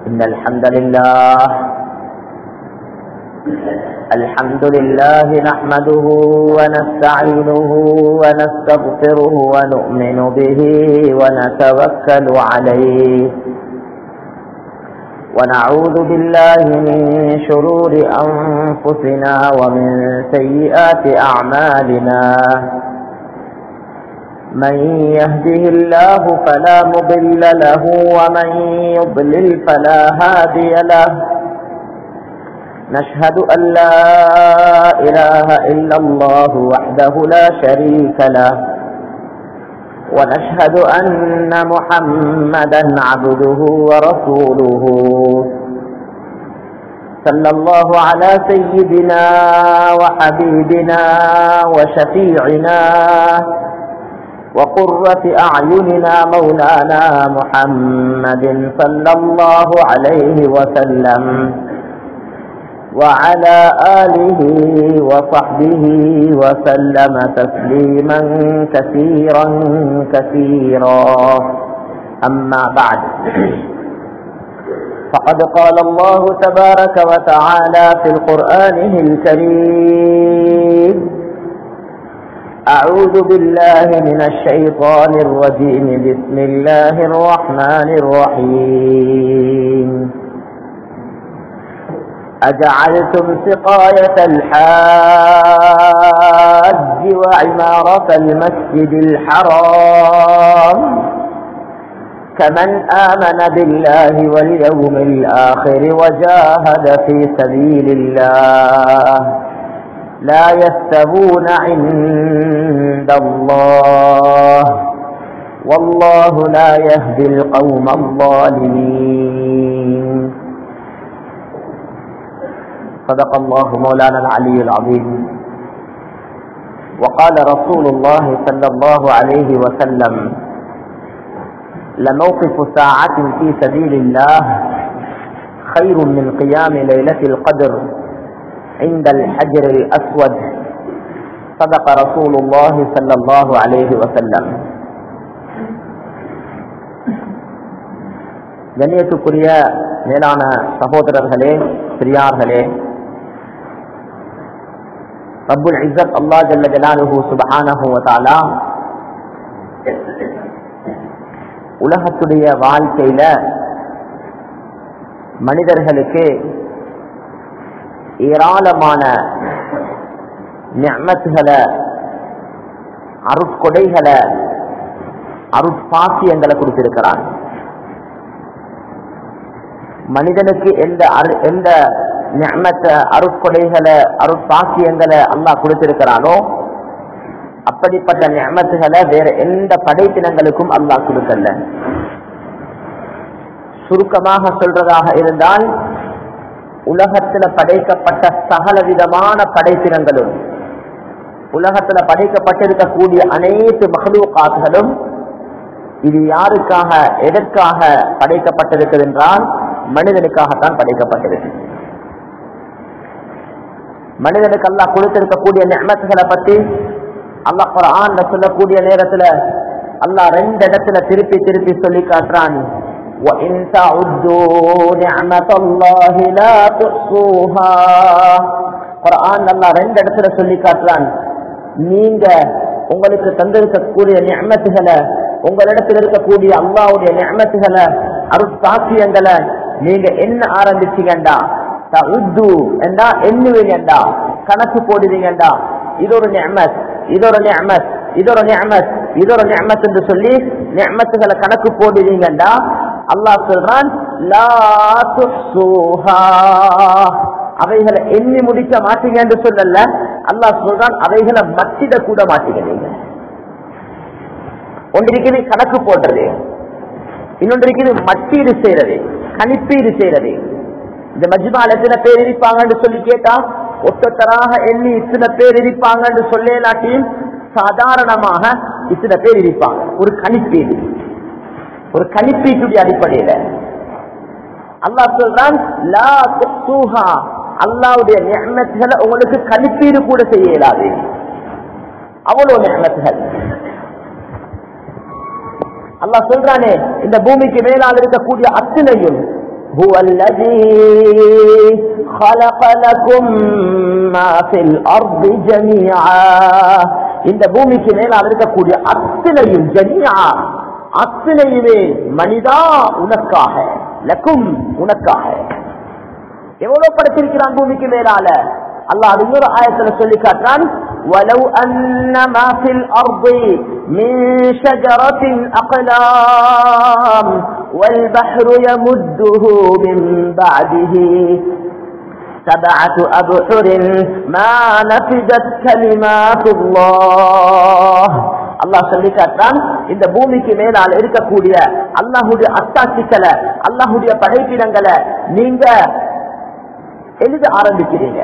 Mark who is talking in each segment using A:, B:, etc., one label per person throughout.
A: إن الحمد لله الحمد لله نحمده ونستعينه ونستغفره ونؤمن به ونتوكل عليه ونعوذ بالله من شرور أنفسنا ومن سيئات أعمالنا من يهده الله فلا مضل له ومن يضلل فلا هادي له نشهد أن لا إله إلا الله وحده لا شريك له ونشهد أن محمدا عبده ورسوله صلى الله على سيدنا وحبيبنا وشفيعنا وقرة أعيننا مولانا محمد صلى الله عليه وسلم وعلى آله وصحبه وسلم تسليما كثيرا كثيرا أما بعد فقد قال الله تبارك وتعالى في القرآن الكريم أعوذ بالله من الشيطان الرجيم بسم الله الرحمن الرحيم أجعلتم سقاية الحاج وعمارة المسجد الحرام كمن آمن بالله واليوم الآخر وجاهد في سبيل الله لا يستوون عند الله والله لا يهدي القوم الظالمين صدق الله مولانا العلي العظيم وقال رسول الله صلى الله عليه وسلم لموقف ساعة في سبيل الله خير من قيام ليلة القدر عند الحجر الأسود صدق رسول الله صلى الله عليه وسلم கண்ணியத்துக்குரிய மேலான சகோதரர்களே பெரியார்களே ரப்புல் இஸ்ஸத் அல்லா ஜல்ல ஜலாலுஹு சுபஹானஹு வ தஆலா உலகத்துடைய வாழ்க்கையில மனிதர்களுக்கு ஏராளமான நியமத்துகளை அருட்கொடைகளை அருட்பாக்கியங்களை கொடுத்திருக்கிறான் மனிதனுக்கு எந்த எந்த நியமத்தை அருட்கொடைகளை அருட்பாக்கியங்களை அல்லாஹ் கொடுத்திருக்கிறானோ அப்படிப்பட்ட நியமத்துகளை வேற எந்த படைப்பினங்களுக்கும் அல்லாஹ் கொடுக்கல சுருக்கமாக சொல்றதாக இருந்தால் உலகத்துல படைக்கப்பட்ட சகல விதமான படைப்பினங்களும் உலகத்துல படைக்கப்பட்டிருக்கக்கூடிய அனைத்து மகளூக்காத்துகளும் இது யாருக்காக எதற்காக படைக்கப்பட்டிருக்கிறது என்றால் மனிதனுக்காகத்தான் படைக்கப்பட்டிருக்கு மனிதனுக்கு அல்லாஹ் கொடுத்திருக்கக்கூடிய நியமத்துகளை பற்றி அல்லாஹ் குரான் சொல்லக்கூடிய நேரத்துல அல்லாஹ் ரெண்டு இடத்துல திருப்பி திருப்பி சொல்லி காட்டுறான் وَإِن تَعُدُّوا نِعْمَةَ اللَّهِ لَا تُحْصُوهَا குர்ஆன் அல்லாஹ் ரெண்டு இடத்துல சொல்லி காட்டுறான் நீங்க உங்களுக்கு தந்திருக்கக்கூடிய நியமத்துகளை உங்களிடத்தில் இருக்கக்கூடிய அல்லாவுடைய நியமத்துகளை அருட்சாட்சியங்களை நீங்க என்ன ஆரம்பிச்சீங்கண்டா உத்து என்றா எண்ணுவீங்கண்டா கணக்கு போடுவீங்கண்டா இது ஒரு நியமத் இது ஒரு நியமத் இது ஒரு நியமத் இது ஒரு நியமத் என்று சொல்லி நியமத்துகளை கணக்கு போடுவீங்கண்டா அல்லாஹ் சொல்றான் லா துஹ்சூஹா அவைகளை எண்ணி முடிக்க மாட்டீங்க என்று சொல்லல அல்லாஹ் சொல்றான் அவைகளை மத்திட கூட மாட்டீங்க நீங்க ஒன்றிருக்கிறது கணக்கு போடுறது இன்னொன்று இருக்குது மட்டீடு செய்யறது கணிப்பீடு செய்யறது இந்த மஜ்மால எத்தனை பேர் இருப்பாங்கன்னு சொல்லி கேட்டா ஒத்தத்தராக எண்ணி இத்தனை பேர் இருப்பாங்கன்னு சொல்லேலாட்டியும் சாதாரணமாக இத்தனை பேர் இருப்பாங்க ஒரு கணிப்பீடு ஒரு கணிப்பீட்டுடைய அடிப்படையில அல்லாஹ் சொல்றான் லா துஹ்சூஹா அல்லாவுடைய நியமத்துகளை உங்களுக்கு கணிப்பீடு கூட செய்ய இயலாது அவ்வளவு நியமத்துகள் அல்லாஹ் சொல்றானே இந்த பூமிக்கு மேலால் இருக்கக்கூடிய அத்தனையும் هو الذي خلق لكم ما في الأرض جميعا இந்த பூமிக்கு மேலால் இருக்கக்கூடிய அத்தனையும் ஜனியா அத்தனையுமே மனிதா உனக்காக லக்கும் உனக்காக எவ்வளவு படைத்திருக்கிறான் பூமிக்கு மேலால அல்லாஹ் அது இன்னொரு ஆயத்துல சொல்லி காட்டுறான் ولو أن ما في الأرض من شجرة أقلام والبحر يمده من بعده سبعة أبحر ما نفدت كلمات الله அல்லாஹ் சொல்லி காட்டுறான் இந்த பூமிக்கு மேலால் இருக்கக்கூடிய அல்லாஹுடைய அத்தாட்சிகளை அல்லாஹுடைய படைப்பிடங்களை நீங்க எழுத ஆரம்பிக்கிறீங்க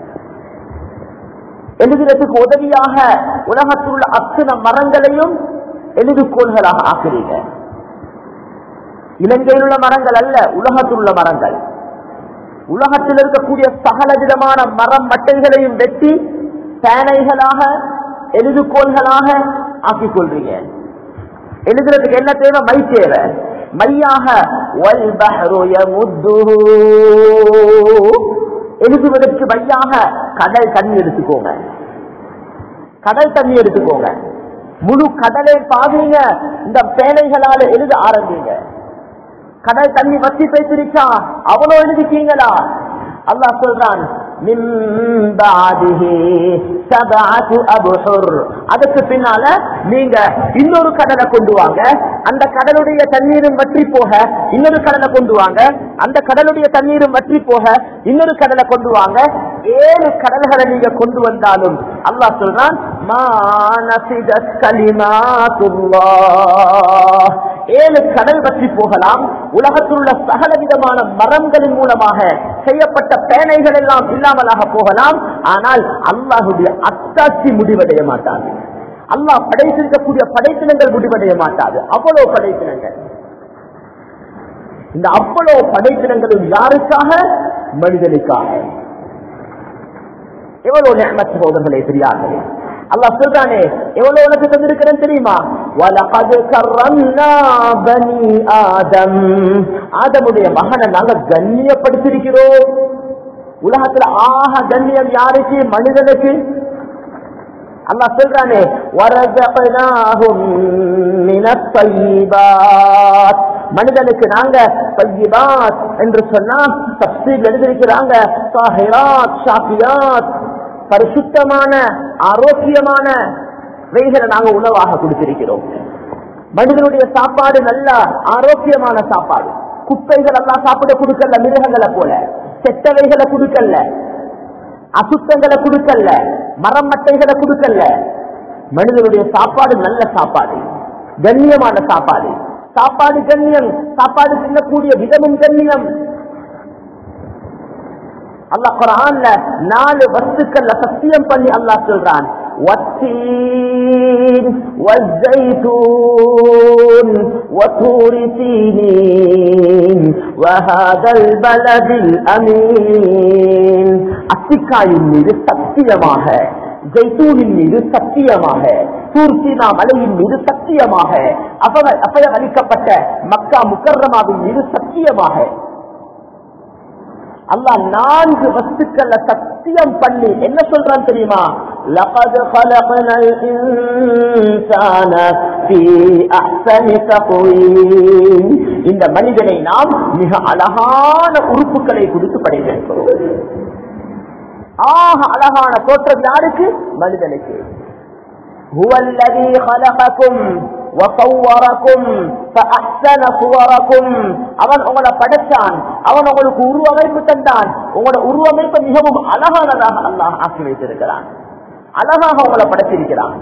A: எழுதுறதுக்கு உதவியாக உலகத்தில் உள்ள அத்தனை மரங்களையும் எழுதுகோள்களாக ஆக்குறீங்க இலங்கையில் உள்ள மரங்கள் அல்ல உலகத்தில் உள்ள மரங்கள் உலகத்தில் இருக்கக்கூடிய சகல விதமான மரம் மட்டைகளையும் வெட்டி பேனைகளாக எழுதுகோள்களாக ஆக்கிக் கொள்றீங்க எழுதுறதுக்கு என்ன தேவை மை தேவை மையாக எழுதுவதற்கு மையாக கடல் தண்ணி எடுத்துக்கோங்க கடல் தண்ணி எடுத்துக்கோங்க முழு கடலை பாவீங்க இந்த பேனைகளால எழுத ஆரம்பிங்க கடல் தண்ணி வத்தி பேசிருச்சா அவ்வளவு எழுதிட்டீங்களா அல்லாஹ் சொல்றான் அதுக்கு பின்னால நீங்க இன்னொரு கடலை கொண்டு வாங்க அந்த கடலுடைய தண்ணீரும் வற்றி போக இன்னொரு கடலை கொண்டு வாங்க அந்த கடலுடைய தண்ணீரும் வற்றி போக இன்னொரு கடலை கொண்டு வாங்க ஏழு கடல்களை நீங்க கொண்டு வந்தாலும் அல்லாஹ் சொல்றான் ஏழு கடல் பற்றி போகலாம் உலகத்தில் உள்ள சகல விதமான மரங்களின் மூலமாக செய்யப்பட்ட பேனைகள் எல்லாம் இல்லாமலாக போகலாம் ஆனால் அல்லாஹுடைய அத்தாட்சி முடிவடைய மாட்டாது அல்லாஹ் படைத்திருக்கக்கூடிய படைப்பினங்கள் முடிவடைய மாட்டாது அவ்வளவு படைப்பினங்கள் இந்த அவ்வளவு படைப்பினங்களும் யாருக்காக மனிதனுக்காக எவ்வளவு நேமத் சகோதரர்களே பெரியார்களே அல்லாஹ் சொல்றானே எவ்வளவு உனக்கு தந்திருக்கிறேன் தெரியுமா வலகது கர்ரம்னா பனி ஆதம் ஆதமுடைய மகனை நாங்க கண்ணியப்படுத்திருக்கிறோம் உலகத்துல ஆக கண்ணியம் யாருக்கு மனிதனுக்கு அல்லாஹ் சொல்றானே வரதனாகும் மினத்தய்யிபாத் மனிதனுக்கு நாங்க பையிபாத் என்று சொன்னா தப்சீல் எழுதியிருக்கிறாங்க சாஹிராத் ஷாஃபியாத் பரிசுத்தமான ஆரோக்கியமான வைகளை நாங்க உணவாக கொடுத்திருக்கிறோம் மனிதனுடைய சாப்பாடு நல்ல ஆரோக்கியமான சாப்பாடு குப்பைகள் எல்லாம் சாப்பிட கொடுக்கல மிருகங்களை போல செட்டவைகளை கொடுக்கல அசுத்தங்களை கொடுக்கல மரம் மட்டைகளை கொடுக்கல மனிதனுடைய சாப்பாடு நல்ல சாப்பாடு கண்ணியமான சாப்பாடு சாப்பாடு கண்ணியம் சாப்பாடு தின்னக்கூடிய விதமும் கண்ணியம் அல்லாஹ் குரான்ல நாலு வஸ்துக்கள்ல சத்தியம் பண்ணி அல்லாஹ் சொல்றான் والتين والزيتون وطور سينين وهذا البلد الأمين அத்திக்காயின் மீது சத்தியமாக ஜெய்தூனின் மீது சத்தியமாக தூர்சீனா மலையின் மீது சத்தியமாக அபயம் அளிக்கப்பட்ட மக்கா முக்கர்ரமாவின் மீது சத்தியமாக அல்லாஹ் நான்கு வஸ்துக்கள்ல சத்தியம் பண்ணி என்ன சொல்றான் தெரியுமா لقد خلقنا الإنسان في أحسن تقويم இந்த மனிதனை நாம் மிக அழகான உறுப்புகளை கொடுத்து படைத்திருக்கிறோம் ஆக அழகான தோற்றம் யாருக்கு மனிதனுக்கு هو الذي خلقكم وصوركم فأحسن صوركم அவன் உங்களை படைச்சான் அவன் உங்களுக்கு உருவமைப்பு தந்தான் உங்களோட உருவமைப்பு மிகவும் அழகானதாக அல்லாஹ் ஆக்கி வைத்திருக்கிறான் அழகாக உங்களை படைத்திருக்கிறான்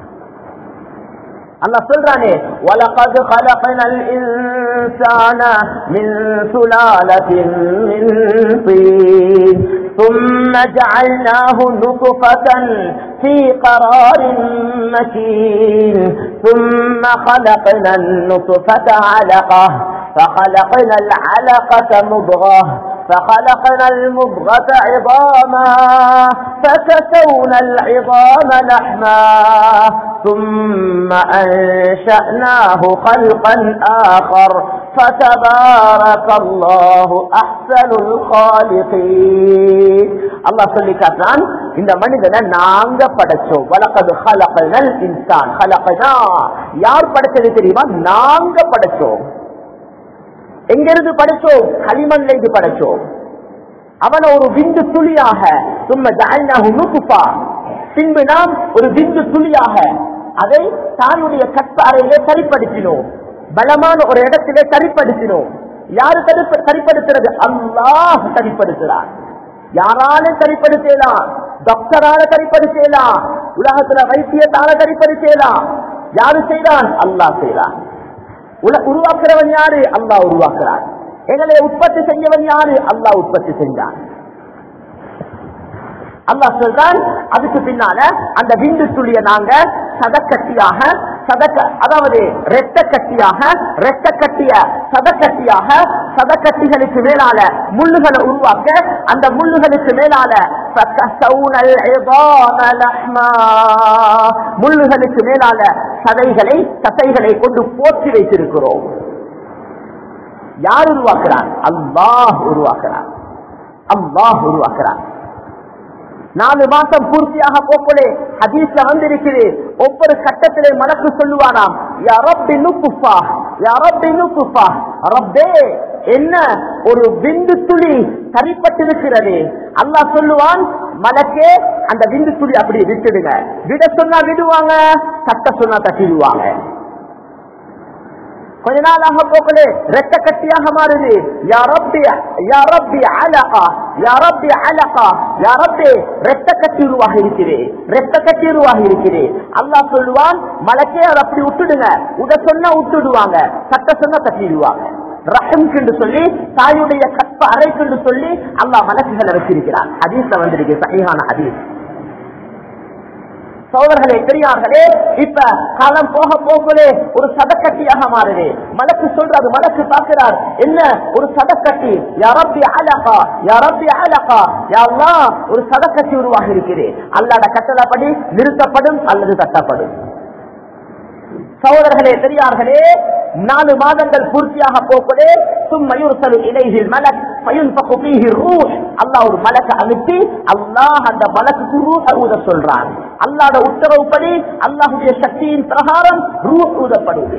A: அல்லா சொல்றானே وَلَقَدْ خَلَقْنَا الْإِنسَانَ مِنْ سُلَالَةٍ مِنْ طِينٍ ثُمَّ جَعَلْنَاهُ نُطْفَةً في قرار مكين ثم خلقنا النطفة علقة فخلقنا العلقة مضغة فخلقنا المضغة عظاما فكسونا العظام لحما ثم أنشأناه خلقا آخر فتبارك الله أحسن الخالقين அல்லாஹ் சொல்லி காட்டுறான் இந்த மனிதனை நாங்க படைச்சோம் வழக்கது ஹலகல் இன்சான் ஹலகனா யார் படைச்சது தெரியுமா நாங்க படைச்சோம் எங்கிருந்து படைச்சோம் களிமண்ல இருந்து படைச்சோம் அவனை ஒரு விந்து துளியாக சும்ம ஜஅல்னாஹு நுத்ஃபா பின்பு நாம் ஒரு விந்து துளியாக அதை தானுடைய கற்ப அறையிலே சரிப்படுத்தினோம் பலமான ஒரு இடத்திலே சரிப்படுத்தினோம் யாரு சரிப்ப- சரிப்படுத்துறது அல்லாஹ் சரிப்படுத்துறார் யாராலும் சரிப்படுத்தலாம் டாக்டரால சரிப்படுத்தலாம் உலகத்துல வைத்தியத்தால சரிப்படுத்தலாம் யாரு செய்தான் அல்லாஹ் செய்தான் உல- உருவாக்குறவன் யாரு அல்லாஹ் உருவாக்குறான் எங்களை உற்பத்தி செய்யவன் யாரு அல்லாஹ் உற்பத்தி செஞ்சான் அல்லாஹ் சொல்றான் அதுக்கு பின்னால அந்த விந்து துளிய நாங்க சதக்கட்டியாக சதக்க அதாவது ரெட்ட கட்டியாக ரெட்ட கட்டிய சதக்கட்டியாக சதக்கட்டிகளுக்கு மேலால முள்ளுகளை உருவாக்க அந்த முள்ளுகளுக்கு மேலால فَكَسَوْنَ الْعِظَامَ لَحْمًا. முள்ளுகளுக்கு மேலால சதைகளை தசைகளை கொண்டு போற்றி வைத்திருக்கிறோம் யார் உருவாக்குறான் அல்லாஹ் உருவாக்குறான் அல்லாஹ் உருவாக்குறான் நாலு மாசம் பூர்த்தியாக போக்கலே ஹதீஸ்ல வந்திருக்குது ஒவ்வொரு கட்டத்திலே மனக்கு சொல்லுவானாம் யா ரப்பி நுக்குஃபா யா ரப்பி நுக்குஃபா ரப்பே என்ன ஒரு விந்து துளி சரிப்பட்டிருக்கிறது அல்லாஹ் சொல்லுவான் மலக்கே அந்த விந்து துளி அப்படி விட்டுடுங்க விட சொன்னா விடுவாங்க தட்ட சொன்னா தட்டிடுவாங்க கொஞ்ச நாளாக போக்கலே ரெட்ட கட்டியாக மாறுது யா ரப்பி யா ரப்பி அலகா யா ரப்பி அலகா யா ரப்பி ரெட்ட கட்டி உருவாகி இருக்கிறேன் ரெட்ட கட்டி உருவாகி இருக்கிறேன் அல்லாஹ் சொல்லுவான் மலக்கே அதை அப்படி விட்டுடுங்க உட சொன்னா விட்டுடுவாங்க சட்ட சொன்னா தட்டிடுவாங்க ரஹம்க்கு சொல்லி தாயுடைய கற்ப அறைக்கு சொல்லி அல்லாஹ் மலக்குகளை வச்சிருக்கிறான் ஹதீஸ்ல வந்திருக்கு சகிஹான ஹதீஸ் சோதர்களே பெரியார்களே இப்ப காலம் போக போகலே ஒரு சதக்கட்டியாக மாறுது மலக்கு சொல்றாரு மலக்கு பார்க்கிறார் என்ன ஒரு சதக்கட்டி யாரப்பி அலகா யாரப்பி அலகா யாருன்னா ஒரு சதக்கட்டி உருவாகி இருக்கிறேன் அல்லாட கட்டளப்படி நிறுத்தப்படும் அல்லது தட்டப்படும் சகோதரர்களே பெரியார்களே நாலு மாதங்கள் பூர்த்தியாக போக்கலே சும்மையுர்சலு இலைஹில் மலக் ஃபயுன்ஃபகு ஃபீஹி ரூஹ் அல்லாஹ் ஒரு மலக்க அனுப்பி அல்லாஹ் அந்த மலக்கு ரூஹ் ஊத சொல்றான் அல்லாஹ்ட உத்தரவுப்படி அல்லாஹ்வுடைய சக்தியின் பிரகாரம் ரூஹ் ஊதப்படுது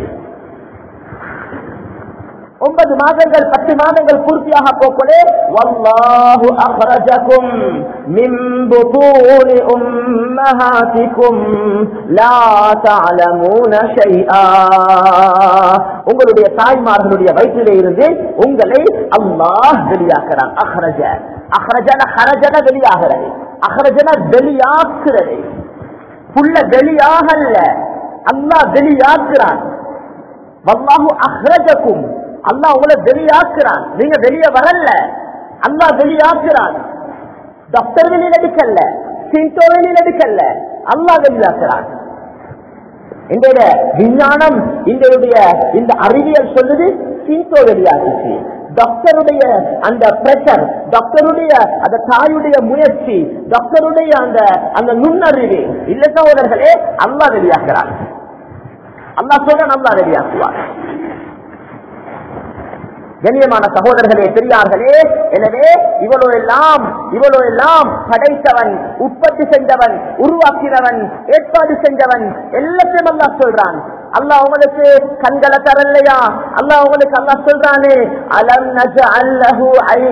A: ஒன்பது மாதங்கள் பத்து மாதங்கள் பூர்த்தியாக போக்கலே வல்லாஹு அஹ்ரஜகும் மின் புதூனி உம்மஹாத்திக்கும் லா தஅலமூன ஷைஆ உங்களுடைய தாய்மார்களுடைய வயிற்றிலே இருந்து உங்களை அல்லாஹ் வெளியாக்குறான் அஹ்ரஜ அஹ்ரஜன ஹரஜன வெளியாகிறது அஹ்ரஜன வெளியாக்குறது புள்ள வெளியாகல்ல அல்லாஹ் வெளியாக்குறான் வல்லாஹு அஹ்ரஜக்கும் அல்லாஹ் உங்களை வெளியாக்குறான் நீங்க வெளியே வரல அல்லாஹ் வெளியாக்குறான் டாக்டர் வெளியில் எடுக்கல சிண்டோ வெளியில் எடுக்கல அல்லாஹ் வெளியாக்குறான் இன்றைய விஞ்ஞானம் இன்றைய இந்த அறிவியல் சொல்லுது சிண்டோ வெளியாகுச்சு டாக்டருடைய அந்த பிரஷர் டாக்டருடைய அந்த தாயுடைய முயற்சி டாக்டருடைய அந்த அந்த நுண்ணறிவு இல்ல சகோதரர்களே அல்லாஹ் வெளியாக்குறான் அல்லாஹ் சொல்ற அல்லாஹ் வெளியாக்குவார் கண்ணியமான சகோதரர்களே பெரியார்களே எனவே இவ்வளவு எல்லாம் இவ்வளவு எல்லாம் படைத்தவன் உற்பத்தி செஞ்சவன் உருவாக்கினவன் ஏற்பாடு செஞ்சவன் எல்லாத்தையும் அல்லாஹ் சொல்றான் அல்லாஹ் உங்களுக்கு கண்களை தரலையா அல்லாஹ் உங்களுக்கு அல்லாஹ் சொல்றானே அலம் நஜ அல்லஹு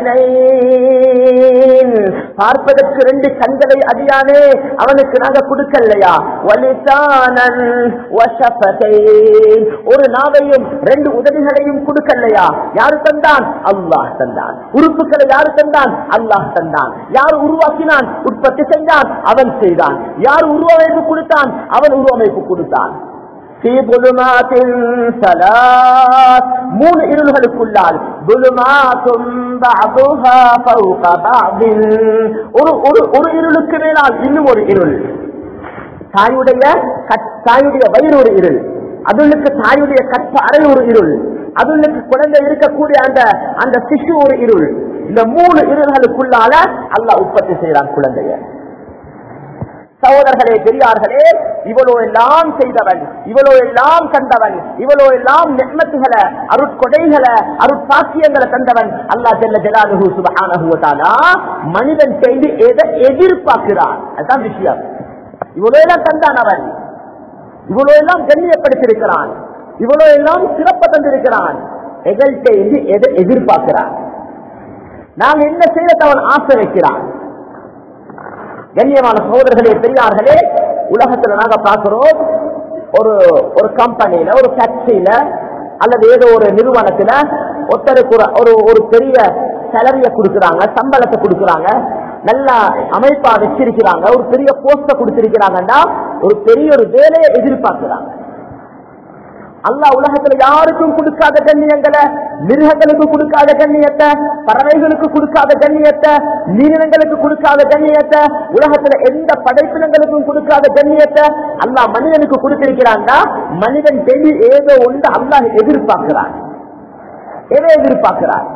A: ஐனைன் பார்ப்பதற்கு ரெண்டு கண்களை அதியானே அவனுக்கு நாங்க கொடுக்கலையா வலிசானன் வஷஃபதைன் ஒரு நாவையும் ரெண்டு உதவிகளையும் கொடுக்கலையா யாரு தந்தான் அல்லாஹ் தந்தான் உறுப்புகளை யாரு தந்தான் அல்லாஹ் தந்தான் யார் உருவாக்கினான் உற்பத்தி செஞ்சான் அவன் செய்தான் யார் உருவமைப்பு கொடுத்தான் அவன் உருவமைப்பு கொடுத்தான் في ظلمات ثلاث மூணு இருள்களுக்குள்ளால் ظلمات بعضها فوق بعض ஒரு ஒரு ஒரு இருளுக்கு மேலால் இன்னும் ஒரு இருள் தாயுடைய கட்- தாயுடைய வயிறு ஒரு இருள் அதுளுக்கு தாயுடைய கற்ப அறை ஒரு இருள் அதுளுக்கு குழந்தை இருக்கக்கூடிய அந்த அந்த சிசு ஒரு இருள் இந்த மூணு இருள்களுக்குள்ளால அல்லாஹ் உற்பத்தி செய்யறான் குழந்தைய சகோதரர்களே பெரியார்களே இவ்வளோ எல்லாம் செய்தவன் இவ்வளோ எல்லாம் கண்டவன் இவ்வளோ எல்லாம் நெம்மத்துகளை அருட்கொடைகளை அருட்சாட்சியங்களை தந்தவன் அல்லாஹ் ஜல்ல ஜலாலுஹு சுப்ஹானஹு வ தஆலா மனிதன் செய்து எதை எதிர்பார்க்கிறான் அதுதான் விஷயம் இவ்வளோ எல்லாம் தந்தான் அவன் இவ்வளோ எல்லாம் கண்ணியப்படுத்தியிருக்கிறான் இவ்வளோ எல்லாம் சிறப்பு தந்திருக்கிறான் எகள்கிட்ட இருந்து எதை எதிர்பார்க்கிறான் நாங்க என்ன செய்யறத அவன் ஆசை வைக்கிறான் கண்ணியமான சகோதரர்களே பெரியார்களே உலகத்துல நாங்க பார்க்கிறோம் ஒரு ஒரு கம்பெனியில ஒரு ஃபேக்டரியில அல்லது ஏதோ ஒரு நிறுவனத்துல ஒருத்தருக்கு ஒரு- ஒரு ஒரு பெரிய சேலரிய கொடுக்கறாங்க சம்பளத்தை கொடுக்கறாங்க நல்லா அமைப்பா வச்சிருக்கிறாங்க ஒரு பெரிய போஸ்ட கொடுத்திருக்கிறாங்கன்னா ஒரு பெரிய ஒரு வேலையை எதிர்பார்க்கிறாங்க அல்லாஹ் உலகத்துல யாருக்கும் கொடுக்காத கண்ணியங்களை மிருகங்களுக்கு கொடுக்காத கண்ணியத்தை பறவைகளுக்கு கொடுக்காத கண்ணியத்தை நீரினங்களுக்கு கொடுக்காத கண்ணியத்தை உலகத்துல எந்த படைப்பினங்களுக்கும் கொடுக்காத கண்ணியத்தை அல்லாஹ் மனிதனுக்கு கொடுத்திருக்கிறான்னா மனிதன் செய்தி ஏதோ ஒன்று அல்லாஹ் எதிர்பார்க்கிறான் எதை எதிர்பார்க்கிறான்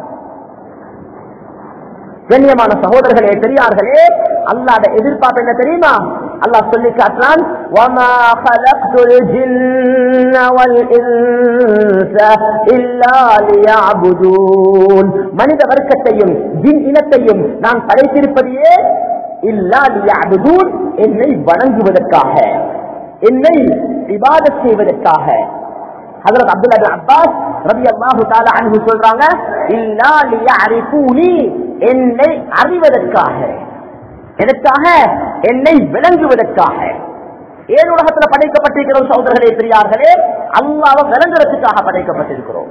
A: கண்ணியமான சகோதரர்களே பெரியார்களே அல்லாத எதிர்பார்ப்பு என்ன தெரியுமா அல்லாஹ் சொல்லி காட்டுறான் وَمَا خَلَقْتُ الْجِنَّ وَالْإِنسَ إِلَّا لِيَعْبُدُونَ மனித வர்க்கத்தையும் ஜின் இனத்தையும் நான் படைத்திருப்பதையே இல்லா லியஅபுதூன் என்னை வணங்குவதற்காக என்னை இபாதத் செய்வதற்காக ஹஜரத் அப்துல்லா பின் அப்பாஸ் ரலியல்லாஹு தஆலா அன்ஹு சொல்றாங்க இல்லா லியஅரிஃபூனி என்னை அறிவதற்காக எனக்காக என்னை விளங்குவதற்காக ஏன் உலகத்துல படைக்கப்பட்டிருக்கிறோம் சகோதரர்களே பெரியார்களே அல்லாஹ்வை விளங்குறதுக்காக படைக்கப்பட்டிருக்கிறோம்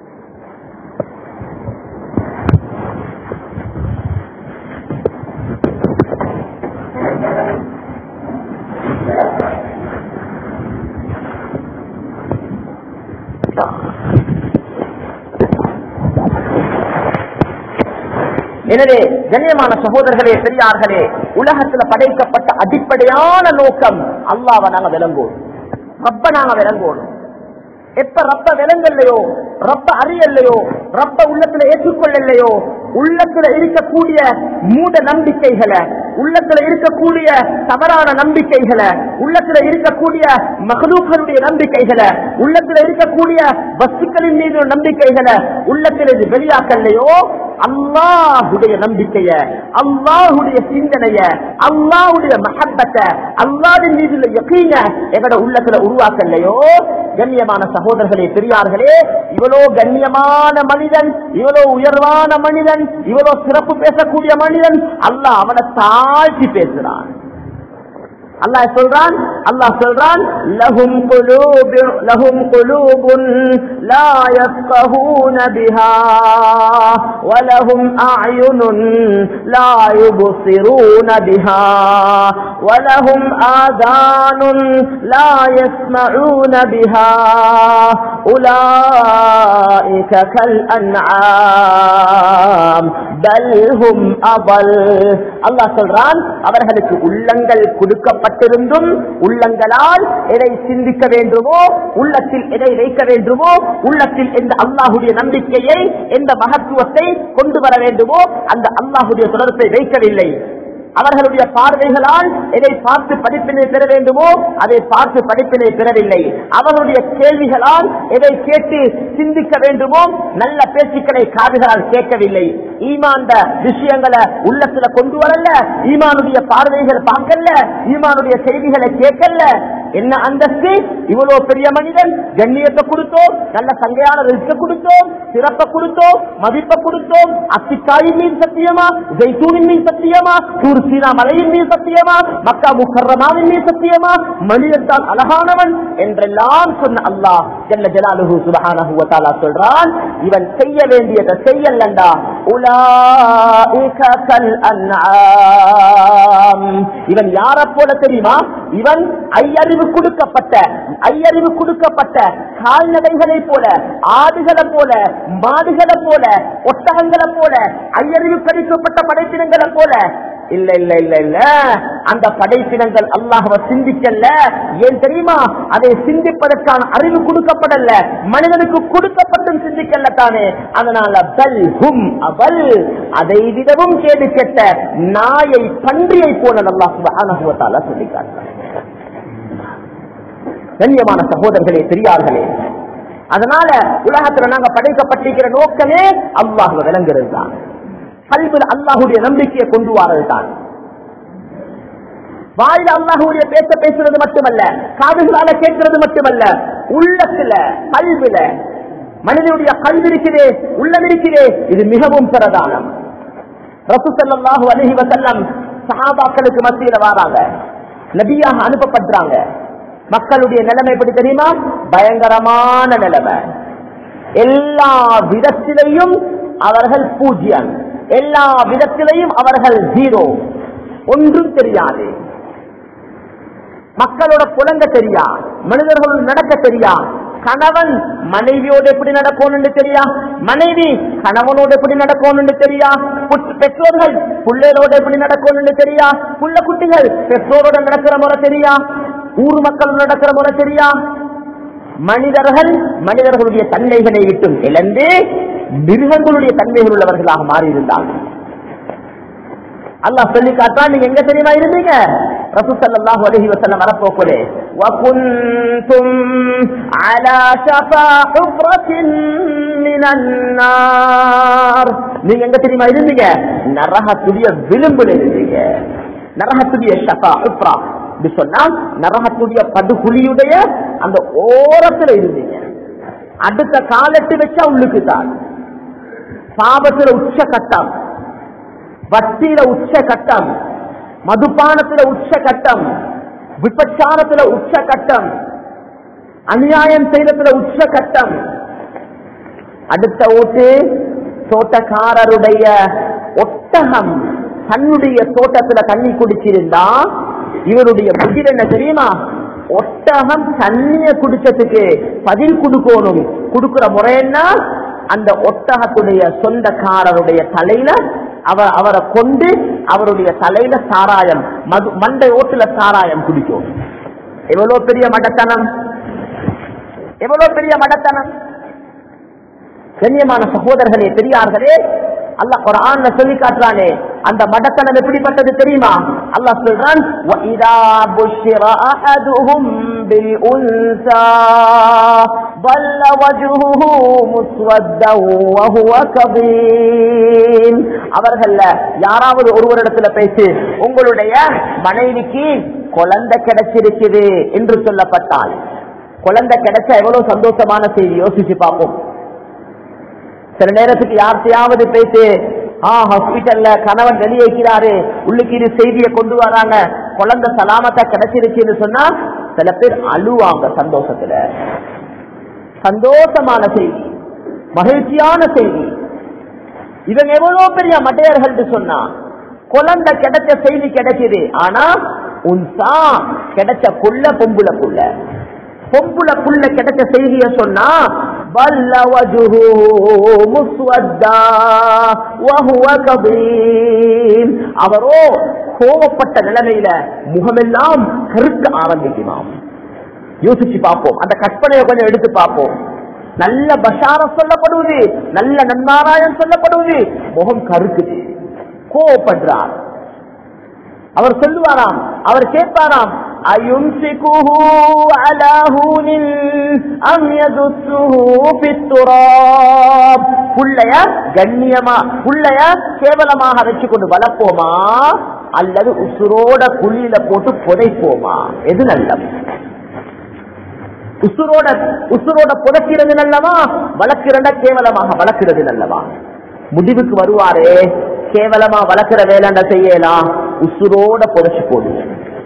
A: எனவே கண்ணியமான சகோதரர்களே பெரியார்களே உலகத்துல படைக்கப்பட்ட அடிப்படையான நோக்கம் அல்லாவை நாங்க விளங்குவோம் ரப்ப நாங்க விளங்குவோம் எப்ப ரப்ப விளங்கல்லையோ ரப்ப அறியல்லையோ ரப்ப உள்ளத்துல ஏற்றுக்கொள்ளலையோ உள்ளத்துல இருக்கக்கூடிய மூட நம்பிக்கைகளை உள்ளத்துல இருக்கக்கூடிய தவறான நம்பிக்கைகளை உள்ளத்துல இருக்கக்கூடிய மகளூக்களுடைய நம்பிக்கைகளை உள்ளத்துல இருக்கக்கூடிய வஸ்துக்களின் மீது நம்பிக்கைகளை உள்ளத்தில் இது வெளியாக்கல்லையோ அல்லாஹுடைய நம்பிக்கைய அல்லாஹுடைய சிந்தனைய அல்லாஹுடைய மஹப்பத்தை அல்லாவின் மீது உள்ள யக்கீன எங்கட உள்ளத்துல உருவாக்கலையோ கண்ணியமான சகோதரர்களே பெரியார்களே இவ்வளோ கண்ணியமான மனிதன் இவ்வளோ உயர்வான மனிதன் இவ்வளோ சிறப்பு பேசக்கூடிய மனிதன் அல்லாஹ் அவனை தாழ்த்தி பேசுறான் அல்லாஹ் சொல்றான் அல்லாஹ் சொல்றான் லஹும் குலூப் லஹும் குலூபுன் லா யஃகஹூன பிஹா வலஹும் அஅயுனுன் லா யுப்சிரூன பிஹா வலஹும் ஆதானுன் லா யஸ்மஊன பிஹா உலாயிக கல் அன்ஆம் பல் ஹும் அபல் அல்லாஹ் சொல்றான் அவர்களுக்கு உள்ளங்கள் கொடுக்கப்பட்டிருந்தும் உள்ளங்களால் எதை சிந்திக்க வேண்டுமோ உள்ளத்தில் எதை வைக்க வேண்டுமோ உள்ளத்தில் எந்த அல்லாஹுடைய நம்பிக்கையை எந்த மகத்துவத்தை கொண்டு வர வேண்டுமோ அந்த அல்லாஹுடைய தொடர்பை வைக்கவில்லை அவர்களுடைய பார்வைகளால் எதை பார்த்து படிப்பினை பெற வேண்டுமோ அதை பார்த்து படிப்பினை பெறவில்லை அவர்களுடைய கேள்விகளால் எதை கேட்டு சிந்திக்க வேண்டுமோ நல்ல பேச்சுக்களை காதுகளால் கேட்கவில்லை ஈமாண்ட விஷயங்களை உள்ளத்துல கொண்டு வரல ஈமானுடைய பார்வைகள் பார்க்கல ஈமானுடைய செய்திகளை கேட்கல என்ன அந்தஸ்து இவ்வளவு பெரிய மனிதன் கண்ணியத்தை கொடுத்தோம் நல்ல சங்கையான ரிஸ்க கொடுத்தோம் சிறப்பை கொடுத்தோம் மதிப்பை கொடுத்தோம் அத்திக்காயின் மீது சத்தியமா ஜெய்தூனின் மீது சத்தியமா தூர் சீனா மலையின் மீது சத்தியமா மக்கா முக்கர்ரமாவின் மீது சத்தியமா மனிதன் தான் அழகானவன் என்றெல்லாம் சொன்ன அல்லாஹ் ஜல்ல ஜலாலுஹு சுபஹானஹு வ தஆலா சொல்றான் இவன் செய்ய வேண்டியதை செய்யலண்டா உலாஇக கல் அன்ஆம் இவன் யார போல தெரியுமா இவன் ஐயறிவு கொடுக்கப்பட்ட ஐயறிவு கொடுக்கப்பட்ட கால்நடைகளை போல ஆடுகளை போல மாடுகளை போல ஒட்டகங்களை போல ஐயறிவு கணிக்கப்பட்ட படைப்பினங்களை போல இல்ல இல்ல இல்ல இல்ல அந்த படைப்பினங்கள் அல்லாஹ்வை சிந்திக்கல ஏன் தெரியுமா அதை சிந்திப்பதற்கான அறிவு கொடுக்கப்படல மனிதனுக்கு கொடுக்கப்பட்டும் சிந்திக்கல தானே அதனால பல் ஹும் அவல் அதை விடவும் கேடு கெட்ட நாயை பன்றியை போல அல்லாஹ் சுப்ஹானஹு வ தஆலா சொல்லி காட்டுறார் கண்ணியமான சகோதரர்களே பெரியார்களே அதனால உலகத்துல நாங்க படைக்கப்பட்டிருக்கிற நோக்கமே அல்லாஹ் விளங்குறது தான் கல்வியில் அல்லாஹுடைய நம்பிக்கையை கொண்டு வரது தான் வாயில அல்லாஹுடைய பேச பேசுறது மட்டுமல்ல காதுகளால கேட்கிறது மட்டுமல்ல உள்ளத்துல கல்வில மனிதனுடைய கல்வி இருக்கிறே உள்ளம் இருக்கிறே இது மிகவும் பிரதானம் ரசூசல்லாஹு அலஹி வசல்லம் சஹாபாக்களுக்கு மத்தியில வராங்க நபியாக அனுப்பப்படுறாங்க மக்களுடைய நிலைமை எப்படி தெரியுமா பயங்கரமான நிலைமை எல்லா விதத்திலையும் அவர்கள் பூஜ்யம் எல்லா விதத்திலையும் அவர்கள் ஜீரோ ஒன்றும் தெரியாது மக்களோட புலங்க தெரியா மனிதர்களோடு நடக்க தெரியா கணவன் மனைவியோடு எப்படி நடக்கணும்னு தெரியா மனைவி கணவனோடு எப்படி நடக்கணும்னு தெரியா புட்- பெற்றோர்கள் பிள்ளைகளோடு எப்படி நடக்கணும்னு தெரியா புள்ள குட்டிகள் பெற்றோரோட நடக்கிற முறை தெரியா ஊர் மக்கள் நடக்கிற முறை தெரியா மனிதர்கள் மனிதர்களுடைய தன்மைகளை விட்டும் இழந்து மிருகங்களுடைய தன்மைகள் உள்ளவர்களாக மாறியிருந்தார்கள் அல்லாஹ் சொல்லி காட்டான் நீங்க எங்க தெரியுமா இருந்தீங்க ரசூ ஸல்லல்லாஹு அலைஹி வஸல்லம் வரப்போக்குலே வகுன்தும் அலா ஷஃபா ஹுஃப்ரத்தின் மினன் நார் நீங்க எங்க தெரியுமா இருந்தீங்க நரகத்துடைய விளிம்புல இருந்தீங்க நரகத்துடைய ஷஃபா ஹுஃப்ரா இப்படி சொன்னால் நரகத்துடைய படுகுழியுடைய அந்த ஓரத்துல இருந்தீங்க அடுத்த காலத்து வச்சா உள்ளுக்கு தான் பாபத்துல உச்ச கட்டம் வட்டியில உச்ச கட்டம் மதுபானத்துல உச்ச கட்டம் விபச்சாரத்துல உச்ச கட்டம் அநியாயம் செய்யறதுல உச்ச கட்டம் அடுத்த ஓட்டு தோட்டக்காரருடைய ஒட்டகம் தன்னுடைய தோட்டத்துல தண்ணி குடிச்சிருந்தா இவருடைய பதில் என்ன தெரியுமா ஒட்டகம் தண்ணிய குடிச்சதுக்கு பதில் கொடுக்கணும் கொடுக்கிற முறை என்ன அந்த ஒட்டகத்துடைய சொந்தக்காரருடைய தலையில அவர் அவரை கொண்டு அவருடைய தலையில சாராயம் மது மண்டை ஓட்டுல சாராயம் குடிக்கும் எவ்வளவு பெரிய மடத்தனம் எவ்வளவு பெரிய மடத்தனம் கண்ணியமான சகோதரர்களே பெரியார்களே அல்லாஹ் குர்ஆன்ல சொல்லி காட்டுறானே அந்த மடத்தனம் எப்படிப்பட்டது தெரியுமா அல்லாஹ் சொல்றான் وَإِذَا بُشِّرَ أَحَدُهُم بِالْأُنثَى ظَلَّ وَجْهُهُ مُسْوَدًّا وَهُوَ كَظِيمٌ அவர்கள யாராவது ஒருவரிடத்துல பேசி உங்களுடைய மனைவிக்கு குழந்தை கிடைச்சிருக்குது என்று சொல்லப்பட்டால் குழந்தை கிடைச்சா எவ்வளவு சந்தோஷமான செய்தி யோசிச்சு பார்ப்போம் சில நேரத்துக்கு யார்த்தையாவது பேசி ஆ ஹாஸ்பிட்டல்ல கணவன் வெளியேக்கிறாரு உள்ளுக்கு இது செய்தியை கொண்டு வராங்க குழந்தை சலாமத்தா கிடைச்சிருச்சுன்னு சொன்னா சில பேர் அழுவாங்க சந்தோஷத்துல சந்தோஷமான செய்தி மகிழ்ச்சியான செய்தி இவங்க எவ்வளவு பெரிய மட்டையர்கள் சொன்னா குழந்தை கிடைச்ச செய்தி கிடைக்குது ஆனா உன்சா கிடைச்ச புள்ள பொம்புல புள்ள பொம்புல புள்ள கிடைச்ச செய்திய சொன்னா பல்ல வஜுஹு முஸ்வத்தா வஹுவ கபீம் அவரோ கோவப்பட்ட நிலைமையில முகமெல்லாம் கருக்க ஆரம்பிக்குமாம் யோசிச்சு பார்ப்போம் அந்த கற்பனையை கொஞ்சம் எடுத்து பார்ப்போம் நல்ல பஷார சொல்லப்படுவது நல்ல நன்மாராயம் சொல்லப்படுவது முகம் கருக்குது கோவப்படுறார் அவர் சொல்லுவாராம் அவர் கேட்பாராம் அயும்சிகுஹு அலா ஹூனின் அம் யதுஸ்ஸுஹு ஃபித்துராப் புள்ளைய கண்ணியமா புள்ளைய கேவலமாக வச்சு கொண்டு வளர்ப்போமா அல்லது உசுரோட குழியில போட்டு புதைப்போமா எது நல்லது உசுரோட உசுரோட புதைக்கிறது நல்லவா வளர்க்கிறத கேவலமாக வளர்க்கிறது நல்லவா முடிவுக்கு வருவாரே கேவலமா வளர்க்கிற வேலை செய்யலாம் உசுரோட புதைச்சு போடுங்க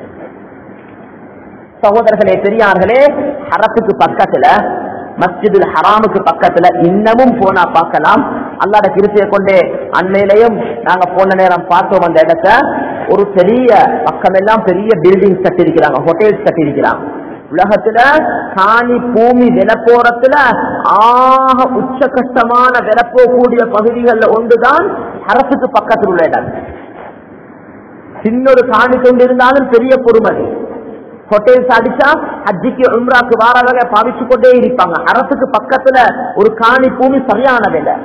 A: சகோதரர்களே பெரியார்களே ஹரத்துக்கு பக்கத்துல மஸ்ஜிதுல் ஹராமுக்கு பக்கத்துல இன்னமும் போனா பார்க்கலாம் அல்லாட கிருப்பையை கொண்டே அண்மையிலையும் நாங்க போன நேரம் பார்த்தோம் அந்த இடத்த ஒரு பெரிய பக்கமெல்லாம் பெரிய பில்டிங்ஸ் கட்டிருக்கிறாங்க ஹோட்டல்ஸ் கட்டிருக்கிறாங்க உலகத்துல காணி பூமி விலப்போரத்துல ஆக உச்சகட்டமான விலப்போக்கூடிய பகுதிகளில் ஒன்றுதான் அரசுக்கு பக்கத்தில் உள்ள இடம் சின்ன ஒரு காணி கொண்டு இருந்தாலும் பெரிய பொறுமதி ஹோட்டல்ஸ் அடிச்சா ஹஜ்ஜிக்கு உம்ராக்கு வாரவங்க பாவிச்சு கொண்டே இருப்பாங்க அரசுக்கு பக்கத்துல ஒரு காணி பூமி சரியான விலை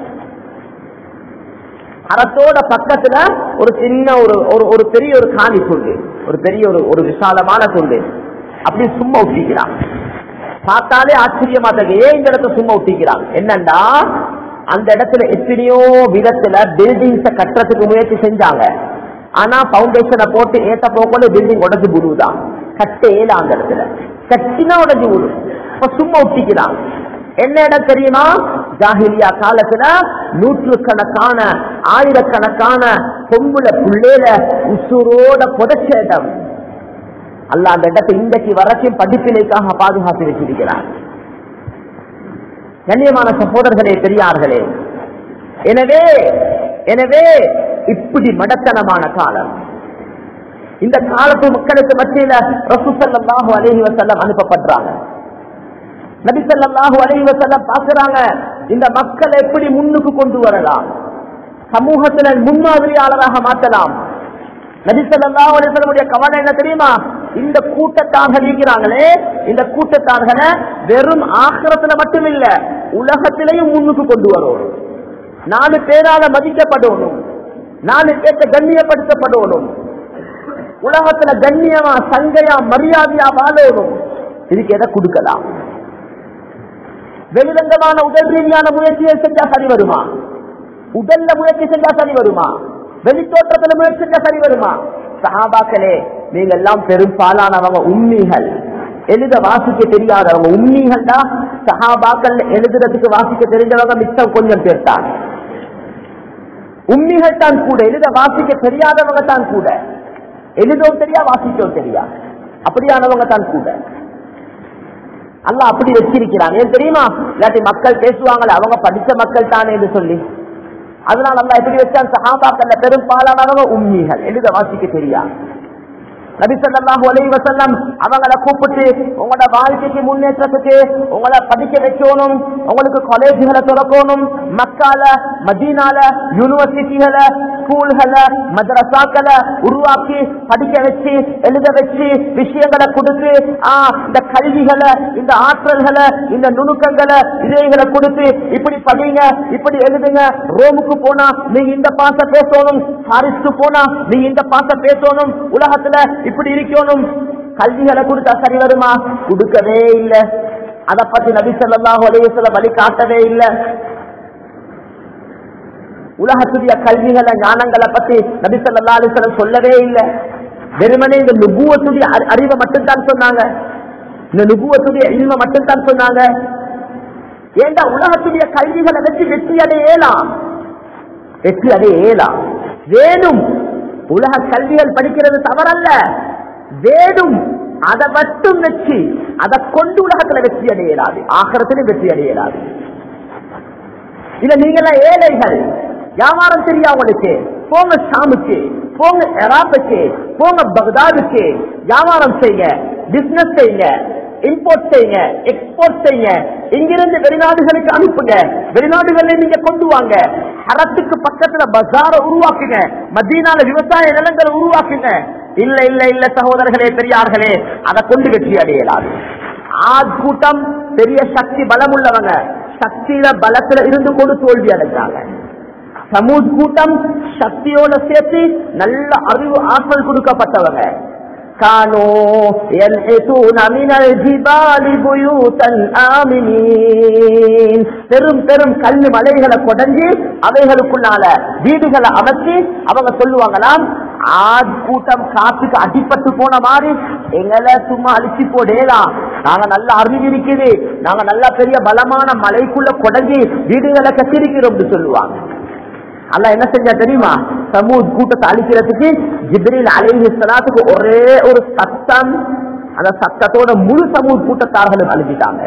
A: அரசோட பக்கத்துல ஒரு சின்ன ஒரு ஒரு ஒரு பெரிய ஒரு காணி துண்டு ஒரு பெரிய ஒரு ஒரு விசாலமான துண்டு அப்படி சும்மா ஒட்டிக்கிறான் பார்த்தாலே ஆச்சரியமா தங்க ஏன் இந்த இடத்த சும்மா ஒட்டிக்கிறான் என்னண்டா அந்த இடத்துல எத்தனையோ விதத்துல பில்டிங்ஸ கட்டுறதுக்கு முயற்சி செஞ்சாங்க ஆனா பவுண்டேஷனை போட்டு ஏத்த போக்கொண்டு பில்டிங் உடஞ்சு விடுவுதான் கட்ட ஏல அந்த இடத்துல கட்டினா உடஞ்சு விடும் இப்ப சும்மா ஒட்டிக்கிறான் என்ன இடம் தெரியுமா ஜாகிலியா காலத்துல நூற்றுக்கணக்கான ஆயிரக்கணக்கான பொம்புல புள்ளேல உசுரோட புதைச்ச இடம் அல்ல அந்த இடத்தை இன்றைக்கு வரைக்கும் படிப்பினைக்காக பாதுகாத்து வச்சிருக்கிறார் கண்ணியமான சகோதரர்களே பெரியார்களே எனவே எனவே இப்படி மடத்தனமான காலம் இந்த காலத்து மக்களுக்கு மத்தியில ரசூசல்லாஹு அலைஹி வஸல்லம் அனுப்பப்படுறாங்க நபி ஸல்லல்லாஹு அலைஹி வஸல்லம் பாக்குறாங்க இந்த மக்களை எப்படி முன்னுக்கு கொண்டு வரலாம் சமூகத்துல முன்மாதிரியாளராக மாற்றலாம் நபி ஸல்லல்லாஹு அலைஹி வஸல்லமுடைய கவலை என்ன தெரியுமா இந்த கூட்டத்தார்கள் இருக்கிறாங்களே இந்த கூட்டத்தார்களை வெறும் ஆக்கிரத்துல மட்டும் இல்ல உலகத்திலையும் முன்னுக்கு கொண்டு வரும் நாலு பேரால மதிக்கப்படணும் நாலு பேர்த்த கண்ணியப்படுத்தப்படணும் உலகத்துல கண்ணியமா சங்கையா மரியாதையா வாழணும் இதுக்கு எதை கொடுக்கலாம் வெளிரங்கமான உடல் ரீதியான முயற்சியை செஞ்சா சரி வருமா உடல்ல முயற்சி செஞ்சா சரி வருமா வெளித்தோற்றத்துல முயற்சி செஞ்சா சரி வருமா சஹாபாக்களே நீங்க எல்லாம் பெரும்பாலானவங்க உண்மைகள் எழுத வாசிக்க தெரியாதவங்க உண்மைகள் தான் சஹாபாக்கள் எழுதுறதுக்கு வாசிக்க தெரிஞ்சவங்க மிச்சம் கொஞ்சம் பேர் தான் உண்மைகள் தான் கூட எழுத வாசிக்க தெரியாதவங்க தான் கூட எழுதவும் தெரியா வாசிக்கவும் தெரியா அப்படியானவங்க தான் கூட அல்ல அப்படி வச்சிருக்கிறான் ஏன் தெரியுமா இல்லாட்டி மக்கள் பேசுவாங்களே அவங்க படிச்ச மக்கள் தானே என்று சொல்லி அதனால அல்ல எப்படி வச்சான் சஹாபாக்கள்ல பெரும்பாலானவங்க உண்மைகள் எழுத வாசிக்க தெரியா நபி ஸல்லல்லாஹு அலைஹி வஸல்லம் அவங்கள கூப்பிட்டு உங்களோட வாழ்க்கைக்கு முன்னேற்றத்துக்கு உங்களை படிக்க வைக்கணும் உங்களுக்கு காலேஜ்களை திறக்கணும் மக்கால மதீனால யூனிவர்சிட்டிகளை ஸ்கூல்களை மதரசாக்களை உருவாக்கி படிக்க வச்சு எழுத வச்சு விஷயங்களை கொடுத்து ஆ, இந்த கல்விகளை இந்த ஆற்றல்களை இந்த நுணுக்கங்களை இதைகளை கொடுத்து இப்படி படிங்க இப்படி எழுதுங்க ரோமுக்கு போனா நீங்க இந்த பாச பேசணும் பாரிஸ்க்கு போனா நீங்க இந்த பாச பேசணும் உலகத்துல இப்படி இருக்கணும் கல்விகளை கொடுத்தா சரி வருமா கொடுக்கவே இல்லை அத பத்தி நபி ஸல்லல்லாஹு அலைஹி வஸல்லம் வழி காட்டவே இல்லை உலகத்துடைய கல்விகளை ஞானங்களை பத்தி நபி ஸல்லல்லாஹு அலைஹி வஸல்லம் சொல்லவே இல்லை வெறுமனே இந்த நுபுவத்துடைய அறி- அறிவை மட்டும்தான் சொன்னாங்க இந்த நுபுவத்துடைய இல்ம மட்டும்தான் சொன்னாங்க ஏண்டா உலகத்துடைய கல்விகளை வச்சு வெற்றி அடையலாம் வெற்றி அடையலாம் வேணும் உலக கல்விகள் படிக்கிறது தவறல்ல வேணும் அதை மட்டும் வச்சு அதை கொண்டு உலகத்துல வெற்றி அடையலாது ஆகரத்திலும் வெற்றி அடையலாது இல்ல நீங்களாம் ஏழைகள் வியாபாரம் தெரியா உங்களுக்கு போங்க ஷாமுக்கு போங்க எராப்புக்கு போங்க பக்தாதுக்கு வியாபாரம் செய்யுங்க பிசினஸ் செய்யுங்க இம்போர்ட் செய்யுங்க எக்ஸ்போர்ட் செய்யுங்க இங்கிருந்து வெளிநாடுகளுக்கு அனுப்புங்க வெளிநாடுகளை நீங்க கொண்டு வாங்க ஹரத்துக்கு பக்கத்துல பஜார உருவாக்குங்க மதீனால விவசாய நிலங்களை உருவாக்குங்க இல்ல இல்ல இல்ல சகோதரர்களே பெரியார்களே அதை கொண்டு வெற்றி அடையலாது ஆத் கூட்டம் பெரிய சக்தி பலம் உள்ளவங்க சக்தியில பலத்துல இருந்து கொண்டு தோல்வி அடைஞ்சாங்க சமூத் கூட்டம் சக்தியோட சேர்த்து நல்ல அறிவு ஆற்றல் கொடுக்கப்பட்டவங்க كانوا ينحتون من الجبال بيوتا آمنين பெரும் பெரும் கல்லு மலைகளை கொடைஞ்சு அவைகளுக்குள்ளால வீடுகளை அமைச்சு அவங்க சொல்லுவாங்களாம் ஆட் கூட்டம் காத்துக்கு அடிபட்டு போன மாதிரி எங்களை சும்மா அழிச்சு போடேலாம் நாங்க நல்ல அறிவு இருக்குது நாங்க நல்ல பெரிய பலமான மலைக்குள்ள கொடைஞ்சி வீடுகளை கட்டிருக்கிறோம் சொல்லுவாங்க அல்ல என்ன செஞ்சா தெரியுமா சமூத் கூட்டத்தை அழிக்கிறதுக்கு ஜிப்ரில் அலைஹி ஸலாத்துக்கு ஒரே ஒரு சத்தம் அந்த சத்தத்தோட முழு சமூத் கூட்டத்தார்களும் அழிஞ்சிட்டாங்க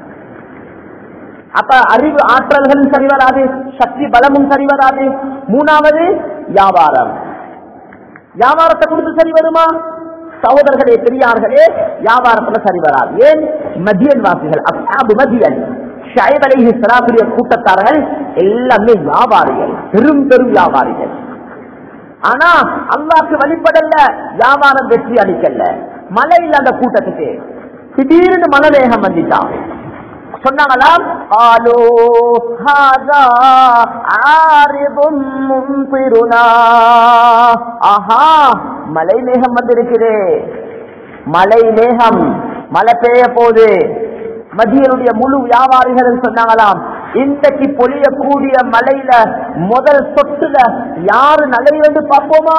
A: அப்ப அறிவு ஆற்றல்களும் சரி வராது சக்தி பலமும் சரி வராது மூணாவது வியாபாரம் வியாபாரத்தை கொடுத்து சரி வருமா சகோதரர்களே பெரியார்களே வியாபாரத்துல சரி வராது ஏன் மதியன் வாசிகள் அசாபு மதியன் ஷாயிப் அலைஹி ஸலாத்துடைய கூட்டத்தார்கள் எல்லாமே வியாபாரிகள் பெரும் பெரும் வியாபாரிகள் ஆனா அல்லாக்கு வழிபடல வியாபாரம் வெற்றி அளிக்கல மழை இல்ல அந்த கூட்டத்துக்கு திடீர்னு மனவேகம் வந்துட்டான் சொன்னாங்களாம் ஆலோ ஹாதா ஆரிதும் முன்பிருனா ஆஹா மலை மேகம் வந்திருக்குது மலை மேகம் மழை பெய்ய போகுது மதியனுடைய முழு வியாபாரிகள் சொன்னாங்களாம் இன்றைக்கு பொழியக்கூடிய மலையில முதல் சொட்டுல யாரு நலையிலிருந்து பார்ப்போமா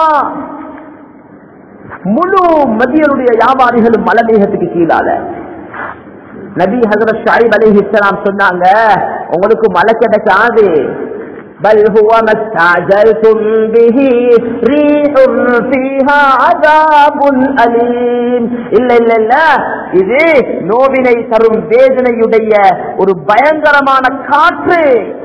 A: முழு மதியனுடைய வியாபாரிகளும் மலை மேகத்துக்கு கீழால நபி ஹசரத் ஷாயிப் அலி இஸ்லாம் சொன்னாங்க உங்களுக்கு மழை கிடைக்காது بل هو ما استعجلتم به ريح فيها عذاب أليم இல்ல இல்ல இல்ல இது நோவினை தரும் வேதனையுடைய ஒரு பயங்கரமான காற்று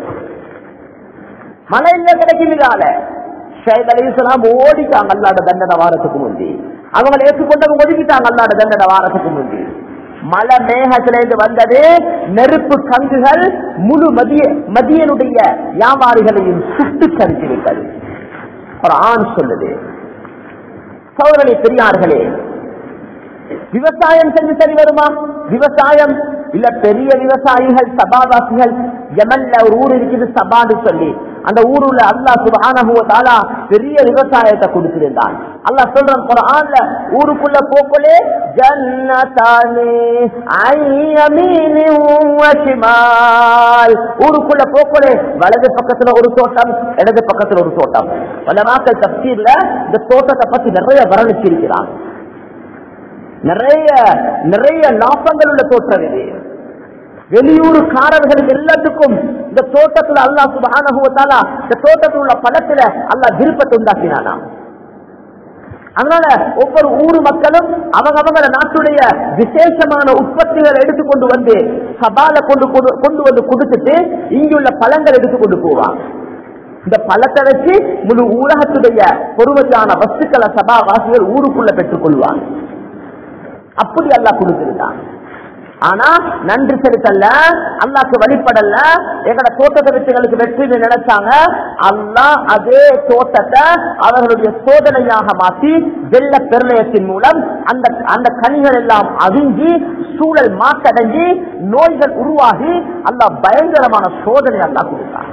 A: மழை இல்ல கிடைக்குதுகால ஷைத் அலி இஸ்லாம் ஓடிட்டாங்க அல்லாட தண்டனை வாரத்துக்கு முந்தி அவங்க ஏற்றுக்கொண்டவங்க ஒதுக்கிட்டாங்க அல்லாட தண்டனை வாரத்துக்கு முந்தி மலை மேகத்திலிருந்து வந்தது நெருப்பு கங்குகள் முழு மதிய மதியனுடைய வியாபாரிகளையும் சுட்டு கருத்து விட்டது ஒரு ஆண் சொல்லுது சோதனை பெரியார்களே விவசாயம் செஞ்சு சரி வருமா விவசாயம் இல்ல பெரிய விவசாயிகள் சபாவாசிகள் யமன்ல ஒரு ஊர் இருக்குது சபான்னு சொல்லி அந்த ஊருல அல்லாஹ் சுப்ஹானஹு வ தஆலா பெரிய விவசாயத்தை கொடுத்திருந்தான் அல்லாஹ் சொல்றான் குர்ஆன்ல ஊருக்குள்ள போக்கலே ஜன்னதானி ஐயமீனி வ ஷிமால் ஊருக்குள்ள போக்கலே வலது பக்கத்துல ஒரு தோட்டம் இடது பக்கத்துல ஒரு தோட்டம் உலமாக்கள் தஃசீர்ல இந்த தோட்டத்தை பத்தி நிறைய வர்ணிச்சிருக்கிறான் நிறைய நிறைய லாபங்கள் உள்ள தோட்டம் இது வெளியூருக்காரர்களுக்கு எல்லாத்துக்கும் இந்த தோட்டத்துல அல்லா சுபானுவத்தாலா இந்த தோட்டத்தில் உள்ள பழத்துல அல்லா விருப்பத்தை உண்டாக்கினானா அதனால ஒவ்வொரு ஊர் மக்களும் அவங்க அவங்க நாட்டுடைய விசேஷமான உற்பத்திகளை எடுத்துக்கொண்டு வந்து சபால கொண்டு கொண்டு- கொண்டு வந்து கொடுத்துட்டு இங்குள்ள பழங்கள் எடுத்துக்கொண்டு போவாங்க இந்த பழத்தை வச்சு முழு உலகத்துடைய பொறுமதியான வஸ்துக்களை சபாவாசிகள் ஊருக்குள்ள பெற்றுக் கொள்வாங்க அப்படி அல்லாஹ் கொடுத்திருந்தான் ஆனா நன்றி செலுத்தல்ல அல்லாக்கு வழிபடல எங்கட தோட்டத்தை வச்சுகளுக்கு வெற்றி நினைச்சாங்க அல்லாஹ் அதே தோட்டத்தை அவர்களுடைய சோதனையாக மாற்றி வெள்ள பெருளையத்தின் மூலம் அந்த அந்த கனிகள் எல்லாம் அவிஞ்சி சூழல் மாற்றடைஞ்சி நோய்கள் உருவாகி அல்லாஹ் பயங்கரமான சோதனை அல்லாஹ் கொடுத்தான்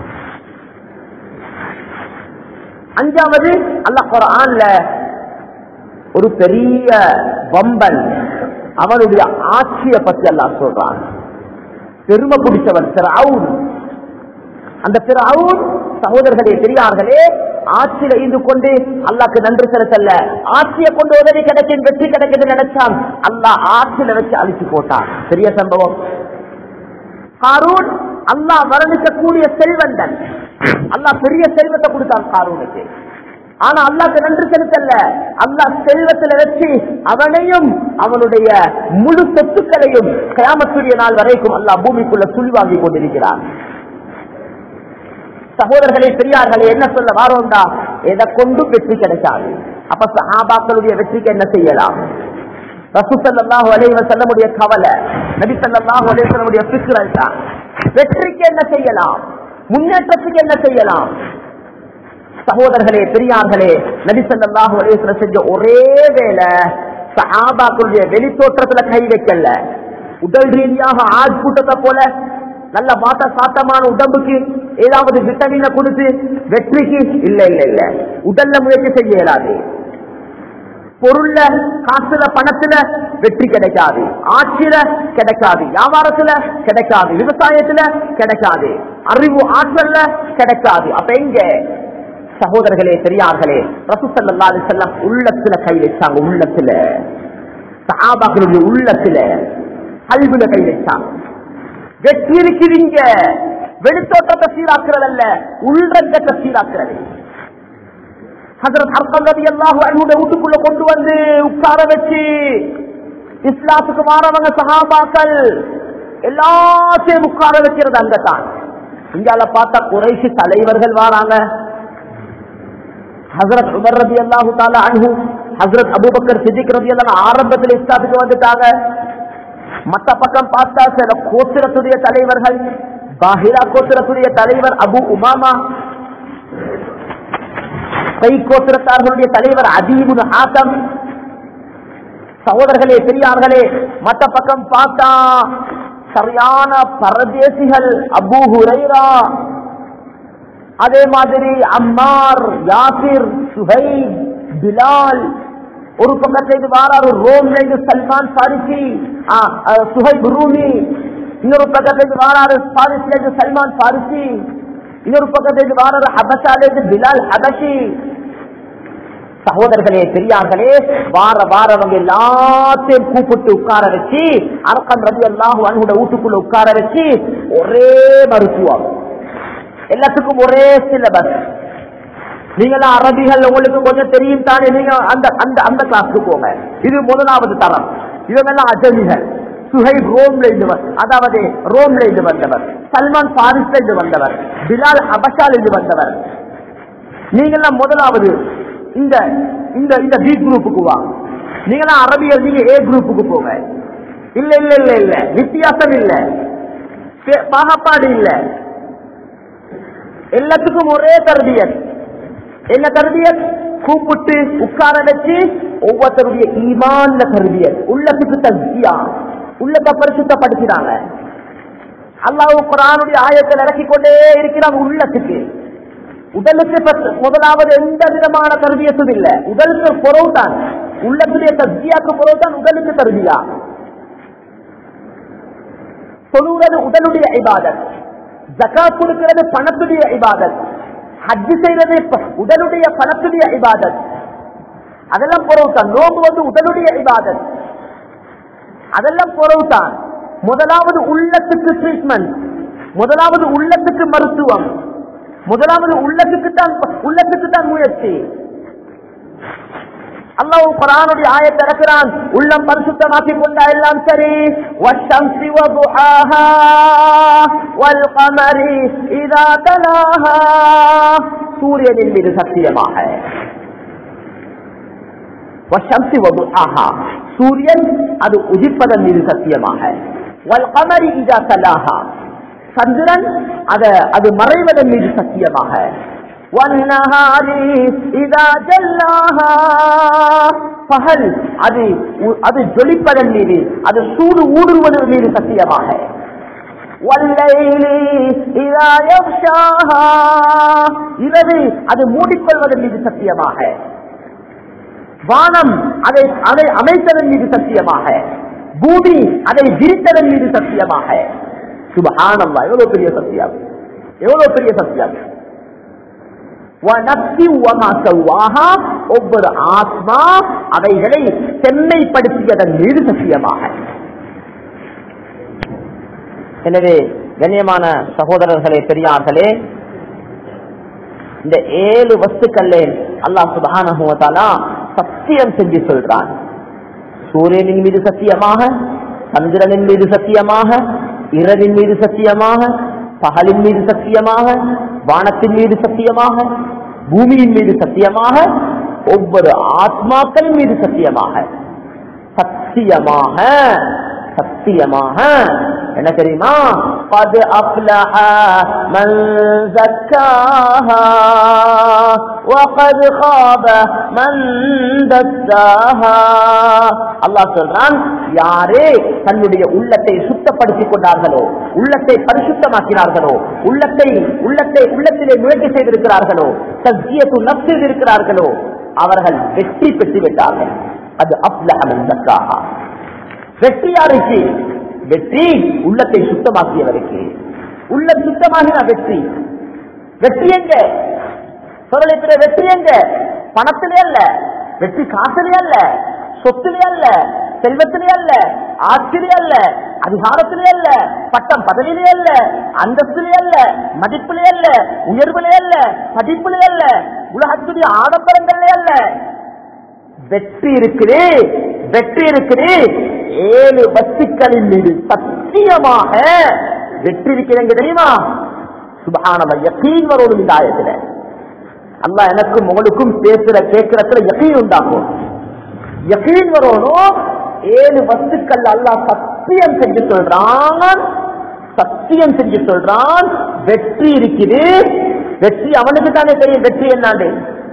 A: அஞ்சாவது அல்லாஹ் குர்ஆன்ல ஒரு பெரிய வம்பன் அவனுடைய ஆட்சியை பத்தி எல்லாம் சொல்றான் பெருமை பிடிச்சவன் பிறவுன் அந்த பிறவுன் சகோதரர்களே பெரியார்களே ஆட்சியில இருந்து கொண்டு அல்லாக்கு நன்றி செலுத்தல்ல ஆட்சியை கொண்டு உதவி கிடைக்கும் வெற்றி கிடைக்குது நினைச்சான் அல்லாஹ் ஆட்சியில வச்சு அழிச்சு போட்டான் பெரிய சம்பவம் காரூன் அல்லாஹ் வர்ணிக்கக்கூடிய செல்வந்தன் அல்லாஹ் பெரிய செல்வத்தை கொடுத்தான் காரூனுக்கு ஆனா அல்லாஹ்க்கு நன்றி செலுத்தல்ல அல்லாஹ் செல்வத்துல வச்சு அவனையும் அவனுடைய முழு சொத்துக்களையும் கிராமத்துடைய நாள் வரைக்கும் அல்லாஹ் பூமிக்குள்ள சுழிவாங்கி கொண்டிருக்கிறான் சகோதரர்களே பெரியார்களே என்ன சொல்ல வாரோண்டா எதை கொண்டு வெற்றி கிடைக்காது அப்ப சஹாபாக்களுடைய வெற்றிக்கு என்ன செய்யலாம் ரசூசல்லாஹு அலைஹி வஸல்லமுடைய கவலை நபி ஸல்லல்லாஹு அலைஹி வஸல்லமுடைய ஃபிக்ரல் தான் வெற்றிக்கு என்ன செய்யலாம் முன்னேற்றத்துக்கு என்ன செய்யலாம் சகோதரர்களே பெரியார்களே நபி ஸல்லல்லாஹு அலைஹி வஸல்லம் செஞ்ச ஒரே வேலை சஹாபாக்களுடைய வெளித்தோற்றத்துல கை வைக்கல உடல் ரீதியாக ஆள் கூட்டத்தை போல நல்ல மாட்ட சாத்தமான உடம்புக்கு ஏதாவது விட்டமினை கொடுத்து வெற்றிக்கு இல்ல இல்ல இல்ல உடல்ல முயற்சி செய்ய இயலாது பொருள்ல காசுல பணத்துல வெற்றி கிடைக்காது ஆட்சியில கிடைக்காது வியாபாரத்துல கிடைக்காது விவசாயத்துல கிடைக்காது அறிவு ஆற்றல்ல கிடைக்காது அப்ப எங்க சகோதரர்களே பெரியார்களே ரசூசல்லா செல்லம் உள்ளத்துல கை வச்சாங்க உள்ளத்துல சஹாபாக்களுடைய உள்ளத்துல கல்வில கை வச்சாங்க வெற்றி இருக்கிறீங்க வெளித்தோட்டத்தை சீராக்குறது அல்ல உள்ரங்கத்தை சீராக்குறது ஹசரத் ஹர்பல் ரதி அல்லாஹு அன்ஹுடைய வீட்டுக்குள்ள கொண்டு வந்து உட்கார வச்சு இஸ்லாத்துக்கு மாறவங்க சஹாபாக்கள் எல்லாத்தையும் உட்கார வைக்கிறது அங்கதான் இங்கால பார்த்தா குறைசி தலைவர்கள் வராங்க ஹசரத் உமர் ரதி அல்லாஹு தாலா அன்ஹு ஹசரத் அபூபக்கர் சித்திக் ரதி அல்லாஹ் ஆரம்பத்தில் இஸ்லாத்துக்கு வந்துட்டாங்க மத்த பக்கம் பார்த்தா சில கோத்திரத்துடைய தலைவர்கள் பாஹிரா கோத்திரத்துடைய தலைவர் அபு உமாமா கைகோத்திரத்தார்களுடைய தலைவர் அதீபுன் ஆட்டம் சகோதரர்களே பெரியார்களே மத்த பக்கம் பார்த்தா சரியான பரதேசிகள் அபூ ஹுரைரா அதே மாதிரி அம்மார் யாசிர் சுஹை பிலால் ஒரு பக்கத்துல இது வாராரு ரோம்ல இருந்து சல்மான் பாரிசி ஆ, ஆ, சுஹைப் ரூமி இன்னொரு பக்கத்துல இருந்து வாராரு பாரிஸ்ல இருந்து சல்மான் பாரிசி இன்னொரு பக்கத்துல இருந்து வாராரு ஹபசால இருந்து பிலால் ஹபஷி சகோதரர்களே பெரியார்களே வார வாரவங்க எல்லாத்தையும் கூப்பிட்டு உட்கார வச்சு அரக்கம் ரவி அல்லாஹ் அனுட வீட்டுக்குள்ள உட்கார வச்சு ஒரே மருத்துவம் எல்லாத்துக்கும் ஒரே சிலபஸ் நீங்களாம் அரபிகள் உங்களுக்கு கொஞ்சம் தெரியும் தானே நீங்க அந்த அந்த அந்த கிளாஸ்க்கு போங்க இது முதலாவது தரம் இவங்கெல்லாம் அஜமிகள் சுஹைப் ரோம்ல இருந்து வ- அதாவது ரோம்ல இருந்து வந்தவர் சல்மான் பாரிஸ்ல இருந்து வந்தவர் பிலால் அபஷால் இருந்து வந்தவர் நீங்கெல்லாம் முதலாவது இந்த இந்த இந்த பி குரூப்புக்கு வா நீங்களாம் அரபியல் நீங்க ஏ குரூப்புக்கு போங்க இல்ல இல்ல இல்ல இல்ல வித்தியாசம் இல்ல பே- பாகப்பாடு இல்ல எல்லாத்துக்கும் ஒரே தர்பியத் என்ன தர்பியத் கூப்பிட்டு உட்கார வச்சு ஒவ்வொருத்தருடைய ஈமான்ல தர்பியத் உள்ளத்துக்கு தஸ்தியா உள்ளத்தை பரிசுத்தப்படுத்தினாங்க அல்லாஹ் குரானுடைய ஆயத்தில் இறக்கிக் கொண்டே இருக்கிறான் உள்ளத்துக்கு உடலுக்கு பத்து- முதலாவது எந்த விதமான தர்பியத்தும் இல்ல உடலுக்கு பொறவு தான் உள்ளத்துடைய தஸ்தியாக்கு பொறவு தான் உடலுக்கு தர்பியா தொழுகிறது உடலுடைய இபாதத் ஜகாத் கொடுக்கிறது பணத்துடைய இபாதத் ஹஜ் செய்யறது ப- உடலுடைய பணத்துடைய இபாதத் அதெல்லாம் பொறவுதான் நோம்பு வந்து உடலுடைய இபாதத் அதெல்லாம் பொறவுதான் முதலாவது உள்ளத்துக்கு ட்ரீட்மெண்ட் முதலாவது உள்ளத்துக்கு மருத்துவம் முதலாவது உள்ளத்துக்கு தான் உள்ளத்துக்கு தான் முயற்சி அல்லாஹ் குரானுடைய ஆயத்தை இறக்கிறான் உள்ளம் பரிசுத்தமாக்கி கொண்டா எல்லாம் சரி والشمس وضحاها والقمر إذا تلاها சூரியனின் மீது சத்தியமாக والشمس وضحاها சூரியன் அது உதிப்பதன் மீது சத்தியமாக والقمر إذا تلاها சந்திரன் அத அது மறைவதன் மீது சத்தியமாக والنهار إذا جلاها பகல் அது அது ஜொலிப்பதன் மீது அது சூடு ஊடுருவதன் மீது சத்தியமாக والليل إذا يغشاها இரவு அது மூடிக்கொள்வதன் மீது சத்தியமாக வானம் அதை அதை அமைத்ததன் மீது சத்தியமாக பூமி அதை விரித்ததன் மீது சத்தியமாக சுபஹானல்லா எவ்வளவு பெரிய சத்தியம் எவ்வளவு பெரிய சத்தியம் வனப்சி வமா சவ்வாஹா, ஒவ்வொரு ஆத்மா அவைகளை செம்மைப்படுத்தியதன் மீது சத்தியமாக எனவே கண்ணியமான சகோதரர்களே பெரியார்களே இந்த ஏழு வஸ்துக்கள்ல அல்லாஹ் சுபஹானஹு வ தஆலா சத்தியம் செஞ்சு சொல்றான் சூரியனின் மீது சத்தியமாக சந்திரனின் மீது சத்தியமாக இரவின் மீது சத்தியமாக பகலின் மீது சத்தியமாக வானத்தின் மீது சத்தியமாக பூமியின் மீது சத்தியமாக ஒவ்வொரு ஆத்மாக்களின் மீது சத்தியமாக சத்தியமாக சத்தியமாக என்ன தெரியுமா قد أفلح من زكاها وقد خاب من دساها அல்லாஹ் சொல்றான் யாரே தன்னுடைய உள்ளத்தை சுத்தப்படுத்திக் கொண்டார்களோ உள்ளத்தை பரிசுத்தமாக்கினார்களோ உள்ளத்தை உள்ளத்தை உள்ளத்திலே முயற்சி செய்திருக்கிறார்களோ தஸ்ஜியத்து நப்சு இருக்கிறார்களோ அவர்கள் வெற்றி பெற்று விட்டார்கள் அது அப்லஹமன் தக்காஹா வெற்றி யாருக்கு வெற்றி உள்ளத்தை சுத்தமாக்கியவருக்கு உள்ள சுத்தமாகின வெற்றி வெற்றி எங்க சொல்லத்திலே வெற்றி எங்க பணத்திலே அல்ல வெற்றி காசிலே அல்ல சொத்திலே அல்ல செல்வத்திலே அல்ல ஆட்சியிலே அல்ல அதிகாரத்திலே அல்ல பட்டம் பதவியிலே அல்ல அந்தஸ்திலே அல்ல மதிப்பிலே அல்ல உயர்விலே அல்ல படிப்பிலே அல்ல உலகத்துடைய ஆடம்பரங்களே அல்ல வெற்றி இருக்குது வெற்றி இருக்குது ஏழு வஸ்துக்களின் மீது சத்தியமாக வெற்றி இருக்கிறேங்க தெரியுமா சுபகானவ யக்கீன் வரும் இந்த ஆயத்துல அல்லாஹ் எனக்கும் உங்களுக்கும் பேசுற கேட்கிறதுல யக்கீன் உண்டாக்கும் யக்கீன் வரணும் ஏழு வஸ்துக்கள் அல்லாஹ் சத்தியம் செஞ்சு சொல்றான் சத்தியம் செஞ்சு சொல்றான் வெற்றி இருக்குது வெற்றி அவனுக்கு தானே தெரியும் வெற்றி என்னாண்டு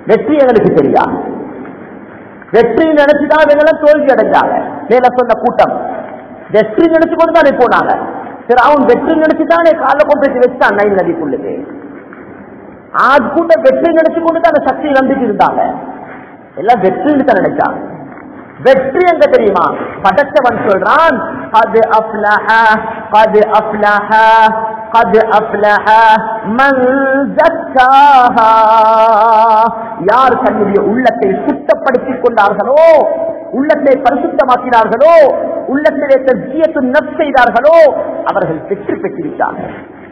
A: வெற்றி எங்களுக்கு தெரியாது வெற்றி நினைச்சுதான் இவங்க தோல்வி அடைஞ்சாங்க மேல சொன்ன கூட்டம் வெற்றி நினைச்சு கொண்டு தானே போனாங்க சரி அவன் வெற்றி நினைச்சுதானே கால கொண்டு வச்சான் நைல் நதிக்குள்ளது ஆஜ் கூட்டம் வெற்றி நினைச்சு கொண்டு தான் அந்த சக்தியை நம்பிட்டு இருந்தாங்க எல்லாம் வெற்றின்னு தான் நினைச்சாங்க வெற்றி எங்க தெரியுமா படைச்சவன் சொல்றான் அது அஃப்லஹ அது அஃப்லஹ قد أفلح من زكاها யார் தன்னுடைய உள்ளத்தை சுத்தப்படுத்திக் கொண்டார்களோ உள்ளத்தை பரிசுத்தமாக்கினார்களோ உள்ளத்திலே தஜ்ஜியத்து நப் செய்தார்களோ அவர்கள் வெற்றி பெற்றிருக்கிறார்கள்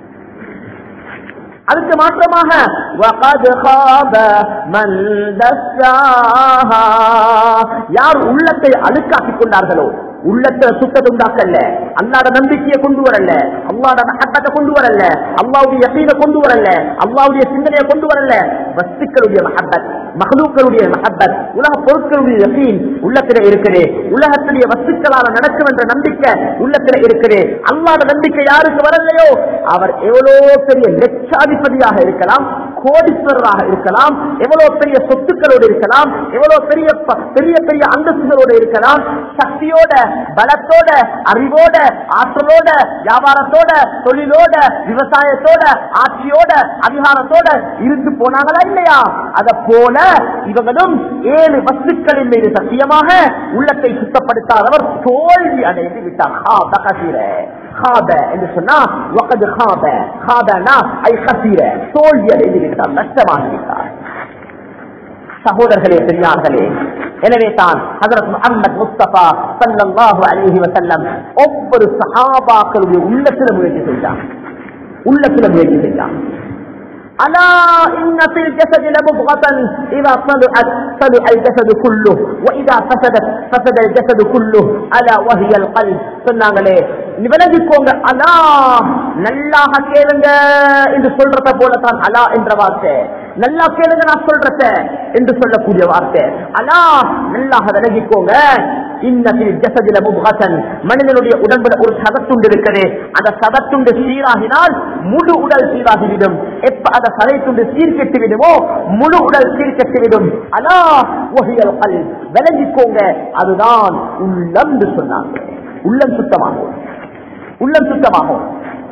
A: அதுக்கு மாற்றமாக وَقَدْ خَابَ مَنْ دَسَّاهَا யார் உள்ளத்தை அழுக்காக்கிக் கொண்டார்களோ உள்ளத்தை சுத்தத்தை உண்டாக்கல்ல அல்லாட நம்பிக்கையை கொண்டு வரல அல்லாட மஹப்பத்தை கொண்டு வரல அல்லாவுடைய யக்கீனை கொண்டு வரல அல்லாவுடைய சிந்தனையை கொண்டு வரல வஸ்துக்களுடைய மஹப்பத் மகளூக்களுடைய மஹப்பத் உலக பொருட்களுடைய யக்கீன் உள்ளத்திலே இருக்குது உலகத்துடைய வஸ்துக்களால நடக்கும் என்ற நம்பிக்கை உள்ளத்திலே இருக்குது அல்லாட நம்பிக்கை யாருக்கு வரலையோ அவர் எவ்வளவு பெரிய லட்சாதிபதியாக இருக்கலாம் கோடீஸ்வரராக இருக்கலாம் எவ்வளவு பெரிய சொத்துக்களோடு இருக்கலாம் எவ்வளவு பெரிய ப- பெரிய பெரிய அந்தஸ்துகளோடு இருக்கலாம் சக்தியோட பலத்தோட அறிவோட ஆற்றலோட வியாபாரத்தோட தொழிலோட விவசாயத்தோட ஆட்சியோட அதிகாரத்தோட இருந்து போனாங்களா இல்லையா அத போல இவங்களும் ஏழு வஸ்துக்களின் மீது சத்தியமாக உள்ளத்தை சுத்தப்படுத்தாதவர் தோல்வி அடைந்து விட்டார் ஹா, பகசீர. ஹாப என்று சொன்னா வகது ஹாப ஹாபனா ஐ கசீர தோல்வி அடைந்து விட்டார் நஷ்டமாகி விட்டார் சகோதரர்களே பெரியார்களே எனவே தான் ஹஜரத் முஹம்மது முஸ்தபா ஸல்லல்லாஹு அலைஹி வஸல்லம் ஒவ்வொரு சஹாபாக்களுடைய உள்ளத்துல முயற்சி செஞ்சான் உள்ளத்துல முயற்சி செஞ்சான் ألا إن في الجسد لمضغة إذا صلحت صلح الجسد كله وإذا فسدت فسد الجسد كله ألا وهي القلب சொன்னாங்களே நீ விலகிக்கோங்க அலா நல்லாக கேளுங்க என்று சொல்றத போலதான் அலா என்ற வார்த்தை நல்லா கேளுங்க நான் சொல்றத என்று சொல்லக்கூடிய வார்த்தை அலா நல்லாக விலகிக்கோங்க இன்னத்தில் ஜசதில முகசன் மனிதனுடைய உடம்புல ஒரு சதத்துண்டு இருக்குது அந்த சதத்துண்டு சீராகினால் முழு உடல் சீராகிவிடும் எப்ப அந்த சதைத்துண்டு சீர்கெட்டு விடுமோ முழு உடல் சீர்கெட்டு விடும் அலா ஒஹியல் கல் விலகிக்கோங்க அதுதான் உள்ளம் என்று சொன்னாங்க உள்ளம் சுத்தமாகும் உள்ளம் சுத்தமாகும்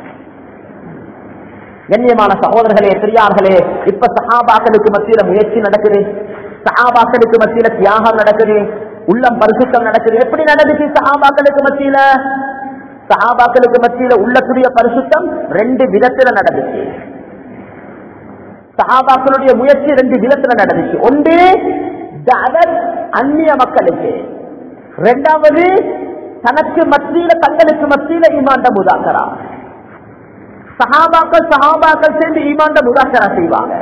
A: கண்ணியமான சகோதரர்களே பெரியார்களே இப்ப சஹாபாக்களுக்கு மத்தியில முயற்சி நடக்குது சஹாபாக்களுக்கு மத்தியில தியாகம் நடக்குது உள்ளம் பரிசுத்தம் நடக்குது எப்படி நடந்துச்சு சஹாபாக்களுக்கு மத்தியில சஹாபாக்களுக்கு மத்தியில உள்ளத்துடைய பரிசுத்தம் ரெண்டு விதத்துல நடந்துச்சு சஹாபாக்களுடைய முயற்சி ரெண்டு விதத்துல நடந்துச்சு ஒன்று தஅவத் அந்நிய மக்களுக்கு இரண்டாவது தனக்கு மத்தியில தங்களுக்கு மத்தியில ஈமாண்ட முதாக்கரா சஹாபாக்கள் சஹாபாக்கள் சேர்ந்து ஈமாண்ட முதாக்கரா செய்வாங்க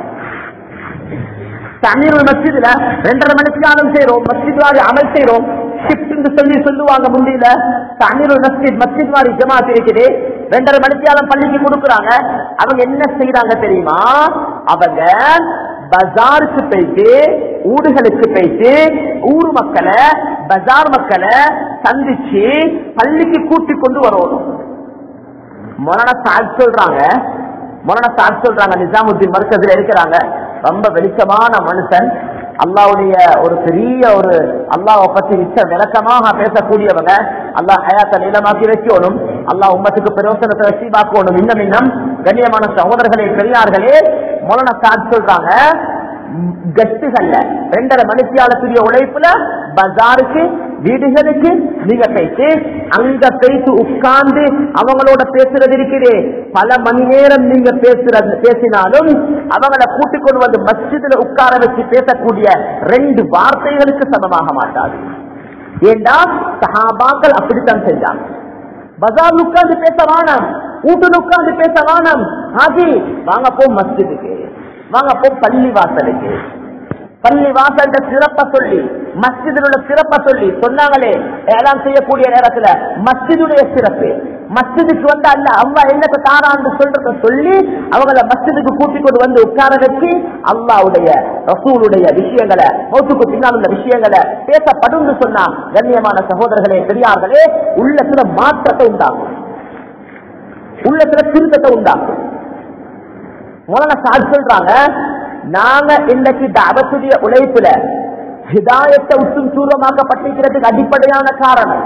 A: தண்ணீர் மஸ்ஜிதுல ரெண்டரை மணிக்கு ஆனம் செய்யறோம் மஸ்ஜித் மாதிரி அமல் செய்யறோம் ஷிப்ட் சொல்லி சொல்லுவாங்க முந்தியில தண்ணீர் மஸ்ஜித் மஸ்ஜித் மாதிரி ஜமாத் இருக்குது ரெண்டரை மணிக்காலம் பள்ளிக்கு கொடுக்குறாங்க அவங்க என்ன செய்யறாங்க தெரியுமா அவங்க பஜாருக்கு போயிட்டு ஊடுகளுக்கு போயிட்டு ஊர் மக்களை பஜார் மக்களை சந்திச்சு பள்ளிக்கு கூட்டி கொண்டு வரணும் மொரண சாட் சொல்றாங்க மொரண சாட் சொல்றாங்க நிஜாமுத்தீன் மருக்கத்தில் இருக்கிறாங்க ரொம்ப வெளிச்சமான மனுஷன் அல்லாவுடைய ஒரு பெரிய ஒரு அல்லாவை பத்தி மிச்ச விளக்கமாக பேசக்கூடியவங்க அல்லாஹ் ஹயாத்தை நீளமாக்கி வைக்கணும் அல்லாஹ் உம்மத்துக்கு பிரயோசனத்தை வசீபாக்கணும் இன்னும் இன்னும் கண்ணியமான சகோதரர்களே பெரியார்களே மொரண சாட் சொல்றாங்க கட்டுகள்ல ரெண்டரை மணித்தியாலத்துடைய உழைப்புல பஜாருக்கு வீடுகளுக்கு நீங்க போயிட்டு அங்க போயிட்டு உட்கார்ந்து அவங்களோட பேசுறது இருக்குது பல மணி நேரம் நீங்க பேசுறது பேசினாலும் அவங்கள கூட்டிக் கொண்டு வந்து மஸ்ஜிதுல உட்கார வச்சு பேசக்கூடிய ரெண்டு வார்த்தைகளுக்கு சமமாக மாட்டாது ஏண்டா சஹாபாக்கள் அப்படித்தான் செஞ்சாங்க பஜார் உட்கார்ந்து பேச வானம் வீட்டுல உட்கார்ந்து பேச வானம் ஆகி வாங்க போ மஸ்ஜிதுக்கு வாங்க போ பள்ளி வாசலுக்கு பள்ளி வாசல்ட சிறப்ப சொல்லி மஸ்ஜிதில் உள்ள சிறப்ப சொல்லி சொன்னாங்களே ஏலாம் செய்யக்கூடிய நேரத்துல மஸ்ஜிதுடைய சிறப்பு மஸ்ஜிதுக்கு வந்து அல்ல அம்மா என்னக்கு தாரான்னு சொல்றத சொல்லி அவங்கள மஸ்ஜிதுக்கு கூட்டிக் கொண்டு வந்து உட்கார வச்சு அல்லாவுடைய ரசூலுடைய விஷயங்களை மௌத்துக்கு பின்னால் உள்ள விஷயங்களை பேசப்படும் சொன்னா கண்ணியமான சகோதரர்களே பெரியார்களே உள்ளத்துல மாற்றத்தை உண்டாகும் உள்ளத்துல திருத்தத்தை உண்டாகும் முதல்ல சாட் சொல்றாங்க நாங்க இன்னைக்கு தவத்துடைய உழைப்புல ஹிதாயத்தை உற்றும் சூரமாக்கப்பட்டிருக்கிறதுக்கு அடிப்படையான காரணம்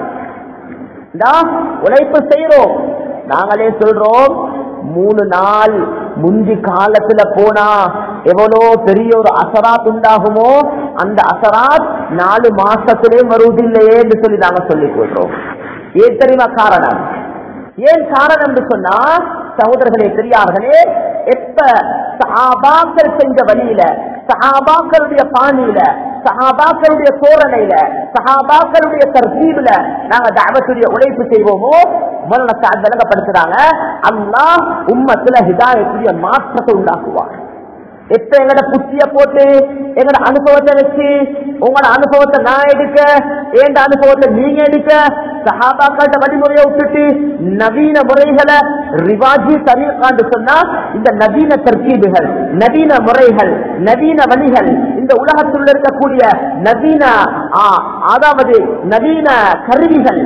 A: நான் உழைப்பு செய்யறோம் நாங்களே சொல்றோம் மூணு நாள் முந்தி காலத்துல போனா எவ்வளோ பெரிய ஒரு அசராத் உண்டாகுமோ அந்த அசராத் நாலு மாசத்திலே வருவதில்லையே என்று சொல்லி நாங்க சொல்லிக் கொள்றோம் ஏன் தெரியுமா காரணம் ஏன் காரணம் என்று சொன்னா சகோதரர்களே பெரியார்களே எப்ப சஹாபாக்கள் செஞ்ச வழியில சஹாபாக்களுடைய பாணியில சஹாபாக்களுடைய தோரணையில சஹாபாக்களுடைய தர்தீபில நாங்க தாவத்துடைய உழைப்பு செய்வோமோ முதல்ல விளங்கப்படுத்துறாங்க அல்லாஹ் உம்மத்துல ஹிதாயத்துடைய மாற்றத்தை உண்டாக்குவார் எப்ப எங்கட புத்திய போட்டு எங்கட அனுபவத்தை வச்சு உங்களோட அனுபவத்தை நான் எடுக்க எந்த அனுபவத்தை நீங்க எடுக்க சஹாபாக்காட்ட வழிமுறையை விட்டுட்டு நவீன முறைகளை ரிவாஜி தரீகாண்டு சொன்னா இந்த நவீன தர்கீபுகள் நவீன முறைகள் நவீன வழிகள் இந்த உலகத்தில் இருக்கக்கூடிய நவீன ஆ, அதாவது நவீன கருவிகள்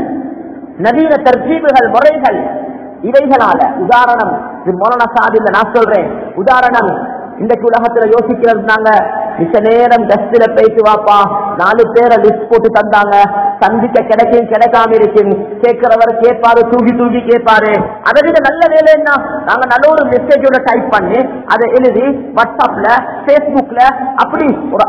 A: நவீன தர்கீபுகள் முறைகள் இவைகளால உதாரணம் இது மௌலானா சாதில்ல நான் சொல்றேன் உதாரணம் இன்றைக்கு உலகத்துல யோசிக்கிறது நாங்க மிச்ச நேரம் டஸ்ட்ல போயிட்டு வாப்பா நாலு பேரை லிஸ்ட் போட்டு தந்தாங்க சந்திக்க கிடைக்கும் கிடைக்காம இருக்கும் கேட்கிறவர் கேட்பாரு தூக்கி தூக்கி கேட்பாரு அதை விட நல்ல வேலை என்ன நாங்க நல்ல ஒரு மெசேஜோட டைப் பண்ணி அதை எழுதி வாட்ஸ்அப்ல பேஸ்புக்ல அப்படி ஒரு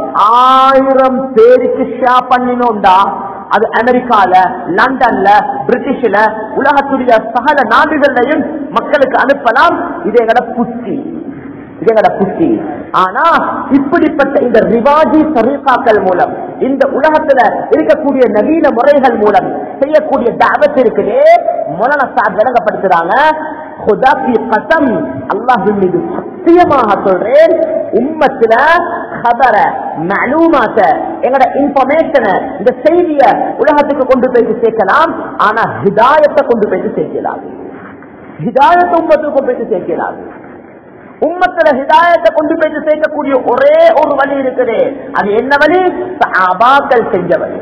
A: ஆயிரம் பேருக்கு ஷேர் பண்ணினோம்டா அது அமெரிக்கால லண்டன்ல பிரிட்டிஷ்ல உலகத்துடைய சகல நாடுகள்லையும் மக்களுக்கு அனுப்பலாம் இது எங்கட புத்தி இது எங்கட புத்தி ஆனா இப்படிப்பட்ட இந்த ரிவாஜி தரீகாக்கள் மூலம் இந்த உலகத்துல இருக்கக்கூடிய நவீன முறைகள் மூலம் செய்யக்கூடிய தாவத் இருக்குதே முதல சார் விளங்கப்படுத்துறாங்க ஹுதாபி கசம் அல்லாஹின் மீது சத்தியமாக சொல்றேன் உம்மத்துல கபர மலூமாத்த எங்கட இன்ஃபர்மேஷனை இந்த செய்திய உலகத்துக்கு கொண்டு போயிட்டு சேர்க்கலாம் ஆனா ஹிதாயத்தை கொண்டு போயிட்டு சேர்க்கலாம் ஹிதாயத்தை உம்மத்துக்கு கொண்டு போயிட்டு சேர்க்கலாம் உம்மத்துல ஹிதாயத்தை கொண்டு போயிட்டு சேர்க்கக்கூடிய ஒரே ஒரு வழி இருக்குது அது என்ன வழி சஹாபாக்கள் செஞ்ச வழி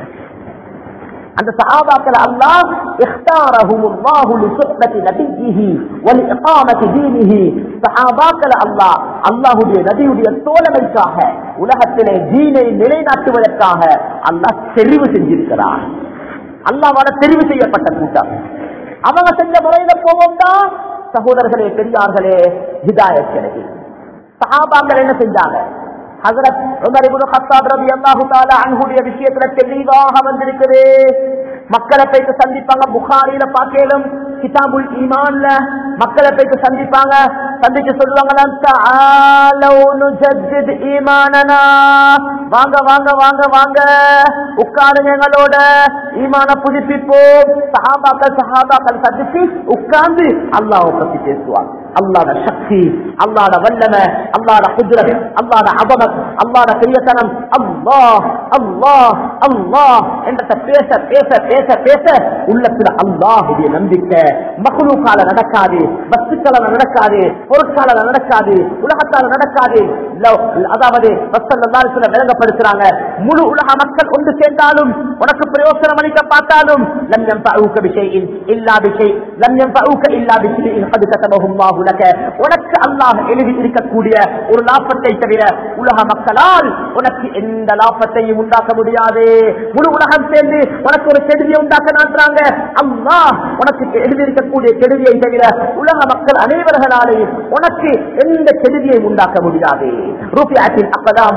A: அந்த சஹாபாக்கள் அல்லாஹ் இख्तारهم الله لصحبة نبيه ولإقامة دينه சஹாபாக்கள் அல்லாஹ் அல்லாஹ்வுடைய நபியுடைய தோழமைக்காக உலகத்திலே தீனை நிலைநாட்டுவதற்காக அல்லாஹ் தெரிவு செஞ்சிருக்கிறார் அல்லாஹ்வால தெரிவு செய்யப்பட்ட கூட்டம் அவங்க செஞ்ச முறையில போவோம்னா சகோதரர்களே பெரியார்களே ஹிதாயத் கிடைக்கும் சஹாபாக்கள் என்ன செஞ்சாங்க ஹசரத் உமர் இப்னு கத்தாப் ரலியல்லாஹு தஆலா அன்ஹுடைய விஷயத்துல தெளிவாக வந்திருக்குது மக்களை போயிட்டு சந்திப்பாங்க புகாரில பாக்கலும் கிதாபுல் ஈமான்ல மக்களை போயிட்டு சந்திப்பாங்க சந்திச்சு சொல்லுவாங்க "தஆலவு நுஜத்தித் ஈமானனா." வாங்க வாங்க வாங்க வாங்க உட்காருங்க எங்களோட ஈமான புதுப்பிப்போம் சஹாபாக்கள் சஹாபாக்கள் சந்திச்சு உட்கார்ந்து அல்லாஹ்வை பத்தி பேசுவாங்க அல்லாட சக்தி அல்லாட வல்லமை அல்லாட குதிரத் அல்லாட அபமத் அல்லாட பெரியத்தனம் அல்லாஹ் அல்லாஹ் அல்லாஹ் என்ற பேச பேச பேச பேச உள்ளத்துல அல்லாஹுடைய நம்பிக்கை மகுழுக்கால நடக்காது வஸ்துக்கள நடக்காது பொருட்கால நடக்காது உலகத்தால நடக்காது லவ்- அதாவது வசல்ல விளங்கப்படுத்துறாங்க முழு உலக மக்கள் ஒன்று சேர்ந்தாலும் உனக்கு பிரயோசனம் அளிக்க பார்த்தாலும் لم ينفعوك بشيء إلا بشيء لم ينفعوك إلا بشيء قد كتبه الله لك உனக்கு அல்லாஹ் எழுதி இருக்கக்கூடிய ஒரு லாபத்தை தவிர உலக மக்களால் உனக்கு எந்த லாபத்தையும் உண்டாக்க முடியாது முழு உலகம் சேர்ந்து உனக்கு ஒரு கெடுதியை உண்டாக்க நாட்டுறாங்க அல்லாஹ் உனக்கு எழுதி இருக்கக்கூடிய கெடுதியை தவிர உலக மக்கள் அனைவர்களாலேயும் உனக்கு எந்த கெடுதியையும் உண்டாக்க முடியாது ரூபியாற்றின் அப்பதாம்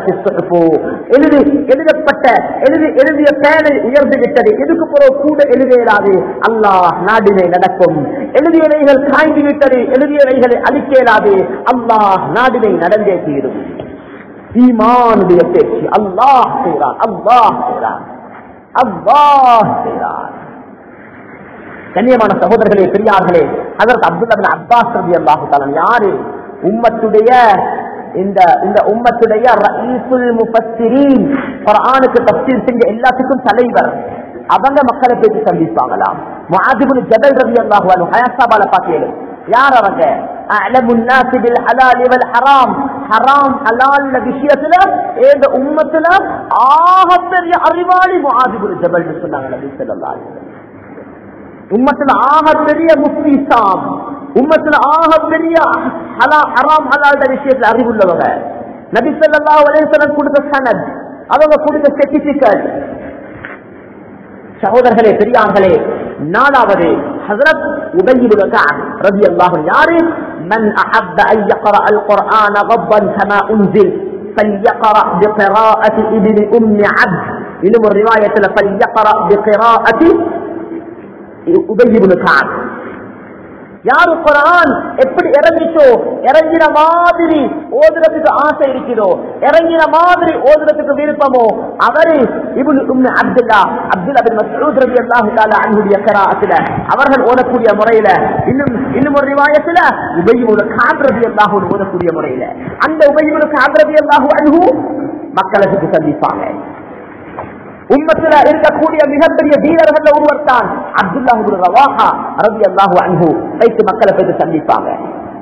A: எழுதி எழுதப்பட்ட எழுதி எழுதிய பேனை உயர்ந்து விட்டது இதுக்கு பிறகு கூட எழுதியலாது அல்லாஹ் நாடினை நடக்கும் எழுதியவைகள் காய்ந்து விட்டது எழுதியவைகளை அழிக்க இயலாது அல்லாஹ் நாடினை நடந்தே தீரும் ஈமானுடைய பேச்சு அல்லாஹ் செய்கிறான் அல்லாஹ் செய்கிறான் அல்லாஹ் செய்கிறான் கண்ணியமான சகோதரர்களே பெரியார்களே அதற்கு அப்துல்லா அப்பாஸ் ரபி அல்லாஹு தாலன் யாரு உம்மத்துடைய இந்த இந்த உம்மத்துடைய ரஈசுல் முஃபஸ்ஸிரீன் குர்ஆனுக்கு தஃப்சீர் செஞ்ச எல்லாத்துக்கும் தலைவர் அவங்க மக்களை பேசி சந்திப்பாங்களாம் முஆதிபுல் ஜபல் ரபி அல்லாஹு அன்ஹு ஹயாசாபால பாத்தீங்க யார் அவங்க அலமு الناس بالحلال والحرام ஹராம் ஹலால் விஷயத்துல ஏந்த உம்மத்துல ஆகப்பெரிய அறிவாளி முஆதிபுல் ஜபல் சொன்னாங்க நபி ஸல்லல்லாஹு அலைஹி வஸல்லம் உம்மத்துல ஆக பெரிய முஃப்தி சாம் உம்மத்துல ஆக பெரிய ஹலா ஹராம் ஹலால்ட விஷயத்துல அறிவுள்ளவங்க நபி ஸல்லல்லாஹு அலைஹி வஸல்லம் கொடுத்த சனத் அவங்க கொடுத்த சர்டிபிகேட் சகோதரர்களே பெரியார்களே நாலாவது ஹசரத் உபயிபுல் கஅப் ரலியல்லாஹு அன்ஹு யாரு من احب ان يقرا القران غضا كما انزل فليقرا بقراءه ابن ام عبد இன்னும் ஒரு ரிவாயத்துல فليقرا بقراءه ابي بن كعب யாரு குரான் எப்படி இறங்கிச்சோ இறங்கின மாதிரி ஓதுறதுக்கு ஆசை இருக்கிறதோ இறங்கின மாதிரி ஓதுறதுக்கு விருப்பமோ அவரு இப்னு உம்மு அப்துல்லா அப்துல்லா பின் மஸ்ஊத் ரலியல்லாஹு தஆலா அன்ஹுடைய கிராஅத்துல அவர்கள் ஓதக்கூடிய முறையில இன்னும் இன்னும் ஒரு ரிவாயத்துல உபய் இப்னு கஅப் ரலியல்லாஹு அன்ஹு ஓதக்கூடிய முறையில அந்த உபய் இப்னு கஅப் ரலியல்லாஹு அன்ஹு மக்களுக்கு சந்திப்பாங்க உம்மத்துல இருக்கக்கூடிய மிகப்பெரிய வீரர்கள் ஒருவர் தான் அப்துல்லாஹு ரவாஹா ரவி அல்லாஹு அன்பு வைத்து மக்களை போய் சந்திப்பாங்க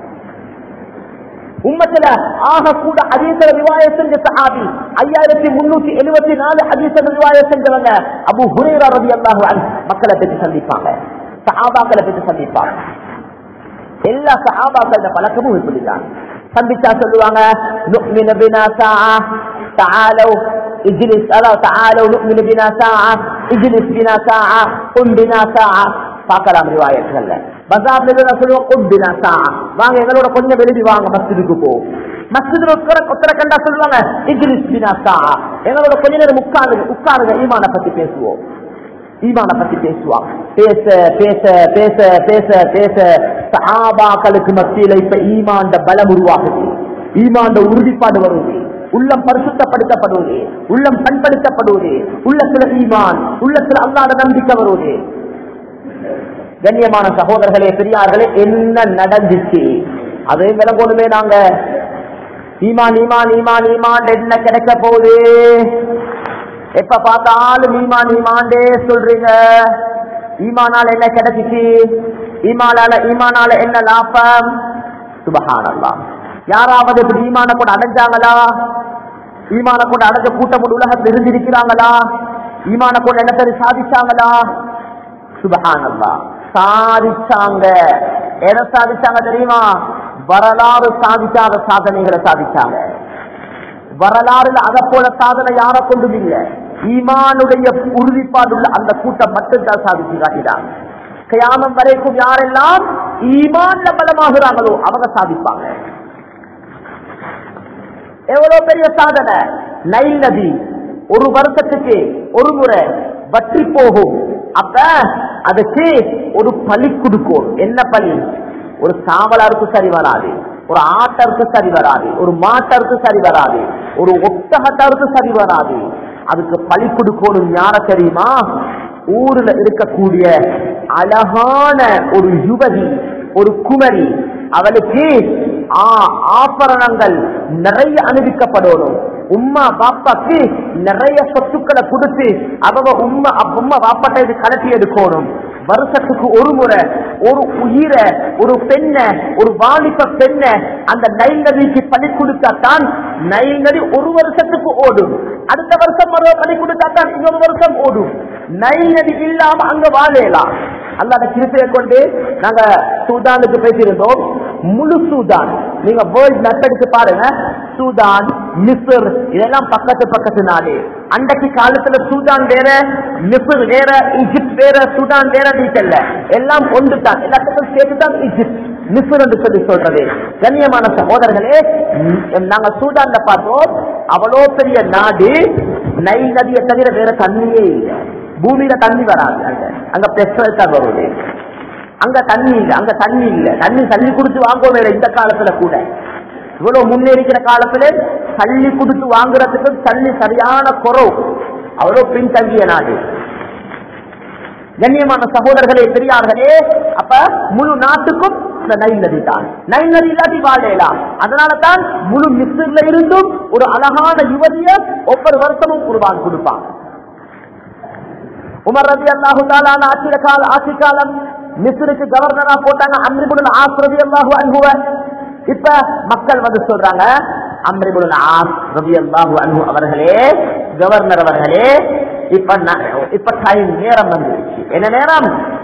A: உம்மத்துல ஆக கூட அதீச ரிவாய செஞ்ச சஹாபி ஐயாயிரத்தி முன்னூத்தி எழுபத்தி நாலு அதீச ரிவாய செஞ்சவங்க அபு ஹுரேரா ரவி அல்லாஹு அன்பு மக்களை போய் சந்திப்பாங்க சஹாபாக்களை போய் சந்திப்பாங்க எல்லா சஹாபாக்களோட பழக்கமும் இப்படிதான் சந்திச்சா சொல்லுவாங்க நுக்மின பினா சாஆ تعالوا اجلس ألا تعالوا نؤمن بنا ساعة اجلس بنا ساعة قم بنا ساعة பார்க்கலாம் ரிவாயத்துல பசாப்ல இருந்து சொல்லுவோம் கும்பினா சா வாங்க எங்களோட கொஞ்சம் வெளியே வாங்க மஸ்ஜிதுக்கு போ மஸ்ஜிதுல உட்கார உத்தர கண்டா சொல்லுவாங்க இஜ்லிஸ் பினா சா எங்களோட கொஞ்ச நேரம் உட்காருங்க உட்காருங்க ஈமான பத்தி பேசுவோம் ஈமான பத்தி பேசுவாங்க பேச பேச பேச பேச பேச சஹாபாக்களுக்கு மத்தியில இப்ப ஈமாண்ட பலம் உருவாகுது ஈமாண்ட உறுதிப்பாடு வருது உள்ளம் பரிசுத்தப்படுத்தப்படுவது உள்ளம் பண்படுத்தப்படுவது உள்ளத்துல ஈமான் உள்ளத்துல அல்லாத நம்பிக்கை வருவது கண்ணியமான சகோதரர்களே பெரியார்களே என்ன நடந்துச்சு அதே விலகோடுமே நாங்க ஈமான் ஈமான் ஈமான் ஈமான் என்ன கிடைக்க போகுது எப்ப பார்த்தாலும் ஈமான் ஈமாண்டே சொல்றீங்க ஈமானால என்ன கிடைச்சிச்சு ஈமானால ஈமானால என்ன லாபம் சுபஹானல்லாம் யாராவது இப்படி ஈமான கூட அடைஞ்சாங்களா ஈமான கூட அடைஞ்ச கூட்டம் ஒரு உலகத்தில் இருந்திருக்கிறாங்களா ஈமான கூட என்ன சரி சாதிச்சாங்களா சுபஹானல்லா சாதிச்சாங்க எதை சாதிச்சாங்க தெரியுமா வரலாறு சாதிச்சாத சாதனைகளை சாதிச்சாங்க வரலாறுல அதை போல சாதனை யார கொண்டும் இல்லை ஈமானுடைய உறுதிப்பாடுள்ள அந்த கூட்டம் மட்டும்தான் சாதிச்சு காட்டினாங்க கயாமம் வரைக்கும் யாரெல்லாம் ஈமான்ல பலமாகிறாங்களோ அவங்க சாதிப்பாங்க எவ்வளவு பெரிய சாதனை நைல் நதி ஒரு வருஷத்துக்கு ஒரு முறை வற்றி போகும் அப்ப அதுக்கு ஒரு பலி கொடுக்கும் என்ன பலி ஒரு சாவலாருக்கு சரி வராது ஒரு ஆட்டருக்கு சரி வராது ஒரு மாட்டருக்கு சரி வராது ஒரு ஒட்டகத்தருக்கு சரி வராது அதுக்கு பலி கொடுக்கணும் யார தெரியுமா ஊர்ல இருக்கக்கூடிய அழகான ஒரு யுவதி ஒரு குமரி அவளுக்கு ஆ- ஆபரணங்கள் நிறைய அணிவிக்கப்படணும் உம்மா பாப்பாக்கு நிறைய சொத்துக்களை கொடுத்து அவங்க உம்மா அப்ப உம்மா பாப்பாட்ட இது கலட்டி எடுக்கணும் வருஷத்துக்கு ஒரு முறை ஒரு உயிரை ஒரு பெண்ண ஒரு வாலிப பெண்ண அந்த நைல் நதிக்கு பணி கொடுத்தாத்தான் நைல் நதி ஒரு வருஷத்துக்கு ஓடும் அடுத்த வருஷம் மறு பணி கொடுத்தாத்தான் இன்னொரு வருஷம் ஓடும் நைல் நதி இல்லாம அங்க வாழலாம் அல்லாத கிருப்பையை கொண்டு நாங்க சூதானுக்கு பேசியிருந்தோம் முழு சூதான் நீங்க வேர்ல்ட் மேப் எடுத்து பாருங்க சூதான் மிஸ்ர் இதெல்லாம் பக்கத்து பக்கத்து நாடு அன்றைக்கு காலத்துல சூதான் வேற மிஸ்ர் வேற ஈஜிப்ட் வேற சூதான் வேற டீட்டெயில் எல்லாம் ஒன்று தான் எல்லாத்துக்கும் சேர்த்து தான் ஈஜிப்ட் மிஸ்ர் என்று சொல்லி சொல்றது கண்ணியமான சகோதரர்களே ம், நாங்க சூதான்ல பார்த்தோம் அவ்வளோ பெரிய நாடு நைல் நதியை தவிர வேற தண்ணியே இல்லை பூமியில தண்ணி வராது அங்க அங்க பெஸ்டல் தான் வருது அங்க தண்ணி இல்ல அங்க தண்ணி இல்ல தண்ணி தள்ளி கொடுத்து வாங்குவோம் இல்ல இந்த காலத்துல கூட இவ்வளவு முன்னேறிக்கிற காலத்துல தள்ளி கொடுத்து வாங்குறதுக்கு தண்ணி சரியான குறவு அவ்வளவு பின்தங்கிய நாடு கண்ணியமான சகோதரர்களே பெரியார்களே அப்ப முழு நாட்டுக்கும் இந்த நைல் நதி தான் நைல் நதி இல்லாட்டி வாழலாம் அதனால தான் முழு மிஸ்ரில் இருந்தும் ஒரு அழகான யுவதிய ஒவ்வொரு வருஷமும் குருபான் கொடுப்பாங்க உமர் ரதி அல்லாஹு தாலான ஆட்சியில கால ஆட்சி காலம் மிஸ்ருக்கு கவர்னரா போட்டாங்க அம்ரிபுல் ஆஸ் ரதி அல்லாஹு அன்புவ இப்ப மக்கள் வந்து சொல்றாங்க அம்ரிபுல் ஆஸ் ரதி அல்லாஹு அன்பு அவர்களே கவர்னர் அவர்களே இப்ப ந- இப்ப டைம் நேரம் வந்துருச்சு என்ன நேரம்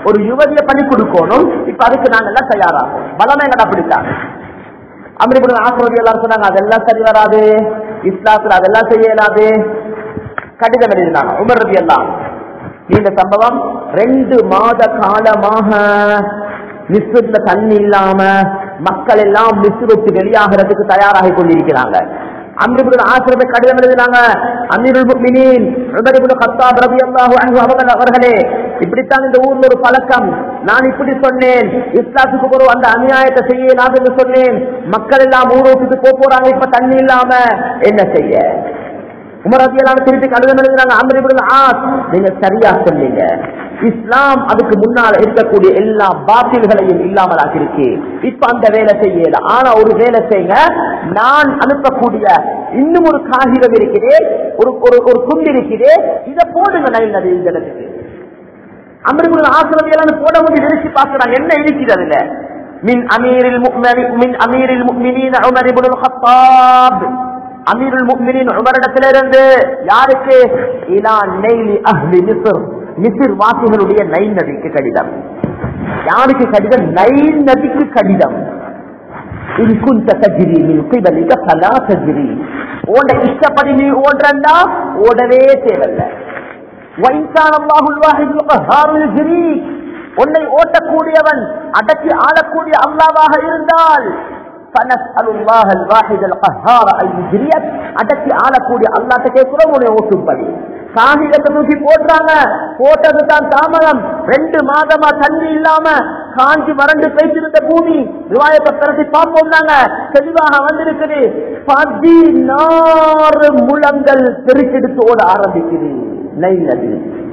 A: ஒரு யுவதியை பண்ணி கொடுக்கணும் இப்ப அதுக்கு நாங்க எல்லாம் தயாராகும் பலமே எங்கடா பிடித்தாங்க அமிர்புடன் ஆசிரியர் எல்லாரும் சொன்னாங்க அதெல்லாம் சரி வராது இஸ்லாத்துல அதெல்லாம் செய்ய இயலாது கடிதம் எழுதினாங்க உமர் ரவி எல்லாம் இந்த சம்பவம் ரெண்டு மாத காலமாக மிஸ்ருல தண்ணி இல்லாம மக்கள் எல்லாம் மிஸ்ருக்கு வெளியாகிறதுக்கு தயாராகி கொண்டிருக்கிறாங்க அமிர்புடன் ஆசிரியர் கடிதம் எழுதினாங்க அமீருல் முக்மினீன் உமர் இப்னு கத்தாப் ரலியல்லாஹு அன்ஹு அவர்கள் அவர்களே இப்படித்தான் இந்த ஊர்ல ஒரு பழக்கம் நான் இப்படி சொன்னேன் இஸ்லாத்துக்கு ஒரு அந்த அநியாயத்தை செய்யலாம் என்று சொன்னேன் மக்கள் எல்லாம் ஊர் விட்டுட்டு போக போறாங்க இப்ப தண்ணி இல்லாம என்ன செய்ய உமரத்தியெல்லாம் திருப்பி கடிதம் எழுதுறாங்க அமரிபுடன் ஆஸ் நீங்க சரியா சொன்னீங்க இஸ்லாம் அதுக்கு முன்னால் இருக்கக்கூடிய எல்லா பாத்தில்களையும் இல்லாமலாக்கி இருக்கு இப்ப அந்த வேலை செய்யல ஆனா ஒரு வேலை செய்யுங்க நான் அனுப்பக்கூடிய இன்னும் ஒரு காகிதம் இருக்கிறே ஒரு ஒரு ஒரு துண்டு இருக்கிறே இதை போடுங்க நைல் நதி ஜலத்துக்கு அமிர்தம் ஆசிரமியெல்லாம் போட முடியும் நினைச்சு பார்க்கிறாங்க என்ன இருக்கிறது அதுல மின் அமீரில் முக்மனி- மின் அமீரில் முக்மினீன் உமர் இப்னுல் கத்தாப் அமீருல் முக்மினின் உமரிடத்திலிருந்து யாருக்கு இலா நெய்லி அஹ்லி மிஸ்ர் மிஸ்ர் வாசிகளுடைய நைல் நதிக்கு கடிதம் யாருக்கு கடிதம் நைல் நதிக்கு கடிதம் இன் குந்த தஜ்ரி மின் கிபலிக ஃபலா தஜ்ரி ஓட இஷ்டப்படி நீ ஓடுறா ஓடவே தேவையில்லை வைசான் அல்லாஹுல் வாஹிதுல் கஹ்ஹாருல் ஜரீக் உன்னை ஓட்டக்கூடியவன் அடக்கி ஆளக்கூடிய அல்லாவாக இருந்தால் فنسأل الله الواحد القهار أن يجريك அடக்கி ஆளக்கூடிய அல்லாட்ட கேட்கிறோம் உன்னை ஓட்டும்படி காகிதத்தை தூக்கி போடுறாங்க போட்டது தான் தாமதம் ரெண்டு மாதமா தண்ணி இல்லாம காஞ்சி வறண்டு பேசிருந்த பூமி விவாயத்தை திரட்டி பார்ப்போம் நாங்க தெளிவாக வந்திருக்குது பதினாறு முழங்கள் பெருக்கெடுத்து ஓட ஆரம்பிக்குது நைல் நதி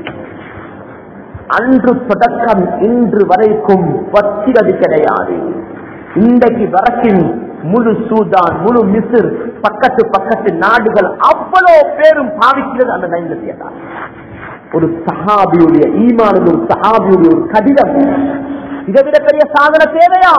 A: அன்று தொடக்கம் இன்று வரைக்கும் வச்சிரது கிடையாது இன்றைக்கு வரைக்கும் முழு சூதான் முழு மிசிர் பக்கத்து பக்கத்து நாடுகள் அவ்வளவு பேரும் பாவிக்கிறது அந்த நைல் நதியை தான் ஒரு சஹாபியுடைய ஈமானுடைய ஒரு சஹாபியுடைய ஒரு கடிதம் இதை விட பெரிய சாதனை தேவையா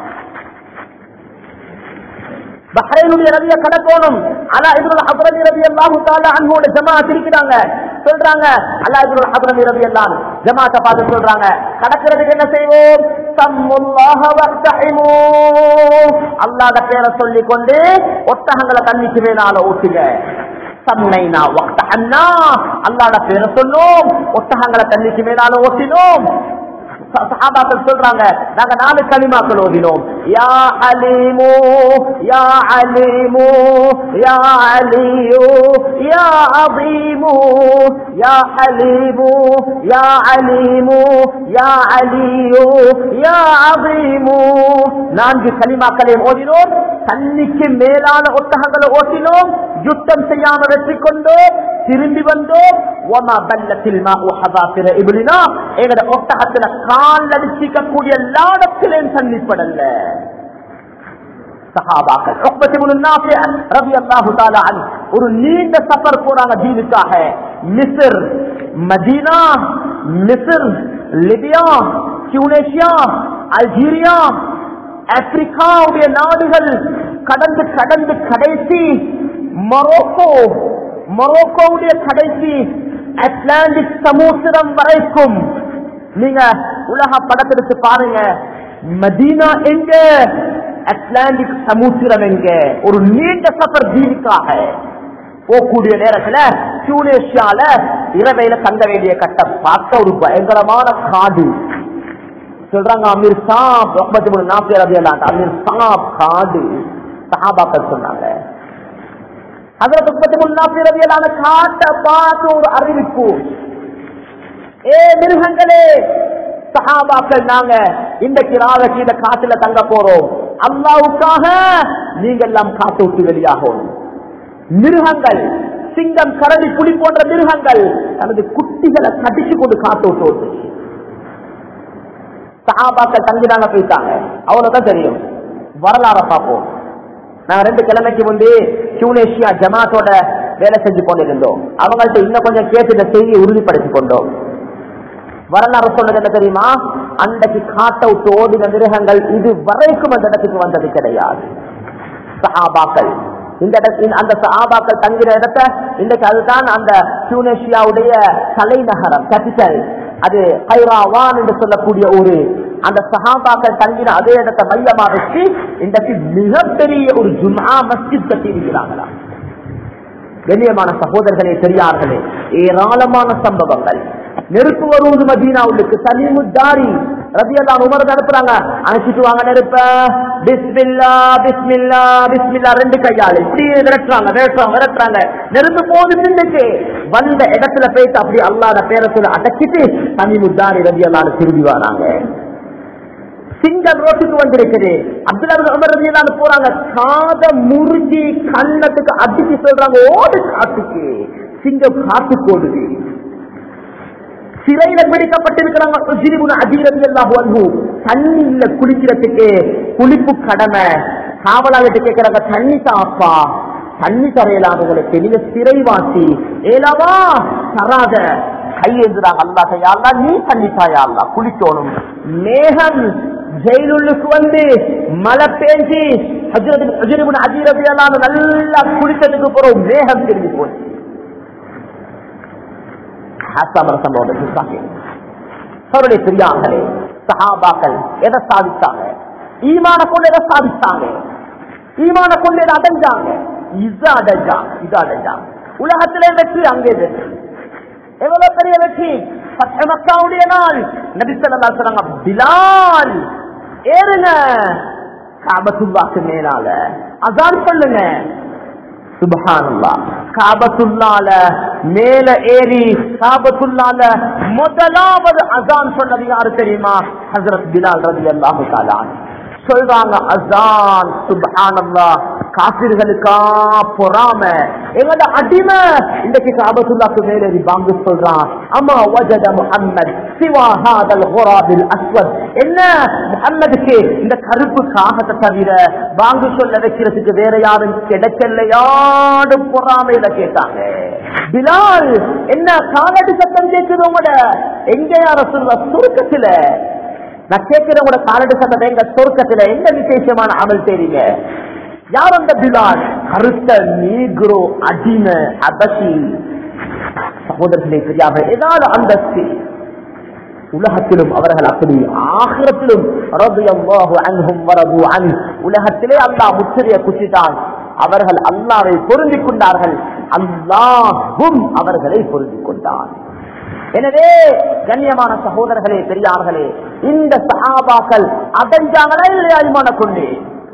A: பஹ்ரைனுடைய ரவிய கடக்கோணும் அலா இப்னு ஹஸ்ரமி ரலியல்லாஹு தஆலா அன்ஹுவோட ஜமாஅத் இருக்கிறாங்க சொல்றாங்க அல்லா இப்னு ஹஸ்ரமி ரலியல்லாஹு ஜமாஅத்தை பார்த்து சொல்றாங்க கடக்கிறதுக்கு என்ன செய்வோம் சம்முல்லாஹ வக்தஹிமு அல்லாஹ்ட பேரை சொல்லிக் கொண்டு ஒட்டகங்களை தண்ணிக்கு மேலால ஊத்துங்க சம்மைனா வக்தஹன்னா அல்லாஹ்ட பேரை சொன்னோம் ஒட்டகங்களை தண்ணிக்கு மேலால ஓட்டினோம் சஹாபாக்கள் சொல்றாங்க நாங்க நாலு களிமாக்கள் ஓதினோம் யா அலீமு யா அலீமு யா அலியு யா அதீமு யா அலீமு யா அலீமு யா அலியு யா அதீமு நான்கு களிமாக்களையும் ஓதினோம் தண்ணிக்கு மேலான ஒட்டகங்களை ஓட்டினோம் யுத்தம் செய்யாம வெற்றி கொண்டோம் திரும்பி வந்தோம் ஒமா பல்லத்தில் இப்படினா எங்கட ஒட்டகத்துல கால் அடிச்சிக்கக்கூடிய லாடத்திலேயும் தண்ணிப்படல சஹாபாக்கள் உக்பத் இப்னு நாஃபி ரலியல்லாஹு தஆலா அன்ஹு ஒரு நீண்ட சஃபர் போறாங்க தீனுக்காக Misr Medina Misr Libya Tunisia Algeria ஆப்பிரிக்காவுடைய நாடுகள் கடந்து கடந்து கடைசி மொரோக்கோ மொரோக்கோவுடைய கடைசி அட்லாண்டிக் சமுத்திரம் வரைக்கும் நீங்க உலக படத்தெடுத்து பாருங்க மதீனா எங்க அட்லாண்டிக் சமுத்திரம் எங்க ஒரு நீண்ட சஃபர் தீனுக்காக போகக்கூடிய நேரத்துல டியூனேஷியால இரவையில தங்க வேண்டிய கட்டம் பார்க்க ஒரு பயங்கரமான காடு சொல்றாங்க அமீர் சாப் முப்பத்தி மூணு நாற்பது ரபியெல்லாம் அமீர் சாப் காடு சஹாபாக்கள் சொன்னாங்க அதுல முப்பத்தி மூணு நாற்பது ரபியெல்லாம் காட்ட பார்த்து ஒரு அறிவிப்பு ஏ மிருகங்களே சஹாபாக்கள் நாங்க இன்றைக்கு ராவக்கு இந்த காட்டுல தங்க போறோம் அல்லாவுக்காக நீங்க எல்லாம் காட்டு விட்டு வெளியாகணும் மிருகங்கள் சிங்கம் கரடி புலி போன்ற மிருகங்கள் தனது குட்டிகளை கடிச்சு கொண்டு காட்டு விட்டு ஓட்டுச்சு சஹாபாக்கள் தங்கிதாங்க போயிட்டாங்க அவ்வளவுதான் தெரியும் வரலாற பார்ப்போம் நாங்க ரெண்டு கிழமைக்கு முந்தி டியூனேஷியா ஜமாத்தோட வேலை செஞ்சு கொண்டிருந்தோம் அவங்கள்ட்ட இன்னும் கொஞ்சம் கேட்டு இந்த செய்தியை உறுதிப்படுத்தி கொண்டோம் வரலாறு சொன்னது என்ன தெரியுமா அன்றைக்கு காட்ட விட்டு ஓடின மிருகங்கள் இது வரைக்கும் அந்த இடத்துக்கு வந்தது கிடையாது சஹாபாக்கள் இந்த இடத்தில் அந்த சஹாபாக்கள் தங்குற இடத்த இன்றைக்கு அதுதான் அந்த டியூனேஷியாவுடைய தலைநகரம் கேபிட்டல் அது கைராவான் என்று சொல்லக்கூடிய ஊரு அந்த சஹாபாக்கள் தங்கின அதே இடத்தை மையமா வச்சு இன்றைக்கு மிகப்பெரிய ஒரு ஜும்ஆ மஸ்ஜித் கட்டி இருக்கிறாங்களா கண்ணியமான சகோதரர்களே பெரியார்களே ஏராளமான சம்பவங்கள் நெருப்பு வருவது மதீனாவுக்கு சலீமுத்தாரி ரதியெல்லாம் உமர் அனுப்புறாங்க அனுப்பிட்டு வாங்க நெருப்ப பிஸ்மில்லா பிஸ்மில்லா பிஸ்மில்லா ரெண்டு கையால் இப்படி விரட்டுறாங்க விரட்டுறாங்க விரட்டுறாங்க நெருப்பு போது பின்னுக்கு வந்த இடத்துல போயிட்டு அப்படி அல்லாத பேரத்துல அடக்கிட்டு சலீமுத்தாரி ரதியெல்லாம் திரும்பி வராங்க சிங்கம் ரோட்டுக்கு வந்திருக்குது அப்துல்லா உமர் ரதியெல்லாம் போறாங்க காத முறிஞ்சி கண்ணத்துக்கு அடிச்சு சொல்றாங்க ஓடு காத்துக்கு சிங்கம் காத்து போடுது சிறையில பிடிக்கப்பட்டிருக்கிறாங்க அதிரதி எல்லாம் தண்ணியில குளிக்கிறதுக்கு குளிப்பு கடமை காவலாகிட்டு கேட்கிறாங்க தண்ணி தாப்பா தண்ணி தரையிலாதவங்களுக்கு நீங்க சிறைவாசி ஏலாவா தராத கையெழுந்துறாங்க அல்லா கையாளா நீ தண்ணி தாயாளா குளிக்கணும் மேகம் ஜெயிலுக்கு வந்து மழை பேஞ்சி அதிரதி எல்லாம் நல்லா குளித்ததுக்கு போறோம் மேகம் திரும்பி போச்சு அவருடைய பெரியார்களே சஹாபாக்கள் எதை சாதித்தாங்க ஈமான கொண்டு எதை சாதித்தாங்க ஈமான கொண்டு எதை அடைஞ்சாங்க இது அடைஞ்சாங்க இது அடைஞ்சாங்க உலகத்திலே வெற்றி அங்கே வெற்றி எவ்வளவு பெரிய வெற்றி மக்காவுடைய நாள் நபிசல்லா சொன்னாங்க பிலால் ஏறுங்க காபத்துல்லாக்கு மேலால அதான் சொல்லுங்க சுபஹானல்லா காபத்துள்ளால மேல ஏறி காபத்துள்ளால முதலாவது அசான் சொன்னது யாரு தெரியுமா ஹசரத் பிலால் ரதி அல்லாஹு தாலான் சொல்றாங்க அசான் சுபஹானல்லா காசிர்களுக்கா பொறாம எங்களோட அடிமை இன்றைக்கு காபத்துல்லாக்கு மேல ஏறி பாங்கு சொல்றான் அம்மா வஜத முஹம்மத் சிவா ஹாதல் ஹுராபில் அஸ்வத் என்ன முஹம்மதுக்கு இந்த கருப்பு காகத்தை தவிர பாங்கு சொல்ல வைக்கிறதுக்கு வேற யாரும் கிடைக்கலையாடு பொறாமையில கேட்டாங்க பிலால் என்ன காலடி சத்தம் கேட்குது உங்களோட எங்க யார சொல்ல சுருக்கத்துல நான் கேட்கிற உங்களோட காலடி சத்தம் எங்க சொர்க்கத்துல எந்த விசேஷமான அமல் தெரியுங்க யார் அந்த பிலால் கருத்த நீக்ரோ அடிமை அபசி சகோதரர்களே தெரியாம ஏதாவது அந்தஸ்து உலகத்திலும் அவர்கள் அப்படி ஆகிரத்திலும் உலகத்திலே அல்லா முச்சரிய குச்சிட்டான் அவர்கள் அல்லாவை பொருந்திக் கொண்டார்கள் அல்லாஹும் அவர்களை பொருந்திக் கொண்டான் எனவே கண்ணியமான சகோதரர்களே பெரியார்களே இந்த சஹாபாக்கள் அடைஞ்சாங்களா இல்லையா ஈமான கொண்டு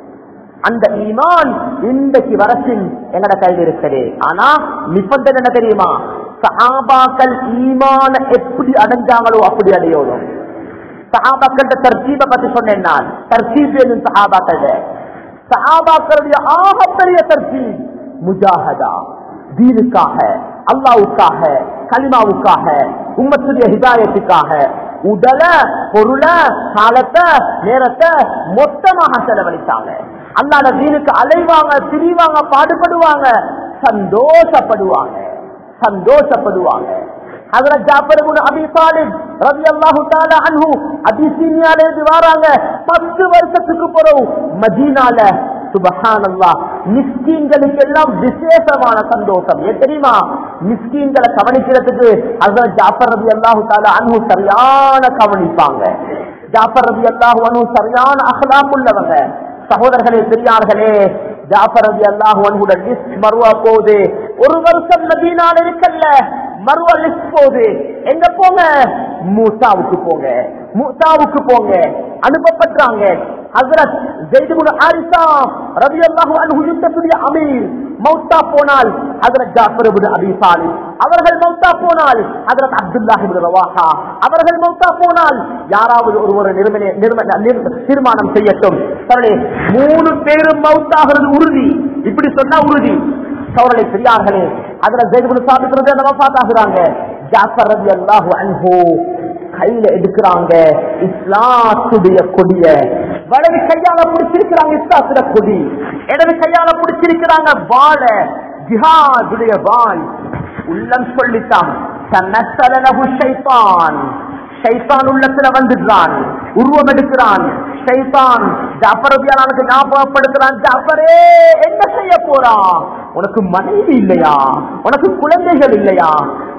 A: அந்த ஈமான் இன்றைக்கு வரசின் எங்கட கையில் இருக்குது ஆனா நிபந்தனை என்ன தெரியுமா சஹாபாக்கள் ஈமான எப்படி அடைஞ்சாங்களோ அப்படி அடையோடும் சஹாபாக்கள் தர்சீபை பத்தி சொன்னேன் நான் தர்சீப் என்னும் சஹாபாக்கள் சஹாபாக்களுடைய ஆகப்பெரிய தர்சீப் முஜாஹதா தீனுக்காக அல்லாவுக்காக கலிமாவுக்காக உம்மத்துடைய ஹிதாயத்துக்காக உடல பொருள காலத்தை நேரத்தை மொத்தமாக செலவழித்தாங்க அல்லாத தீனுக்கு அலைவாங்க திரிவாங்க பாடுபடுவாங்க சந்தோஷப்படுவாங்க சந்தோஷப்படுவாங்க அதுல ஜாபர் அபி தாலிப் ரவி அல்லாஹு அன்ஹு அபிசீனியால இருந்து வராங்க பத்து வருஷத்துக்கு பிறகு மதீனால சுபஹான் அல்லா மிஸ்கீன்களுக்கு எல்லாம் விசேஷமான சந்தோஷம் ஏன் தெரியுமா மிஸ்கீன்களை கவனிக்கிறதுக்கு அதுதான் ஜாஃபர் ரபி அல்லாஹு தாலா அன்பு சரியான கவனிப்பாங்க ஜாஃபர் ரபி அல்லாஹு அன்பு சரியான அகலாம் உள்ளவங்க சகோதரர்களே பெரியார்களே ஜாஃபர் ரபி அல்லாஹு அன்புட லிஸ்ட் மறுவா போகுது ஒரு வருஷம் மதீனால இருக்கல்ல மறுவா லிஸ்ட் போகுது எங்க போங்க மூசாவுக்கு போங்க மூசாவுக்கு போங்க அனுப்பப்பட்டாங்க ஹசரத் ஜெய்துகுல் ஆரிசா ரலியல்லாஹு அன்ஹு யுத்தத்துடைய அமீர் மௌத்தா போனால் ஹசரத் ஜாஃபர் இப்னு அபி தாலிப் அவர்கள் மௌத்தா போனால் ஹசரத் அப்துல்லாஹ் இப்னு ரவாஹா அவர்கள் மௌத்தா போனால் யாராவது ஒருவர் நிர்மணி நிர்ம- நிர்- தீர்மானம் செய்யட்டும் சரணே மூணு பேரும் மௌத்தாகிறது உறுதி இப்படி சொன்னா உறுதி சோழனை பெரியார்களே அதுல ஜெய்துகுல் சாபிக்கிறது நம்ம பார்த்தாகிறாங்க ஜாஃபர் ரலியல்லாஹு அன்ஹு கையில எடுக்கிறாங்க இஸ்லாத்துடைய கொடிய வலது கையால பிடிச்சிருக்கிறாங்க இஸ்லாத்துல கொடி இடது கையால பிடிச்சிருக்கிறாங்க வாழ ஜிஹாதுடைய வாள் உள்ளம் சொல்லித்தான் தன்னசலனகு ஷைத்தான் ஷைத்தான் உள்ளத்துல வந்துடுறான் உருவம் எடுக்கிறான் ஷைத்தான் ஜாஃபரபியானுக்கு ஞாபகப்படுத்துறான் ஜாஃபரே என்ன செய்ய போறான் உனக்கு மனைவி இல்லையா உனக்கு குழந்தைகள் இல்லையா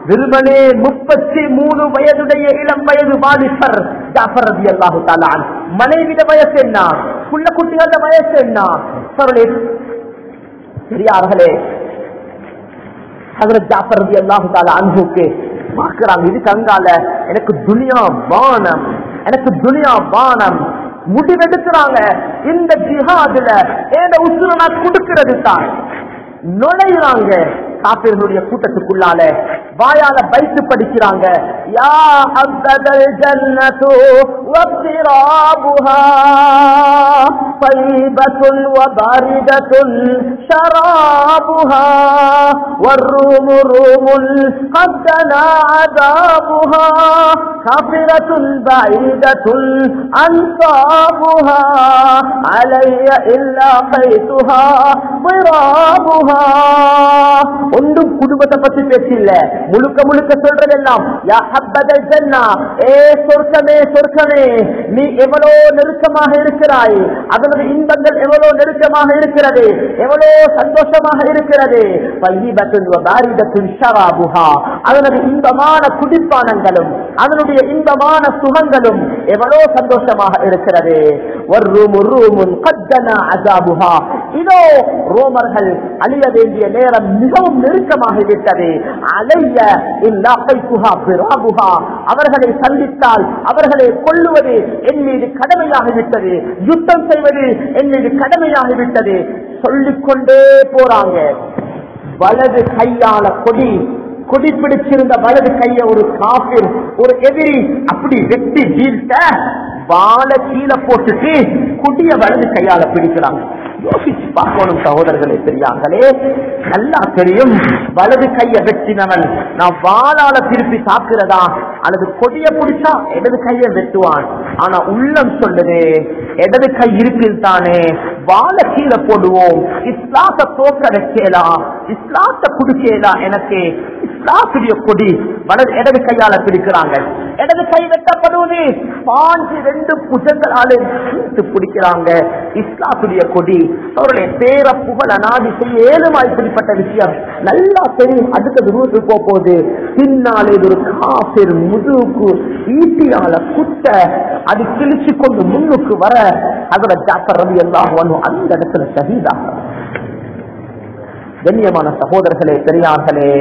A: வெறுமனே முப்பத்தி மூணு வயதுடைய இளம் வயது வாலிபர் ஜாஃபர் ரதி அல்லாஹு தாலான் மனைவிட வயசு என்ன புள்ள குட்டிகள வயசு என்ன அவர்களே பெரியார்களே ஹசரத் ஜாஃபர் ரதி அல்லாஹு தாலா அன்புக்கு பார்க்கிறாங்க இது கங்கால எனக்கு துனியா வானம் எனக்கு துனியா வானம் முடிவெடுக்கிறாங்க இந்த ஜிஹாதுல ஏத உசுர நான் கொடுக்கிறது தான் நுழையிறாங்க காப்பீர்களுடைய கூட்டத்துக்குள்ளால வாயால பைத்து படிக்கிறாங்க யா அப்தல் ஜன்னத்து வக்திராபுஹா طيبة وباردة شرابها والروم روم قد دنا عذابها كافرة بعيدة أنصابها علي إلا قيتها ضرابها ஒன்றும் குடும்பத்தை பத்தி பேசில்ல முழுக்க முழுக்க சொல்றதெல்லாம் யா ஹப்பதல் ஜன்னா ஏ சொர்க்கமே சொர்க்கமே நீ எவ்வளோ நெருக்கமாக இருக்கிறாய் அதனது இன்பங்கள் எவ்வளோ நெருக்கமாக இருக்கிறது எவ்வளோ சந்தோஷமாக இருக்கிறது பையிபத்துன் பாரிதத்துன் ஷராபுஹா அதனது இன்பமான குடிப்பானங்களும் அதனுடைய இன்பமான சுகங்களும் எவ்வளோ சந்தோஷமாக இருக்கிறது ஒரு ரூம் ரூமுன் கத்தன அசாபுஹா இதோ ரோமர்கள் அழிய வேண்டிய நேரம் மிகவும் நெருக்கமாக விட்டது அலைய இல்லா கைப்புகா பிராபுகா அவர்களை சந்தித்தால் அவர்களை கொல்லுவது என் மீது கடமையாகிவிட்டது யுத்தம் செய்வது என் மீது கடமையாகிவிட்டது சொல்லிக் கொண்டே போறாங்க வலது கையால கொடி கொடி பிடிச்சிருந்த வலது கைய ஒரு காபிர் ஒரு எதிரி அப்படி வெட்டி வீழ்த்த வாழை கீழே போட்டுட்டு கொடிய வலது கையால பிடிக்கிறாங்க யோசிச்சு பார்க்கணும் சகோதரர்களே பெரியாங்களே நல்லா தெரியும் வலது கைய வெட்டினவன் நான் வாளால திருப்பி தாக்குறதா அல்லது கொடிய பிடிச்சா இடது கைய வெட்டுவான் ஆனா உள்ளம் சொல்லுது இடது கை இருப்பில் தானே வாழை கீழே போடுவோம் இஸ்லாத்த தோக்க வைக்கலாம் இஸ்லாத்த குடிக்கலாம் எனக்கு இஸ்லாத்துடைய கொடி வலது இடது கையால பிடிக்கிறாங்க இடது கை வெட்டப்படுவது பாஞ்சு ரெண்டு புஜங்களால இழுத்து பிடிக்கிறாங்க இஸ்லாத்துடைய கொடி அவருடைய பேர புகழ நாடி செய்ய ஏழுமா இப்படிப்பட்ட விஷயம் நல்லா தெரியும் அடுத்தது ரூட்டு போகுது பின்னாலே இது ஒரு காசிர் முதுகுக்கு ஈட்டியால குத்த அது கிழிச்சு கொண்டு முன்னுக்கு வர அதோட ஜாக்கர் ரவி எல்லாம் வரும் அந்த இடத்துல ஷஹீதாக கண்ணியமான சகோதரர்களே பெரியார்களே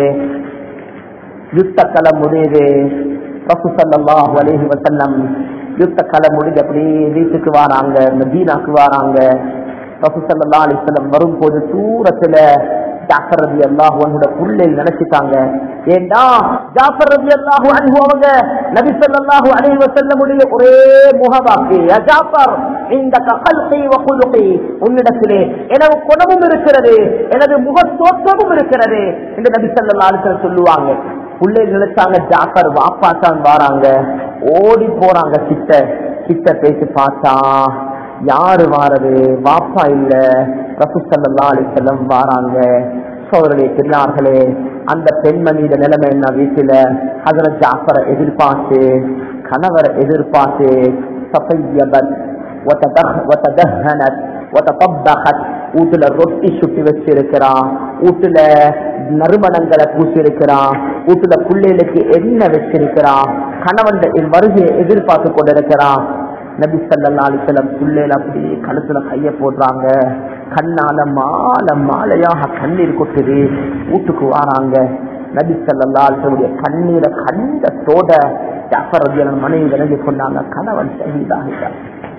A: யுத்த களம் முடியுது ரசூ ஸல்லல்லாஹு அலைஹி வஸல்லம் யுத்த களம் முடிஞ்சு அப்படியே வீட்டுக்கு வராங்க மதீனாக்கு வராங்க ரசூ ஸல்லல்லாஹு அலைஹி வஸல்லம் வரும்போது தூரத்துல ஜாஃபர் ரதி அல்லாஹு அன்ஹுட புள்ளை நினைச்சிட்டாங்க ஏண்டா ஜாஃபர் ரதி அல்லாஹு அன்ஹு அவங்க நபி ஸல்லல்லாஹு அலைஹி வஸல்லமுடைய ஒரே முகவாக்கு யா ஜாஃபர் இந்த கல்கி வ குலுகி உன்னிடத்திலே எனது குணமும் இருக்கிறது எனது முக தோற்றமும் இருக்கிறது என்று நபி ஸல்லல்லாஹு அலைஹி வஸல்லம் சொல்லுவாங்க புள்ளை நினைச்சாங்க ஜாஃபர் வாப்பா தான் வாராங்க ஓடி போறாங்க கிட்ட கிட்ட பேசி பார்த்தா யாரு வாரது வாப்பா இல்ல ரசூசல்லா அலிசல்லம் வாராங்க சோதரே பெரியார்களே அந்த பெண்மணியோட நிலைமை என்ன வீட்டுல ஹசரத் ஜாஃபரை எதிர்பார்த்து கணவரை எதிர்பார்த்து சஃபையபத் وتدخ- وتدهنت وتطبخت வீட்டுல ரொட்டி சுட்டி வச்சிருக்கிறான் வீட்டுல நறுமணங்களை பூசியிருக்கிறான் வீட்டுல பிள்ளைகளுக்கு எண்ணெய் வச்சிருக்கிறான் கணவன் வருகையை எதிர்பார்த்து கொண்டிருக்கிறான் நபி சல்லா அலிசல்லம் பிள்ளைகள் அப்படி கழுத்துல கைய போடுறாங்க கண்ணால மாலை மாலையாக கண்ணீர் கொட்டுது வீட்டுக்கு வராங்க நபி சல்லா அலிசல்லுடைய கண்ணீரை கண்டத்தோட ஜாஃபர் ரபியலன் மனைவி விளங்கி கொண்டாங்க கணவன் ஷஹீதாகிட்டார்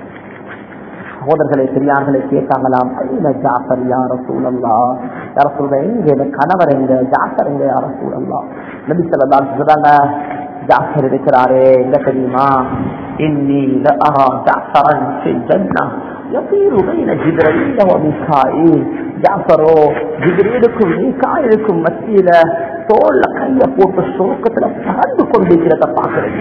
A: சகோதரர்களை பெரியார்களை கேட்டாங்களாம் ஐன ஜாஃபர் யார சூழல்லா யார சொல்ற எங்க இந்த கணவர் எங்க ஜாஃபர் எங்க யார சூழல்லா நபி சொல்லா சொல்றாங்க ஜாஃபர் இருக்கிறாரே எங்க தெரியுமா இன்னி லஅரா ஜாஃபரன் ஃபில் ஜன்னah يطير بين جبريل وميكائيل ஜாஃபரோ ஜிப்ரீலுக்கும் மீகாயிலுக்கும் மத்தியில தோல்ல கைய போட்டு சோக்கத்துல பறந்து கொண்டிருக்கிறத பாக்குறேன்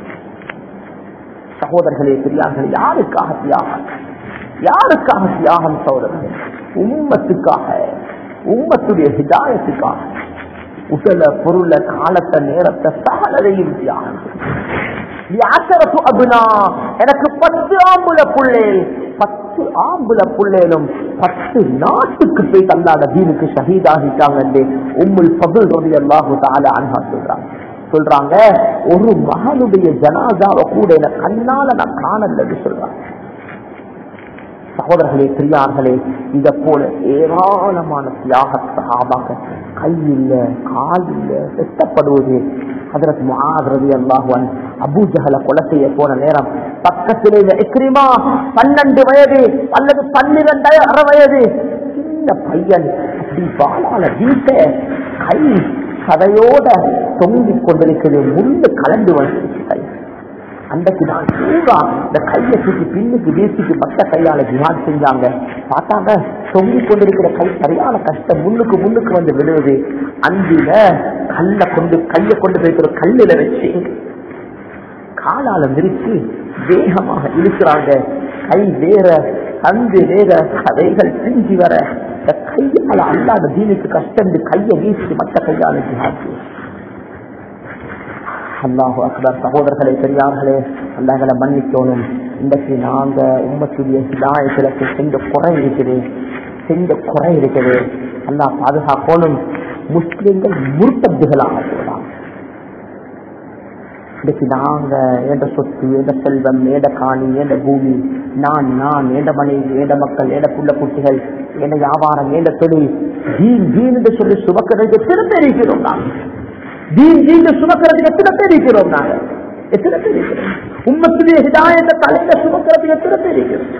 A: சகோதரர்களே பெரியார்கள் யாருக்காக தியாகம் யாருக்காக தியாகம் சகோதரர்கள் உம்மத்துக்காக உம்மத்துடைய ஹிதாயத்துக்காக உடல பொருள காலத்தை நேரத்தை சகலதையும் தியாகம் யாசரத்து அபுனா எனக்கு பத்து ஆம்புல புள்ளே பத்து ஆம்புல புள்ளேலும் பத்து நாட்டுக்கு போய் தந்தாட தீனுக்கு ஷஹீதாகிட்டாங்க உம்முல் பகுல் ரவி அல்லாஹு தால அன்ஹா சொல்றாங்க சொல்றாங்க ஒரு மகனுடைய ஜனாதாவை கூட என கண்ணால நான் காணலன்னு சொல்றாங்க சகோதரர்களே பெரியார்களே இத போல ஏராளமான தியாக சகாபாக கை இல்ல கால் இல்ல வெட்டப்படுவது அதற்கு முகாதிரதி அல்லாஹுவன் அபூஜகல கொலை செய்ய போன நேரம் பக்கத்திலே இந்த இக்ரிமா பன்னெண்டு வயது அல்லது பன்னிரண்டரை வயது சின்ன பையன் அப்படி பாலால வீட்ட கை கதையோட தொங்கிக் கொண்டிருக்கிறது முள்ளு கலந்து வந்துருச்சு கை அன்றைக்கு நான் சூடா இந்த கையை தூக்கி பின்னுக்கு வீசிக்கு மத்த கையால ஜிஹாத் செஞ்சாங்க பார்த்தாங்க தொங்கிக் கொண்டிருக்கிற கை சரியான கஷ்டம் முன்னுக்கு முன்னுக்கு வந்து விழுவுது அந்தில கல்ல கொண்டு கையை கொண்டு போய் ஒரு கல்லில வச்சு காலால விரிச்சு வேகமாக இழுக்கிறாங்க கை வேற அந்து வேற கதைகள் செஞ்சு வர இந்த கையால அல்லாத தீனுக்கு கஷ்டம் இந்த கையை வீசி மற்ற கையால ஜிஹாத் அல்லாஹு அக்பர் சகோதரர்களே பெரியார்களே அல்லாஹ்களை மன்னிக்கணும் இன்றைக்கு நாங்க உம்மத்துடைய ஹிதாயத்துல செஞ்ச குறை இருக்குது செஞ்ச குறை இருக்குது அல்லாஹ் பாதுகாக்கணும் முஸ்லிம்கள் முர்த்தத்துகளாக போகலாம் இன்னைக்கு நாங்க ஏண்ட சொத்து ஏண்ட செல்வம் ஏண்ட காணி ஏண்ட பூமி நான் நான் ஏண்ட மனைவி ஏண்ட மக்கள் ஏண்ட புள்ள குட்டிகள் ஏண்ட வியாபாரம் ஏண்ட தொழில் ஜீன் ஜீன் என்று சொல்லி சுமக்கிறதுக்கு திரும்ப இருக்கிறோம் நான் தீன் தீன் சுமக்கிறதுக்கு எத்தனை பேர் இருக்கிறோம் நாங்க எத்தனை பேர் இருக்கிறோம் உம்மத்துடைய ஹிதாயத்தை தலையில சுமக்கிறதுக்கு எத்தனை பேர் இருக்கிறோம்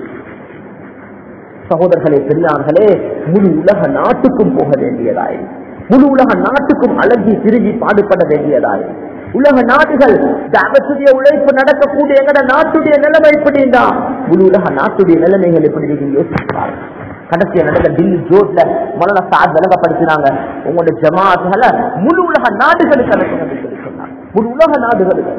A: சகோதரர்களே பெரியார்களே முழு உலக நாட்டுக்கும் போக வேண்டியதாய் முழு உலக நாட்டுக்கும் அழகி திருகி பாடுபட வேண்டியதாய் உலக நாடுகள் தாவத்துடைய உழைப்பு நடக்கக்கூடிய எங்கட நாட்டுடைய நிலைமை எப்படின்னா முழு உலக நாட்டுடைய நிலைமைகள் எப்படி நீங்க யோசிக்கிறாங்க கடைசியா நடந்த டில்லி ஜோட்ல முதல்ல சாத் விலகப்படுத்தினாங்க உங்களுடைய ஜமாத்துகளை முழு உலக நாடுகளுக்கு அனுப்புங்க சொல்லி சொன்னாங்க முழு உலக நாடுகளுக்கு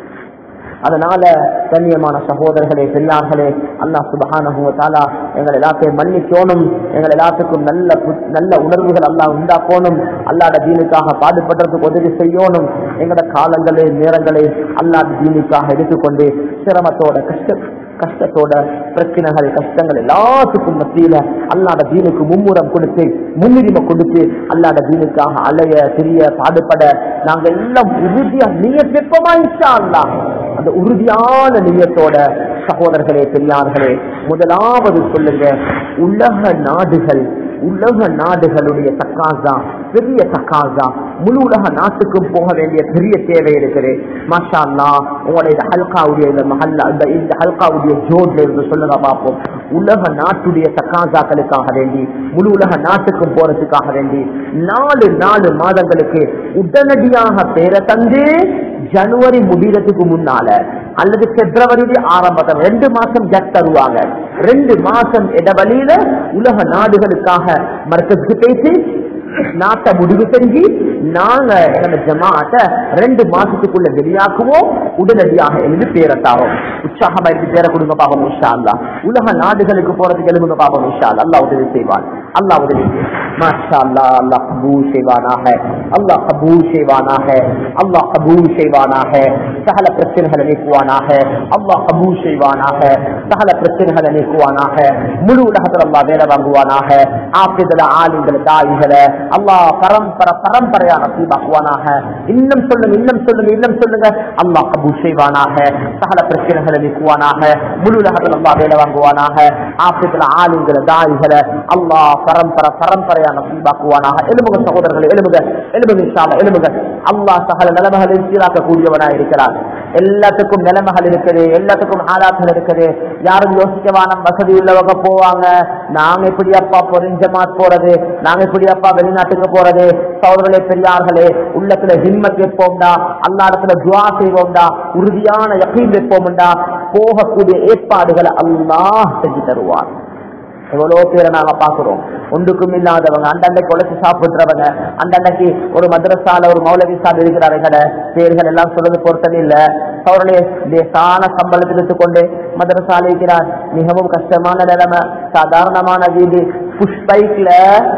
A: அதனால கண்ணியமான சகோதரர்களே பெரியார்களே அல்லா சுபகானா எங்கள் எல்லாத்தையும் மன்னிக்கோணும் எங்கள் எல்லாத்துக்கும் நல்ல பு- நல்ல உணர்வுகள் அல்லாஹ் உண்டாக்கணும் அல்லாட தீனுக்காக பாடுபடுறதுக்கு உதவி செய்யணும் எங்களோட காலங்களே நேரங்களே அல்லாத தீனுக்காக எடுத்துக்கொண்டு சிரமத்தோட கஷ்ட கஷ்டத்தோட பிரச்சனைகள் கஷ்டங்கள் எல்லாத்துக்கும் மத்தியில அல்லாட தீனுக்கு மும்முரம் கொடுத்து முன்னுரிமை கொடுத்து அல்லாட தீனுக்காக அலைய தெரிய பாடுபட நாங்க எல்லாம் உறுதியா நீங்க வெப்பமா இன்ஷா அல்லாஹ் அந்த உறுதியான நியத்தோட சகோதரர்களே பெரியார்களே முதலாவது சொல்லுங்க உலக நாடுகள் உலக நாடுகளுடைய தக்காசா பெரிய தக்காசா முழு உலக நாட்டுக்கும் போக வேண்டிய பெரிய தேவை இருக்குது மாஷா அல்லா உங்களுடைய இந்த ஹல்காவுடைய இந்த மஹல்லா இந்த இந்த ஹல்காவுடைய ஜோட்ல இருந்து சொல்லுங்க பார்ப்போம் உலக நாட்டுடைய தக்காசாக்களுக்காக வேண்டி முழு உலக நாட்டுக்கும் போறதுக்காக வேண்டி நாலு நாலு மாதங்களுக்கு உடனடியாக பேரை தந்து ஜனவரி முடிகிறதுக்கு முன்னால அல்லது பிப்ரவரி ஆரம்பத்தில் ரெண்டு மாசம் ஜட் தருவாங்க ரெண்டு மாசம் இடவழியில உலக நாடுகளுக்காக மர்க்கத்துக்கு பேசி நாட்டை முடிவு செஞ்சு நாங்க எங்க ஜமாத்தை ரெண்டு மாசத்துக்குள்ள வெளியாக்குவோம் உடனடியாக எழுதி பேரத்தாரோம் உற்சாகமா இருக்கு பேர கொடுங்க பாப்போம் உஷா அல்லா உலக நாடுகளுக்கு போறதுக்கு எழுதுங்க பாப்போம் உஷா அல்லா அல்லாஹ் உதவி செய்வான் அல்லாஹ் உதவி செய்வான் மாஷா அல்லா அல்லாஹ் கபூல் செய்வானாக அல்லாஹ் கபூல் செய்வானாக அல்லாஹ் கபூல் செய்வானாக சகல பிரச்சனைகளை நீக்குவானாக அல்லாஹ் கபூல் செய்வானாக சகல பிரச்சனைகளை நீக்குவானாக முழு உலகத்தில் அல்லாஹ் வேலை வாங்குவானாக ஆப்பிதல ஆளுங்களை தாய்களை அல்லாஹ் பரம்பரை பரம்பரையா நசீபாக்குவானாக இன்னும் சொல்லுங்க இன்னும் சொல்லுங்க இன்னும் சொல்லுங்க அல்லாஹ் கபூல் செய்வானாக சகல பிரச்சனைகளை நீக்குவானாக முழு உலகத்தில் அல்லாஹ் வேலை வாங்குவானாக ஆப்பிதல ஆளுங்களை தாய்களை அல்லாஹ் பரம்பரை பரம்பரையா நசீபாக்குவானாக எலும்புக சகோதரர்கள் எலும்புக எலும்புக இன்ஷால்லா எலும்புக அல்லாஹ் சகல நிலைமைகளை சீராக்கக்கூடியவனாக இருக்கிறார் எல்லாத்துக்கும் நிலைமைகள் இருக்குது எல்லாத்துக்கும் ஆளாக்கள் இருக்குது யாரும் யோசிக்க வேணாம் வசதி உள்ளவங்க போவாங்க நாங்க எப்படி அப்பா பொறிஞ்ச மாத் போறது நாங்க எப்படி அப்பா வெளிநாட்டுக்கு போறது சோதரர்களே பெரியார்களே உள்ளத்துல ஹிம்மத் வைப்போம்டா அல்லா இடத்துல துவா செய்வோம்டா உறுதியான யக்கீன் வைப்போம்டா போகக்கூடிய ஏற்பாடுகளை அல்லாஹ் செஞ்சு தருவார் எவ்வளவு பேரை நாங்க பாக்குறோம் ஒன்றுக்கும் இல்லாதவங்க அண்டண்டைக்கு உழைச்சு சாப்பிடுறவங்க அண்டண்டைக்கு ஒரு மദ്രസാல ஒரு மௌலவி சாப் இருக்கிறார்கள் பேர்கள் எல்லாம் சொல்றது பொருத்தம் இல்ல அவர்களே லேசான சம்பளத்தில் எடுத்துக்கொண்டு மദ്രസാல இருக்கிறார் மிகவும் கஷ்டமான நிலைமை சாதாரணமான வீடு புஷ் பைக்ல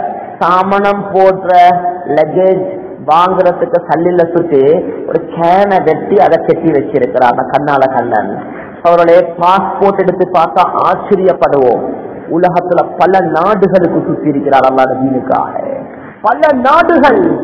A: சாமணம் போடுற லக்கேஜ் வாங்குறதுக்கு கல்லில சுட்டு ஒரு கேனை வெட்டி அதை கட்டி வச்சிருக்கிறார் கண்ணால கண்ணன் அவருடைய பாஸ்போர்ட் எடுத்து பார்த்தா ஆச்சரியப்படுவோம் உலகத்துல பல நாடுகளுக்கு சுத்தி இருக்கிறார் அல்லாத தீனுக்காக பல நாடுகள்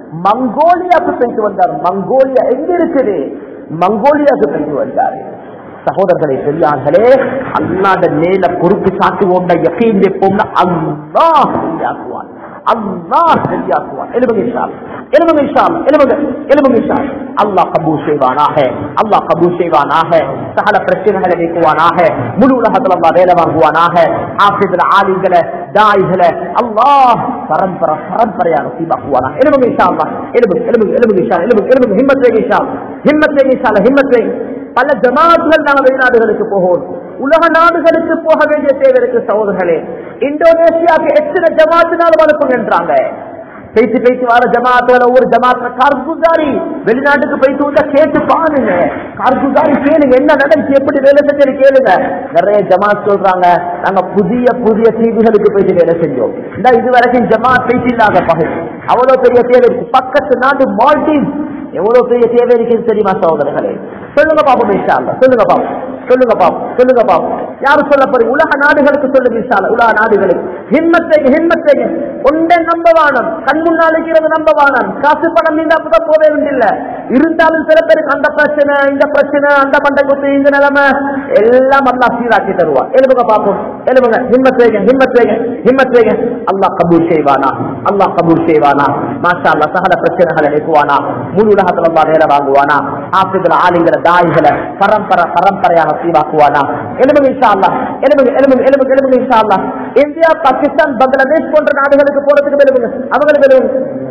A: மங்கோலியாவுக்கு போயிட்டு வந்தார் மங்கோலியா எங்க இருக்குது மங்கோலியாவுக்கு போயிட்டு வந்தாரு சகோதரர்களே பெரியார்களே அல்லாத மேல பொறுப்பு சாட்டுவோம் யக்கீன் வைப்போம் அல்லாஹ் சரியாக்குவான் அல்லாஹ் சரியாக்குவான் எலும்புங்க இஷால் எலும்புங்க இஷால் எலும்புங்க எலும்புங்க இஷால் அல்லாஹ் கபூல் செய்வானாக அல்லாஹ் கபூல் செய்வானாக சகல பிரச்சனைகளை நீக்குவானாக முழு உலகத்துல அல்லாஹ் வேலை வாங்குவானாக ஆசிரியர் ஆலிங்களை தாய்களை அல்லாஹ் பரம்பரை பரம்பரையாக சீபாக்குவானா எலும்புங்க இஷா அல்லாஹ் எலும்புங்க எலும்புங்க எலும்புங்க இஷா எலும்புங்க எலும்புங்க ஹிம்மத் வேக இஷா ஹிம்மத் வேக இஷா ஹிம்மத் வேக பல ஜமாத்துகள் நாங்கள் வெளிநாடுகளுக்கு போவோம் உலக நாடுகளுக்கு போக வேண்டிய தேவை இருக்கு சகோதரர்களே இந்தோனேஷியாவுக்கு எத்தனை ஜமாத்துனாலும் அனுப்புங்கன்றாங்க பேசி பேசி வர ஜமாத்துல ஒவ்வொரு ஜமாத்துல கார்குசாரி வெளிநாட்டுக்கு போயிட்டு வந்தா கேட்டு பாருங்க கார்குசாரி கேளுங்க என்ன நடந்துச்சு எப்படி வேலை செஞ்சது கேளுங்க நிறைய ஜமாத் சொல்றாங்க நாங்க புதிய புதிய தீவுகளுக்கு போயிட்டு வேலை செஞ்சோம் இந்த இது வரைக்கும் ஜமாத் பேசி இல்லாத பகை அவ்வளவு பெரிய தேவை இருக்கு பக்கத்து நாடு மால்டீவ் எவ்வளவு பெரிய தேவை இருக்குது தெரியுமா சகோதரர்களே சொல்லுங்க பாப்போம் இன்ஷா அல்லாஹ். சொல்லுங்க பாப்போம் சொல்லுங்க பாப்போம் சொல்லுங்க பாப்போம் யாரு சொல்ல போறீங்க உலக நாடுகளுக்கு சொல்லுங்க இன்ஷா அல்லாஹ். உலக நாடுகளுக்கு ஹிம்மத்தைங்க ஹிம்மத்தைங்க ஒன்றை நம்பவானம் கண் முன்னால் இருக்கிறது நம்பவானம் காசு பணம் இந்த அப்பதான் போவே வேண்டியில்ல இருந்தாலும் சில பேருக்கு அந்த பிரச்சனை இந்த பிரச்சனை அந்த பண்டை குத்து இந்த நிலைமை எல்லாம் அல்லா சீராக்கி தருவான் எழுதுங்க பாப்போம் எழுதுங்க ஹிம்மத் வைங்க ஹிம்மத் வைங்க ஹிம்மத் வைங்க அல்லாஹ் கபூல் செய்வானா அல்லாஹ் கபூல் செய்வானா மாஷா அல்லாஹ் சகல பிரச்சனைகளை நீக்குவானா முழு உலகத்துல அல்லாஹ் வேலை வாங்குவானா ஆப்பிரிக்கல ஆளுங்கிற தாய்களை பரம்பரை பரம்பரையாக சீவாக்குவானா எழுதுங்க இன்ஷா அல்லாஹ் எழுதுங்க எழுதுங்க எழுதுங்க எழுதுங்க இன்ஷா அல்லாஹ் இந்தியா பாகிஸ்தான் பங்களாதேஷ் போன்ற நாடுகளுக்கு போறதுக்கு எழுதுங்க அவங்களுக்கு எழுதுங்க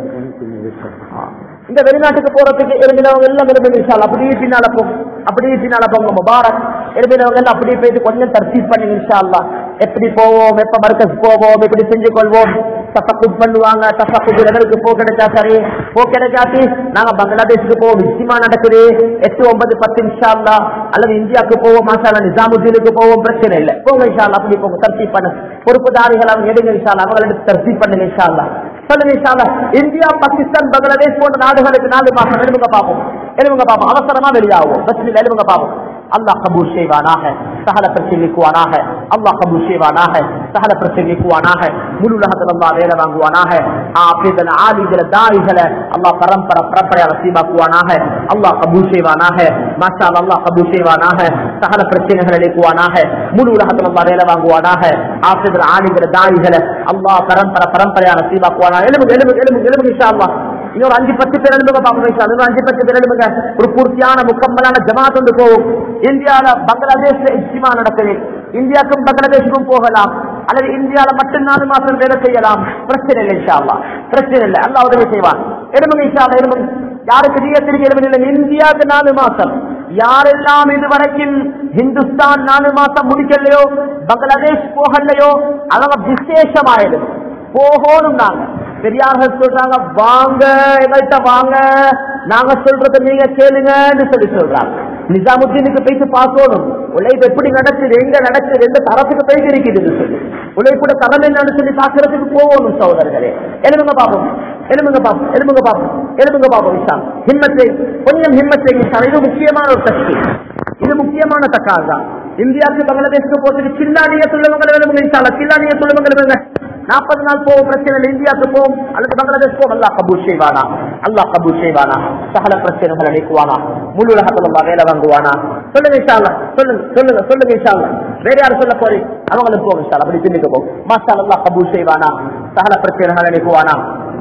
A: இந்த வெளிநாட்டுக்கு போறதுக்கு எழுதினவங்க எல்லாம் எழுதுங்க இன்ஷா அல்லாஹ். அப்படியே பின்னால போங்க அப்படியே பின்னால போங்க முபாரக் எழுதினவங்க எல்லாம் அப்படியே போயிட்டு கொஞ்சம் தர்சீப் பண்ணுங்க இன்ஷா அல்லாஹ். எப்படி போவோம் எப்ப மர்க்கஸ் போவோம் எப்படி செஞ்சு கொள்வோம் தசக்குத் பண்ணுவாங்க தசக்குத் லெவலுக்கு போ கிடைச்சா சரி போ கிடைக்காட்டி நாங்க பங்களாதேஷுக்கு போவோம் நிச்சயமா நடக்குது எட்டு ஒன்பது பத்து இன்ஷா அல்லாஹ். அல்லது இந்தியாவுக்கு போவோம் மாசாலா நிசாமுத்தீனுக்கு போவோம் பிரச்சனை இல்லை போங்க இன்ஷா அல்லாஹ். அப்படி போங்க தர்சீப் பண்ண பொறுப்புதாரிகள் அவங்க எடுங்க இன்ஷா அல்லாஹ். அவங்களை எடுத்து தர்சீப் பண்ணுங்க இன்ஷா அல்லாஹ். சொல்லுங்க இன்ஷா அல்லாஹ். இந்தியா பாகிஸ்தான் பங்களாதேஷ் போன்ற நாடுகளுக்கு நாலு மாசம் எழுதுங்க பார்ப்போம் எழுதுங்க பார்ப்போம் அவசரமா வெளியாகும் பிரச்சனை எழுதுங்க பார்ப்போம் அல்லாஹ் கபூல் செய்வானாக சகல பிரச்சனை நீக்குவானாக அல்லாஹ் கபூல் செய்வானாக சகல பிரச்சனை நீக்குவானாக முழு உலகத்தில் அல்லாஹ் வேலை வாங்குவானாக ஆபிதல் ஆலிகளை தாரிகளை அல்லாஹ் பரம்பரை பரம்பரையாக சீமாக்குவானாக அல்லாஹ் கபூல் செய்வானாக மாஷா அல்லாஹ் கபூல் செய்வானாக சகல பிரச்சனைகளை நீக்குவானாக முழு உலகத்தில் அல்லாஹ் வேலை வாங்குவானாக ஆபிதல் ஆலிகளை தாரிகளை அல்லாஹ் பரம்பரை பரம்பரையாக சீமாக்குவானாக எலும்பு எலும்பு எலும்பு எலும்பு இன்ஷா அல்லாஹ் இன்னொரு அஞ்சு பத்து பேர் எழுதுங்க பாப்போம் இன்ஷா அல்லாஹ். இன்னொரு அஞ்சு பத்து பேர் எழுதுங்க ஒரு பூர்த்தியான முக்கம்மலான ஜமாத் வந்து போகும் இந்தியால பங்களாதேஷ்ல இஜ்மா நடக்குது இந்தியாவுக்கும் பங்களாதேஷுக்கும் போகலாம் அல்லது இந்தியால மட்டும் நாலு மாசம் வேலை செய்யலாம் பிரச்சனை இல்லை இன்ஷா அல்லாஹ். பிரச்சனை இல்லை அல்லாஹ் உதவி செய்வான் எலும்புங்க இன்ஷா அல்லாஹ், எலும்புங்க யாருக்கு நீயத்திற்கு எலும்பு இல்லை இந்தியாவுக்கு நாலு மாசம் யாரெல்லாம் இதுவரைக்கும் ஹிந்துஸ்தான் நாலு மாசம் முடிக்கலையோ பங்களாதேஷ் போகலையோ அவங்க விசேஷமாயிடும் போகணும் நாங்க பெரியார்கள் சொல்றாங்க வாங்க எங்கள்கிட்ட வாங்க நாங்க சொல்றத நீங்க கேளுங்கன்னு சொல்லி சொல்றாங்க நிஜாமுத்தீனுக்கு போயிட்டு பார்க்கணும் உழைப்பு எப்படி நடக்குது எங்க நடக்குது எந்த தரத்துக்கு போயிட்டு இருக்குதுன்னு சொல்லி உழைப்போட தரம் என்னன்னு சொல்லி பார்க்கறதுக்கு போகணும் சகோதரர்களே எழுதுங்க பாப்போம் எழுதுங்க பாப்போம் எழுதுங்க பாப்போம் எழுதுங்க பாப்போம் விஷால் ஹிம்மத்தை கொஞ்சம் ஹிம்மத்தை விஷால் இது முக்கியமான ஒரு சக்தி இது முக்கியமான தக்கால் தான் இந்தியாவுக்கு பங்களாதேஷுக்கு போறதுக்கு சில்லானிய சொல்லுவங்க எழுதுங்க விஷால சில்லானிய சொல்லுவங்க எழுதுங்க நாற்பது நாள் போவோம் பிரச்சனை இல்லை இந்தியாவுக்கு போவோம் அல்லது பங்களாதேஷ் போவோம் அல்லாஹ் கபூல் செய்வானா அல்லாஹ் கபூல் செய்வானா சகல பிரச்சனைகளை நீக்குவானா முழு உலகத்துல அல்லாஹ் வேலை வாங்குவானா சொல்லுங்க இன்ஷால்லா சொல்லுங்க சொல்லுங்க சொல்லுங்க இன்ஷால்லா வேற யாரும் சொல்ல போறீங்க அவங்களுக்கு போகும் இன்ஷால்லா அப்படி சிந்திக்க போகும் மாஷா அல்லாஹ் கபூல் செய்வானா சகல பிரச்சனைகளை நீக்குவானா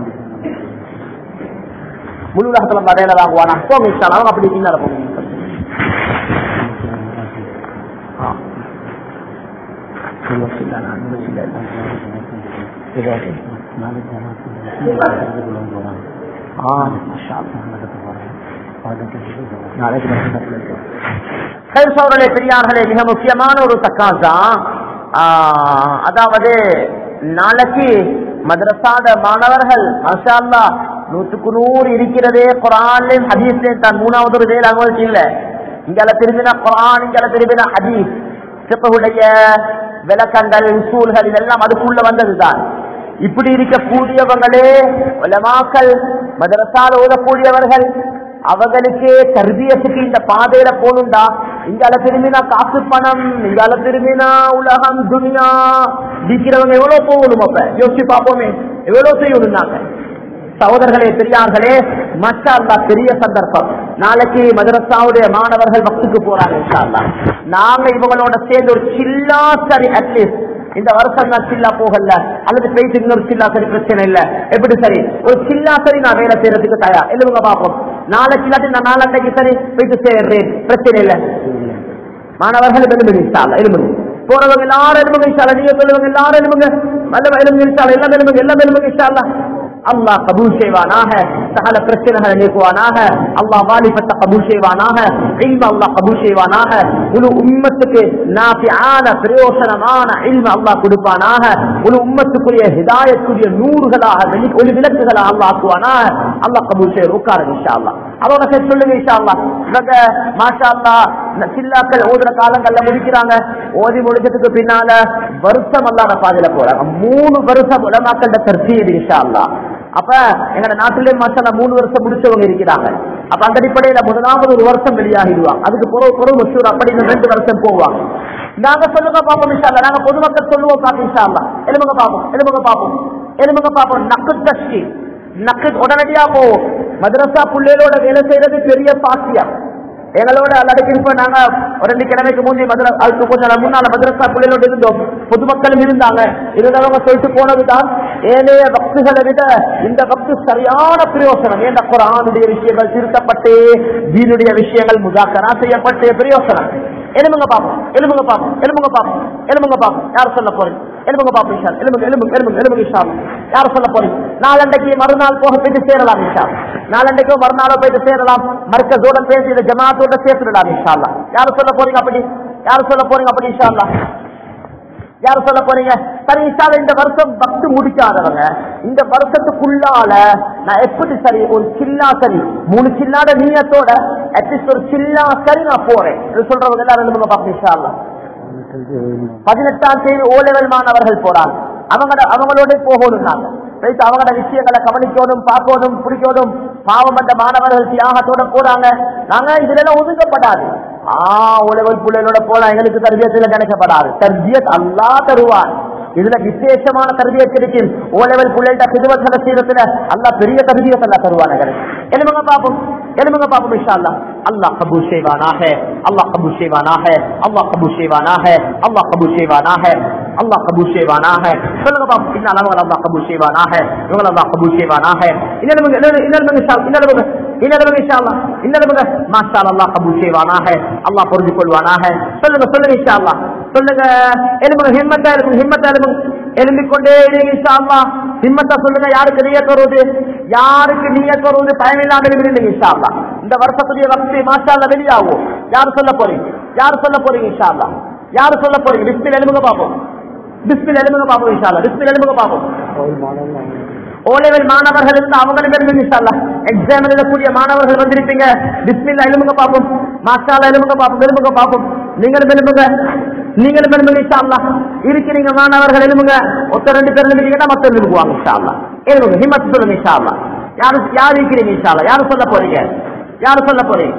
A: முழு உலகத்துல அல்லாஹ் வேலை வாங்குவானா போங்க இன்ஷால்லா அவங்க அப்படி பின்னால போங்க ஆ. ஆ, மாஷா நாளைக்கு சரி சோழர்களே பெரியார்களே மிக முக்கியமான ஒரு தக்காசா அதாவது நாளைக்கு மதரசாத மாணவர்கள் மஷா அல்லாஹ் நூற்றுக்கு நூறு இருக்கிறதே குரான்லையும் ஹதீஸ்லையும் தான் மூணாவது ஒரு வேலை அனுமதி இல்ல இங்கால திரும்பினா குரான் இங்கால திரும்பினா ஹதீஸ் சிப்பகுடைய விளக்கங்கள் சூழ்கள் இதெல்லாம் அதுக்குள்ள வந்ததுதான் இப்படி இருக்கக்கூடியவங்களே உலமாக்கள் மதரசால ஓதக்கூடியவர்கள் அவர்களுக்கு தர்பியத்துக்கு இந்த பாதையில போகணும்டா இங்கால திரும்பினா காசு பணம் இங்கால திரும்பினா உலகம் துனியா இருக்கிறவங்க எவ்வளவு போகணும் அப்ப யோசிச்சு பார்ப்போமே எவ்வளவு செய்யணும் நாங்க சகோதரர்களே பெரியார்களே மஷா அல்லா பெரிய சந்தர்ப்பம் நாளைக்கு மதரசாவுடைய மாணவர்கள் வக்துக்கு போறாங்க இன்ஷா அல்லாஹ். நாங்க இவங்களோட சேர்ந்து ஒரு சில்லா சரி அட்லீஸ்ட் இந்த வருஷம் நான் சில்லா போகல அல்லது போயிட்டு இன்னொரு சில்லா சரி பிரச்சனை இல்ல எப்படி சரி ஒரு சில்லா சரி நான் வேலை செய்யறதுக்கு தயார் எழுதுங்க பாப்போம் நாளைக்கு இல்லாட்டி நான் நாளைக்கு சரி போயிட்டு சேர்றேன் பிரச்சனை இல்ல மாணவர்கள் எழுதுங்க இன்ஷால்லா எழுதுங்க போறவங்க எல்லாரும் எழுதுங்க இன்ஷால்லா நீங்க சொல்லுவங்க எல்லாரும் எழுதுங்க நல்ல எழுதுங்க இன்ஷால்லா எல்லாம் எழுதுங்க எல்லாம் எழுதுங்க இன்ஷால்லா அல்லாஹ் கபூல் செய்வானாக சகல பிரச்சனைகளை நீக்குவானாக அல்லாஹ் வாலிபத்தை கபூல் செய்வானாக இல்ம அல்லாஹ் கபூல் செய்வானாக முழு உம்மத்துக்கு நாபியான பிரயோசனமான இல்ம அல்லாஹ் கொடுப்பானாக முழு உம்மத்துக்குரிய ஹிதாயத்துக்குரிய நூறுகளாக வெளி ஒளி விளக்குகளாக அல்லாஹ் ஆக்குவானாக அல்லாஹ் கபூல் செய்ய உட்காருங்க இன்ஷா அல்லாஹ் அதோட சரி சொல்லுங்க இன்ஷா அல்லாஹ் இவங்க மாஷா அல்லாஹ் இந்த சில்லாக்கள் ஓதுற காலங்கள்ல முடிக்கிறாங்க ஓதி முடிச்சதுக்கு பின்னால வருஷம் அல்லாத பாதையில போறாங்க மூணு வருஷம் உலமாக்கள்ட தர்த்தீது இன்ஷா அல்லாஹ் அப்ப எங்க நாட்டிலே மாசால மூணு வருஷம் முடிச்சவங்க இருக்கிறாங்க அப்ப அந்த அடிப்படையில முதலாவது ஒரு வருஷம் வெளியாகிடுவாங்க அதுக்கு பிறகு பிறகு மசூர் அப்படி இன்னும் ரெண்டு வருஷம் போவாங்க நாங்க சொல்லுங்க பாப்போம் இன்ஷா அல்லாஹ் நாங்க பொதுமக்கள் சொல்லுவோம் பாப்போம் இன்ஷா அல்லாஹ் எலும்புங்க பாப்போம் எலும்புங்க பாப்போம் எலும்புங்க பாப்போம் நக்கு தஷ்டி நக்கு உடனடியா போவோம் மதரசா பிள்ளைகளோட வேலை செய்யறது பெரிய பாக்கியம் எங்களோட அல்லடிக்கு நாங்க ஒரு ரெண்டு கிழமைக்கு முந்தைய மதுரை அதுக்கு கொஞ்சம் நாள் முன்னால மதுரசா பிள்ளைகளோட இருந்தோம் பொதுமக்களும் இருந்தாங்க இருந்தவங்க சொல்லிட்டு போனதுதான் ஏனைய பக்துகளை விட இந்த பக்து சரியான பிரயோசனம் ஏன் குரானுடைய விஷயங்கள் திருத்தப்பட்டு தீனுடைய விஷயங்கள் முதாக்கரா செய்யப்பட்டு பிரயோசனம் எலும்புங்க பாப்போம் எலும்புங்க பாப்போம் எலும்புங்க பாப்போம் எலும்புங்க பாப்போம் யார் சொல்ல போறீங்க எலும்புங்க பாப்போம் விஷால் எலும்புங்க எலும்புங்க எலும்புங்க எலும்புங்க விஷால் யார் சொல்ல போறீங்க நாளண்டைக்கு மறுநாள் போக போயிட்டு சேரலாம் விஷால் நாளண்டைக்கோ மறுநாளோ போயிட்டு சேரலாம் மர்க்கஸோட பேசி இந்த ஜமாத்தோட சேர்த்துடலாம் இன்ஷால்லா யார் சொல்ல போறீங்க அப்படி யார் சொல்ல போறீங்க அப்படி இன்ஷால்லா யார் சொல்ல போறீங்க சரி இன்ஷால்லா இந்த வருஷம் பக்து முடிக்காதவங்க இந்த வருஷத்துக்குள்ளால நான் எப்படி சரி ஒரு சில்லா சரி மூணு சில்லாத நீயத்தோட அட்லீஸ்ட் ஒரு சில்லா சரி நான் போறேன் இது சொல்றவங்க எல்லாரும் எழுதுங்க பாப்போம் இன்ஷால்லா பதினெட்டாம் தேதி ஓ லெவல் மாணவர்கள் போறாங்க அவங்க அவங்களோட போகணும் நாங்க போயிட்டு அவங்களோட விஷயங்களை கவனிக்கணும் பார்க்கணும் பிடிக்கணும் பாவம் அந்த மாணவர்கள் தியாகத்தோட போறாங்க நாங்க இதுல எல்லாம் ஒதுக்கப்படாது ஆஹ் உலகல் பிள்ளைகளோட போலாம் எங்களுக்கு தர்பியத்துல நினைக்கப்படாது தர்பியத் அல்லா தருவான் இதுல விசேஷமான தர்பியத் இருக்கும் ஓ லெவல் பிள்ளைகிட்ட சிறுவசன சீரத்துல அல்லா பெரிய தர்பியத் அல்லா தருவான் எங்களுக்கு எலும்புங்க பாப்போம் எலும்புங்க பாப்போம் இன்ஷா அல்லாஹ் அல்லாஹ் கபூல் செய்வானாக அல்லாஹ் கபூல் செய்வானாக அல்லாஹ் கபூல் செய்வானாக அல்லாஹ் கபூல் செய்வானாக அல்லாஹ் கபூல் செய்வானாக சொல்லுங்க பாப்போம் இன்னும் அவங்க அல்லாஹ் கபூல் செய்வானாக இவங்க அல்லாஹ் கபூல் செய்வானாக இன்னொரு இன்னொரு இன்ஷா இன்னொரு இன்னொரு இன்ஷா அல்லாஹ் இன்னொரு மாஷா அல்லாஹ் கபூல் செய்வானாக அல்லாஹ் புரிஞ்சு கொள்வானாக சொல்லுங்க சொல்லுங்க இன்ஷா அல்லாஹ் சொல்லுங்க எலும்புங்க ஹிம்மத்தா இருக்கும் ஹிம்மத்தா இருக்கும் எழும்பிக் கொண்டே இருங்க இன்ஷா அல்லாஹ் ஹிம்மத்தா சொல்லுங்க யாருக்கு நீயத் வருவது யாருக்கு நீயத் வருவது பயமில்லாத இருங்க இன்ஷா அல்லாஹ் இந்த வருஷத்துடைய வக்தி மாஷா அல்லாஹ் வெளியாகும் யார் சொல்ல போறீங்க யார் சொல்ல போறீங்க இன்ஷா அல்லாஹ் யார் சொல்ல போறீங்க பிஸ்மில் எழுமுங்க பாப்போம் பிஸ்மில் எழுமுங்க பாப்போம் இன்ஷா அல்லாஹ் பிஸ்மில் எழுமுங்க பாப்போம் ஓ லெவல் மாணவர்கள் இருந்து அவங்களும் எழுதுங்க இன்ஷால்லா எக்ஸாம் எழுதக்கூடிய மாணவர்கள் வந்திருப்பீங்க பிஸ்மில்லா எழுதுங்க பாப்போம் மாஷாலா எழுதுங்க பாப்போம் எழுதுங்க பாப்போம் நீங்களும் எழுதுங்க நீங்களும் எழுதுங்க இன்ஷால்லா இருக்கிறீங்க மாணவர்கள் எழுதுங்க ஒருத்தர் ரெண்டு பேர் எழுதுறீங்கன்னா மற்ற எழுதுவாங்க இன்ஷால்லா எழுதுங்க ஹிம்மத் சொல்லுங்க இன்ஷால்லா யாரு யார் இருக்கிறீங்க இன்ஷால்லா யாரு சொல்ல போறீங்க யாரு சொல்ல போறீங்க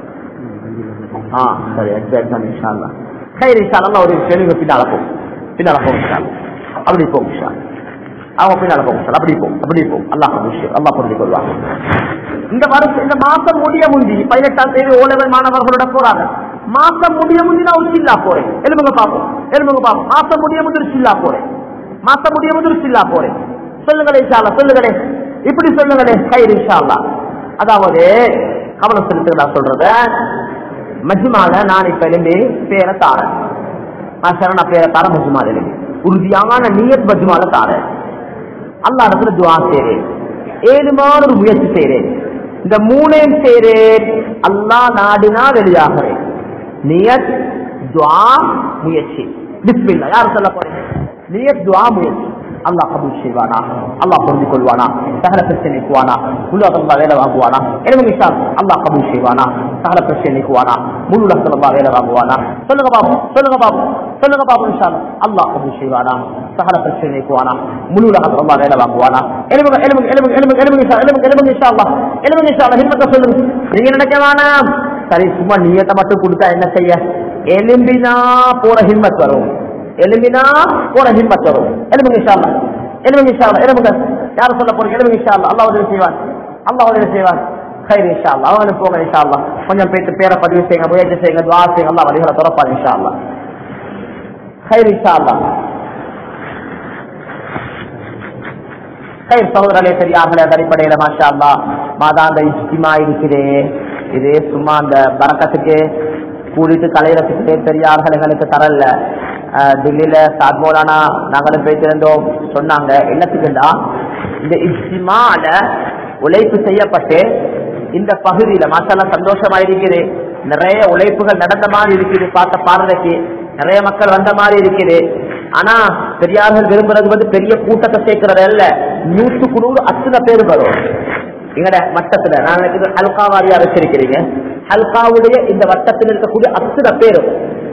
A: ஆ சரி எக்ஸாம் இன்ஷால்லா சரி இன்ஷால்லா ஒரு தெளிவு பின்னால போகும் பின்னால போகும் இன்ஷால்லா அப்படி போகும் இன்ஷால்லா அவங்க பின்னால போகும் சார் அப்படி போகும் அப்படி போகும் அல்லாஹ் விஷயம் அல்லாஹ் புரிஞ்சு கொள்வாங்க இந்த வருஷம் இந்த மாசம் முடிய முந்தி பதினெட்டாம் தேதி ஓலவல் மாணவர்களோட போறாங்க மாசம் முடிய முந்தி நான் ஒரு சில்லா போறேன் எலும்புங்க பாப்போம் எலும்புங்க பாப்போம் மாசம் முடிய முந்தி ஒரு சில்லா போறேன் மாசம் முடிய முந்தி ஒரு சில்லா போறேன் சொல்லுங்களே இன்ஷால்லா சொல்லுங்களே இப்படி சொல்லுங்களே கயிறு இன்ஷால்லா அதாவது கவனம் செலுத்து நான் சொல்றத மஜ்மால நான் இப்ப எழும்பி பேரை தாரேன் நான் சரண பேரை தார மஜ்மால எழும்பி உறுதியான நீயத் மஜ்மால தாரேன் அல்லா இடத்துல துவா செய்றேன் ஏழுமான ஒரு முயற்சி செய்றேன் இந்த மூணையும் செய்றேன் அல்லா நாடினா வெளியாகிறேன் நியத் துவா முயற்சி பிஸ்மில்லா யார் சொல்ல போறீங்க நியத் துவா முயற்சி அல்லாஹ் கபூல் செய்வானா அல்லாஹ் புரிந்து கொள்வானா சகல பிரச்சனை நீக்குவானா உலகத்துல வேலை வாங்குவானா எனவே நிஷால் அல்லாஹ் கபூல் செய்வானா சகல பிரச்சனை நீக்குவானா முழு உலகத்துல வேலை வாங்குவானா சொல்லுங்க பாபு சொல்லுங்க பாபு சொல்லுங்க பாபு நிஷால் அல்லாஹ் கபூல் செய்வானா சகல பிரச்சனை நீக்குவானா முழு உலகத்துல வேலை வாங்குவானா எலும்புங்க எலும்புங்க எலும்புங்க எலும்புங்க எலும்புங்க நிஷா எலும்புங்க எலும்புங்க நிஷா அல்லாஹ் எலும்புங்க நிஷா அல்லாஹ் ஹிம்மத்தை சொல்லுங்க நீங்க நினைக்க வேணாம் சரி சும்மா நீயத்தை மட்டும் கொடுத்தா என்ன செய்ய எலும்பினா போற ஹிம்மத் வரும் எலும்பினா போற ஹிம்மத் வரும் எலும்புங்க இன்ஷா அல்லாஹ் எலும்புங்க இன்ஷா அல்லாஹ் எலும்புங்க யார் சொல்ல போற கேள்வி இன்ஷா அல்லாஹ் அல்லாஹ் உதவி செய்வான் அல்லாஹ் உதவி செய்வான் خير ان شاء الله அவங்களுக்கு போங்க இன்ஷா அல்லாஹ் கொஞ்சம் போயிட்டு பேரை பதிவு செய்யுங்க முயற்சி செய்யுங்க துவா செய்யுங்க அல்லாஹ் வழிகளை திறப்பார் இன்ஷா அல்லாஹ் خير ان شاء الله خير சகோதரர்களே பெரியார்களே அந்த அடிப்படையில மாஷா அல்லா மாதாந்த இஸ்திமா இருக்குது இது சும்மா அந்த பறக்கத்துக்கு கூடிட்டு கலையிறதுக்கு பெரியார்கள் எங்களுக்கு தரல அஹ் தில்லியில சாத் மௌலானா நாங்களும் போயிட்டிருந்தோம் சொன்னாங்க என்னத்துக்குண்டா இந்த இஸ்திமால உழைப்பு செய்யப்பட்டு இந்த பகுதியில மாசாலா சந்தோஷமா இருக்குது நிறைய உழைப்புகள் நடந்த மாதிரி இருக்குது பார்த்த பார்வைக்கு நிறைய மக்கள் வந்த மாதிரி இருக்குது ஆனா பெரியார்கள் விரும்புறது வந்து பெரிய கூட்டத்தை சேர்க்கறது அல்ல நூற்றுக்கு நூறு அத்தனை பேர் வரும் எங்கட வட்டத்துல நான் இது ஹல்கா வாரியா வச்சிருக்கிறீங்க ஹல்காவுடைய இந்த வட்டத்தில் இருக்கக்கூடிய அத்தனை பேரும்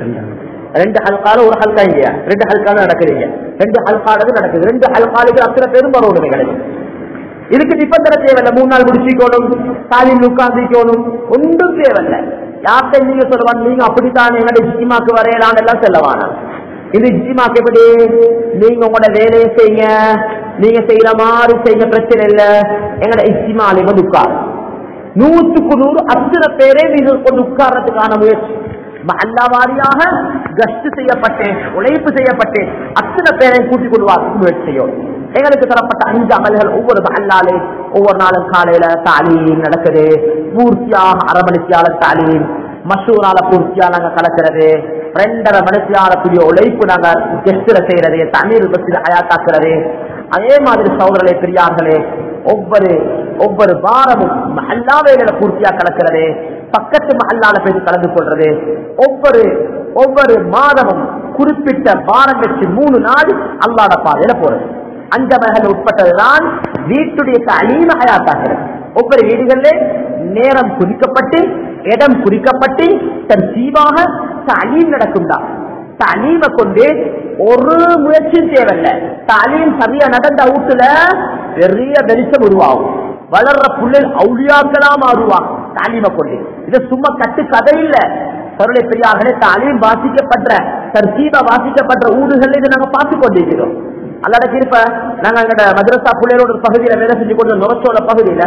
A: ரெண்டு ஹல்கால ஒரு ஹல்கா இல்லையா ரெண்டு ஹல்கால நடக்குறீங்க ரெண்டு ஹல்காலது நடக்குது ரெண்டு ஹல்காலுக்கு அத்தனை பேரும் வரணும் எங்களுக்கு இதுக்கு நிபந்தனை தேவையில்ல மூணு நாள் முடிச்சுக்கணும் காலையில் உட்கார்ந்துக்கணும் ஒன்றும் தேவையில்ல யார்கிட்ட நீங்க சொல்லுவாங்க நீங்க அப்படித்தான் எங்கட இஸ்திமாக்கு வரையலாம் எல்லாம் செல்லவானா இது இஸ்திமாக்கு எப்படி நீங்க உங்களோட வேலையை செய்யுங்க நீங்க செய்யற மாதிரி செய்ய பிரச்சனை இல்ல எங்கட இஸ்திமாலை வந்து உட்காரு நூற்றுக்கு நூறு அத்தனை பேரே நீங்க கொண்டு உட்கார்றதுக்கான முயற்சி அல்லா வாரியாக கஷ்டு செய்யப்பட்டு உழைப்பு செய்யப்பட்டு அத்தனை பேரையும் கூட்டிக் கொள்வார் முயற்சி செய்யும் எங்களுக்கு தரப்பட்ட அஞ்சு அமல்கள் ஒவ்வொரு மல்லாலே ஒவ்வொரு நாளும் காலையில தாலீம் நடக்குது பூர்த்தியாக அரை மணித்தியால தாலீம் மசூரால பூர்த்தியா நாங்க கலக்கிறது ரெண்டரை மணித்தியால கூடிய உழைப்பு நாங்க கெஸ்ட்ல செய்யறது தண்ணீர் பஸ்ல அயாத்தாக்குறது அதே மாதிரி சௌதரர்களே பெரியார்களே ஒவ்வொரு ஒவ்வொரு வாரமும் மல்லா வேலையில பூர்த்தியா கலக்கிறது பக்கத்து மல்லால போய் கலந்து கொள்றது ஒவ்வொரு ஒவ்வொரு மாதமும் குறிப்பிட்ட வாரம் வச்சு மூணு நாள் அல்லாட பாதையில போறது அஞ்சமகள் உட்பட்டதுதான் வீட்டுடைய அலீம ஹயாத்தாகிறது ஒவ்வொரு வீடுகளிலே நேரம் குறிக்கப்பட்டு இடம் குறிக்கப்பட்டு தன் சீவாக தலீம் நடக்கும்டா தலீமை கொண்டு ஒரு முயற்சியும் தேவையில்லை தலீம் சரியா நடந்த வீட்டுல பெரிய வெளிச்சம் உருவாகும் வளர்ற புள்ளில் அவுளியாக்களா மாறுவாங்க தாலீமை கொண்டு இது சும்மா கட்டு கதை இல்ல பொருளை பெரியார்களே தாலீம் வாசிக்கப்படுற தர்சீபா வாசிக்கப்படுற ஊடுகள் இதை நாங்க பார்த்து கொண்டிருக்கிறோம் அல்லாட திருப்ப நாங்க எங்கட மதரசா பிள்ளைகளோட ஒரு பகுதியில வேலை செஞ்சு கொண்டு நுரச்சோட பகுதியில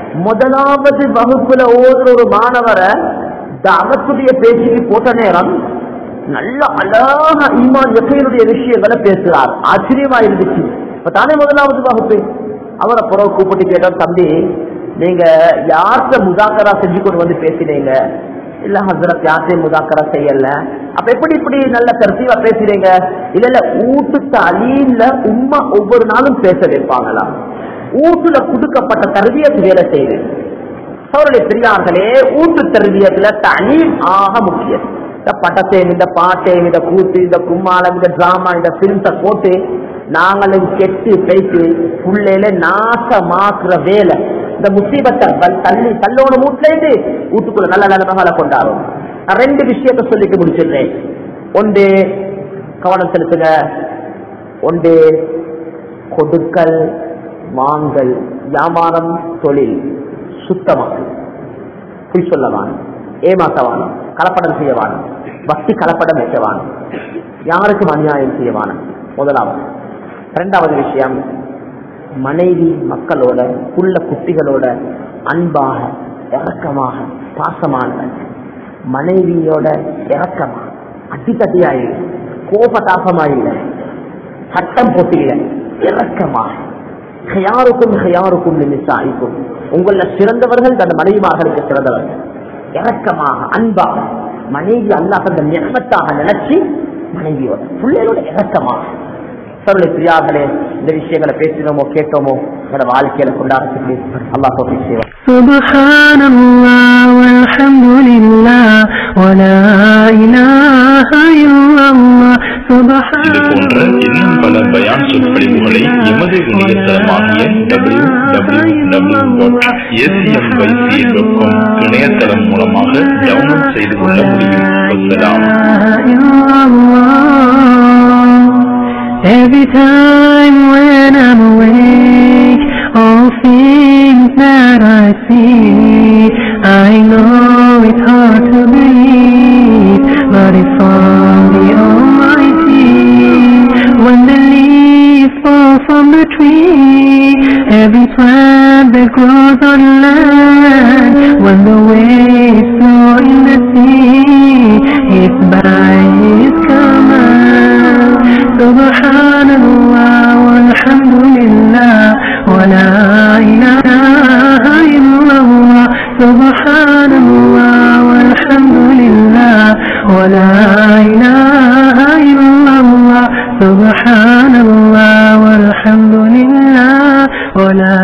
A: முதலாவது வகுப்புல ஓதுற ஒரு மாணவரை தாவத்துடைய பேச்சுக்கு போட்ட நேரம் நல்ல அழகா ஈமான் எத்தையினுடைய விஷயங்களை பேசுறார் ஆச்சரியமா இருந்துச்சு இப்ப தானே முதலாவது வகுப்பு அவரை புறவு கூப்பிட்டு கேட்டோம் தம்பி நீங்க யார்கிட்ட முதாக்கரா செஞ்சு கொண்டு வந்து பேசினீங்க இல்ல ஹசரத் யார்ட்டையும் முதாக்கரா செய்யல அப்ப எப்படி இப்படி நல்ல கருத்தீவா பேசுறீங்க இல்ல இல்ல வீட்டு அலீம்ல உண்மை ஒவ்வொரு நாளும் பேச வைப்பாங்களா வீட்டுல கொடுக்கப்பட்ட தருவியத்து வேலை செய்யுது அவருடைய பெரியார்களே ஊட்டு தருவியத்துல தலீம் ஆக முக்கியம் இந்த பட்டத்தையும் இந்த பாட்டையும் இந்த கூத்து இந்த கும்மாளம் இந்த டிராமா இந்த பிலிம்ஸ போட்டு நாங்களும் கெட்டு பேசி புள்ளையில நாசமாக்குற வேலை இந்த முசீபத்தை வல்- தள்ளி தள்ளோட மூட்டுல இருந்து வீட்டுக்குள்ள நல்ல நல்ல மகளை கொண்டாடும் நான் ரெண்டு விஷயத்த சொல்லிட்டு முடிச்சிடுறேன் ஒன்று கவனம் செலுத்துங்க ஒன்று கொடுக்கல் வாங்கல் வியாபாரம் தொழில் சுத்தமாக பொய் சொல்லவான் ஏமாத்தவான் கலப்படம் செய்யவான் பக்தி கலப்படம் வைக்கவான் யாருக்கும் அநியாயம் செய்யவான் முதலாவது இரண்டாவது விஷயம் மனைவி மக்களோட புள்ள குட்டிகளோட அன்பாக இறக்கமாக பாசமானவன் மனைவியோட இறக்கமா அடித்தட்டியாயிரு கோபதாபமாயில்ல சட்டம் போட்டியில இறக்கமாக ஹயாருக்கும் ஹயாருக்கும் நிமிஷாய்க்கும் உங்கள சிறந்தவர்கள் தன் மனைவிமார்களுக்கு சிறந்தவர்கள் இறக்கமாக அன்பாக மனைவி அல்லாஹ் அந்த நியமத்தாக நினைச்சு மனைவியோட பிள்ளைகளோட இறக்கமாக சருளை பிரியார்களே இந்த விஷயங்களை பேசினோமோ கேட்டோமோ என்னோட வாழ்க்கையில கொண்டாடுறதுக்கு அல்லாஹ் தோப்பி செய்வார்
B: سبحان الله والحمد لله ولا إله إلا الله
C: இது
B: سبحان
C: போன்ற இன்னும் பல பயான் சொற்பொழிவுகளை எமது இணையதளமாகிய W W W dot ACMYC dot com இணையதளம் மூலமாக டவுன்லோட் செய்து கொள்ள முடியும் வசலாம்
B: Every time when I'm awake, all things that I see, I know it's hard to believe, but it's from the Almighty. When the leaves fall from the tree, every plant that grows on land, when the waves flow in the sea, it's by His command. Subhanallah walhamdulillah wa la ilaha illallah. Subhanallah walhamdulillah wa la ilaha illallah. Subhanallah walhamdulillah wa la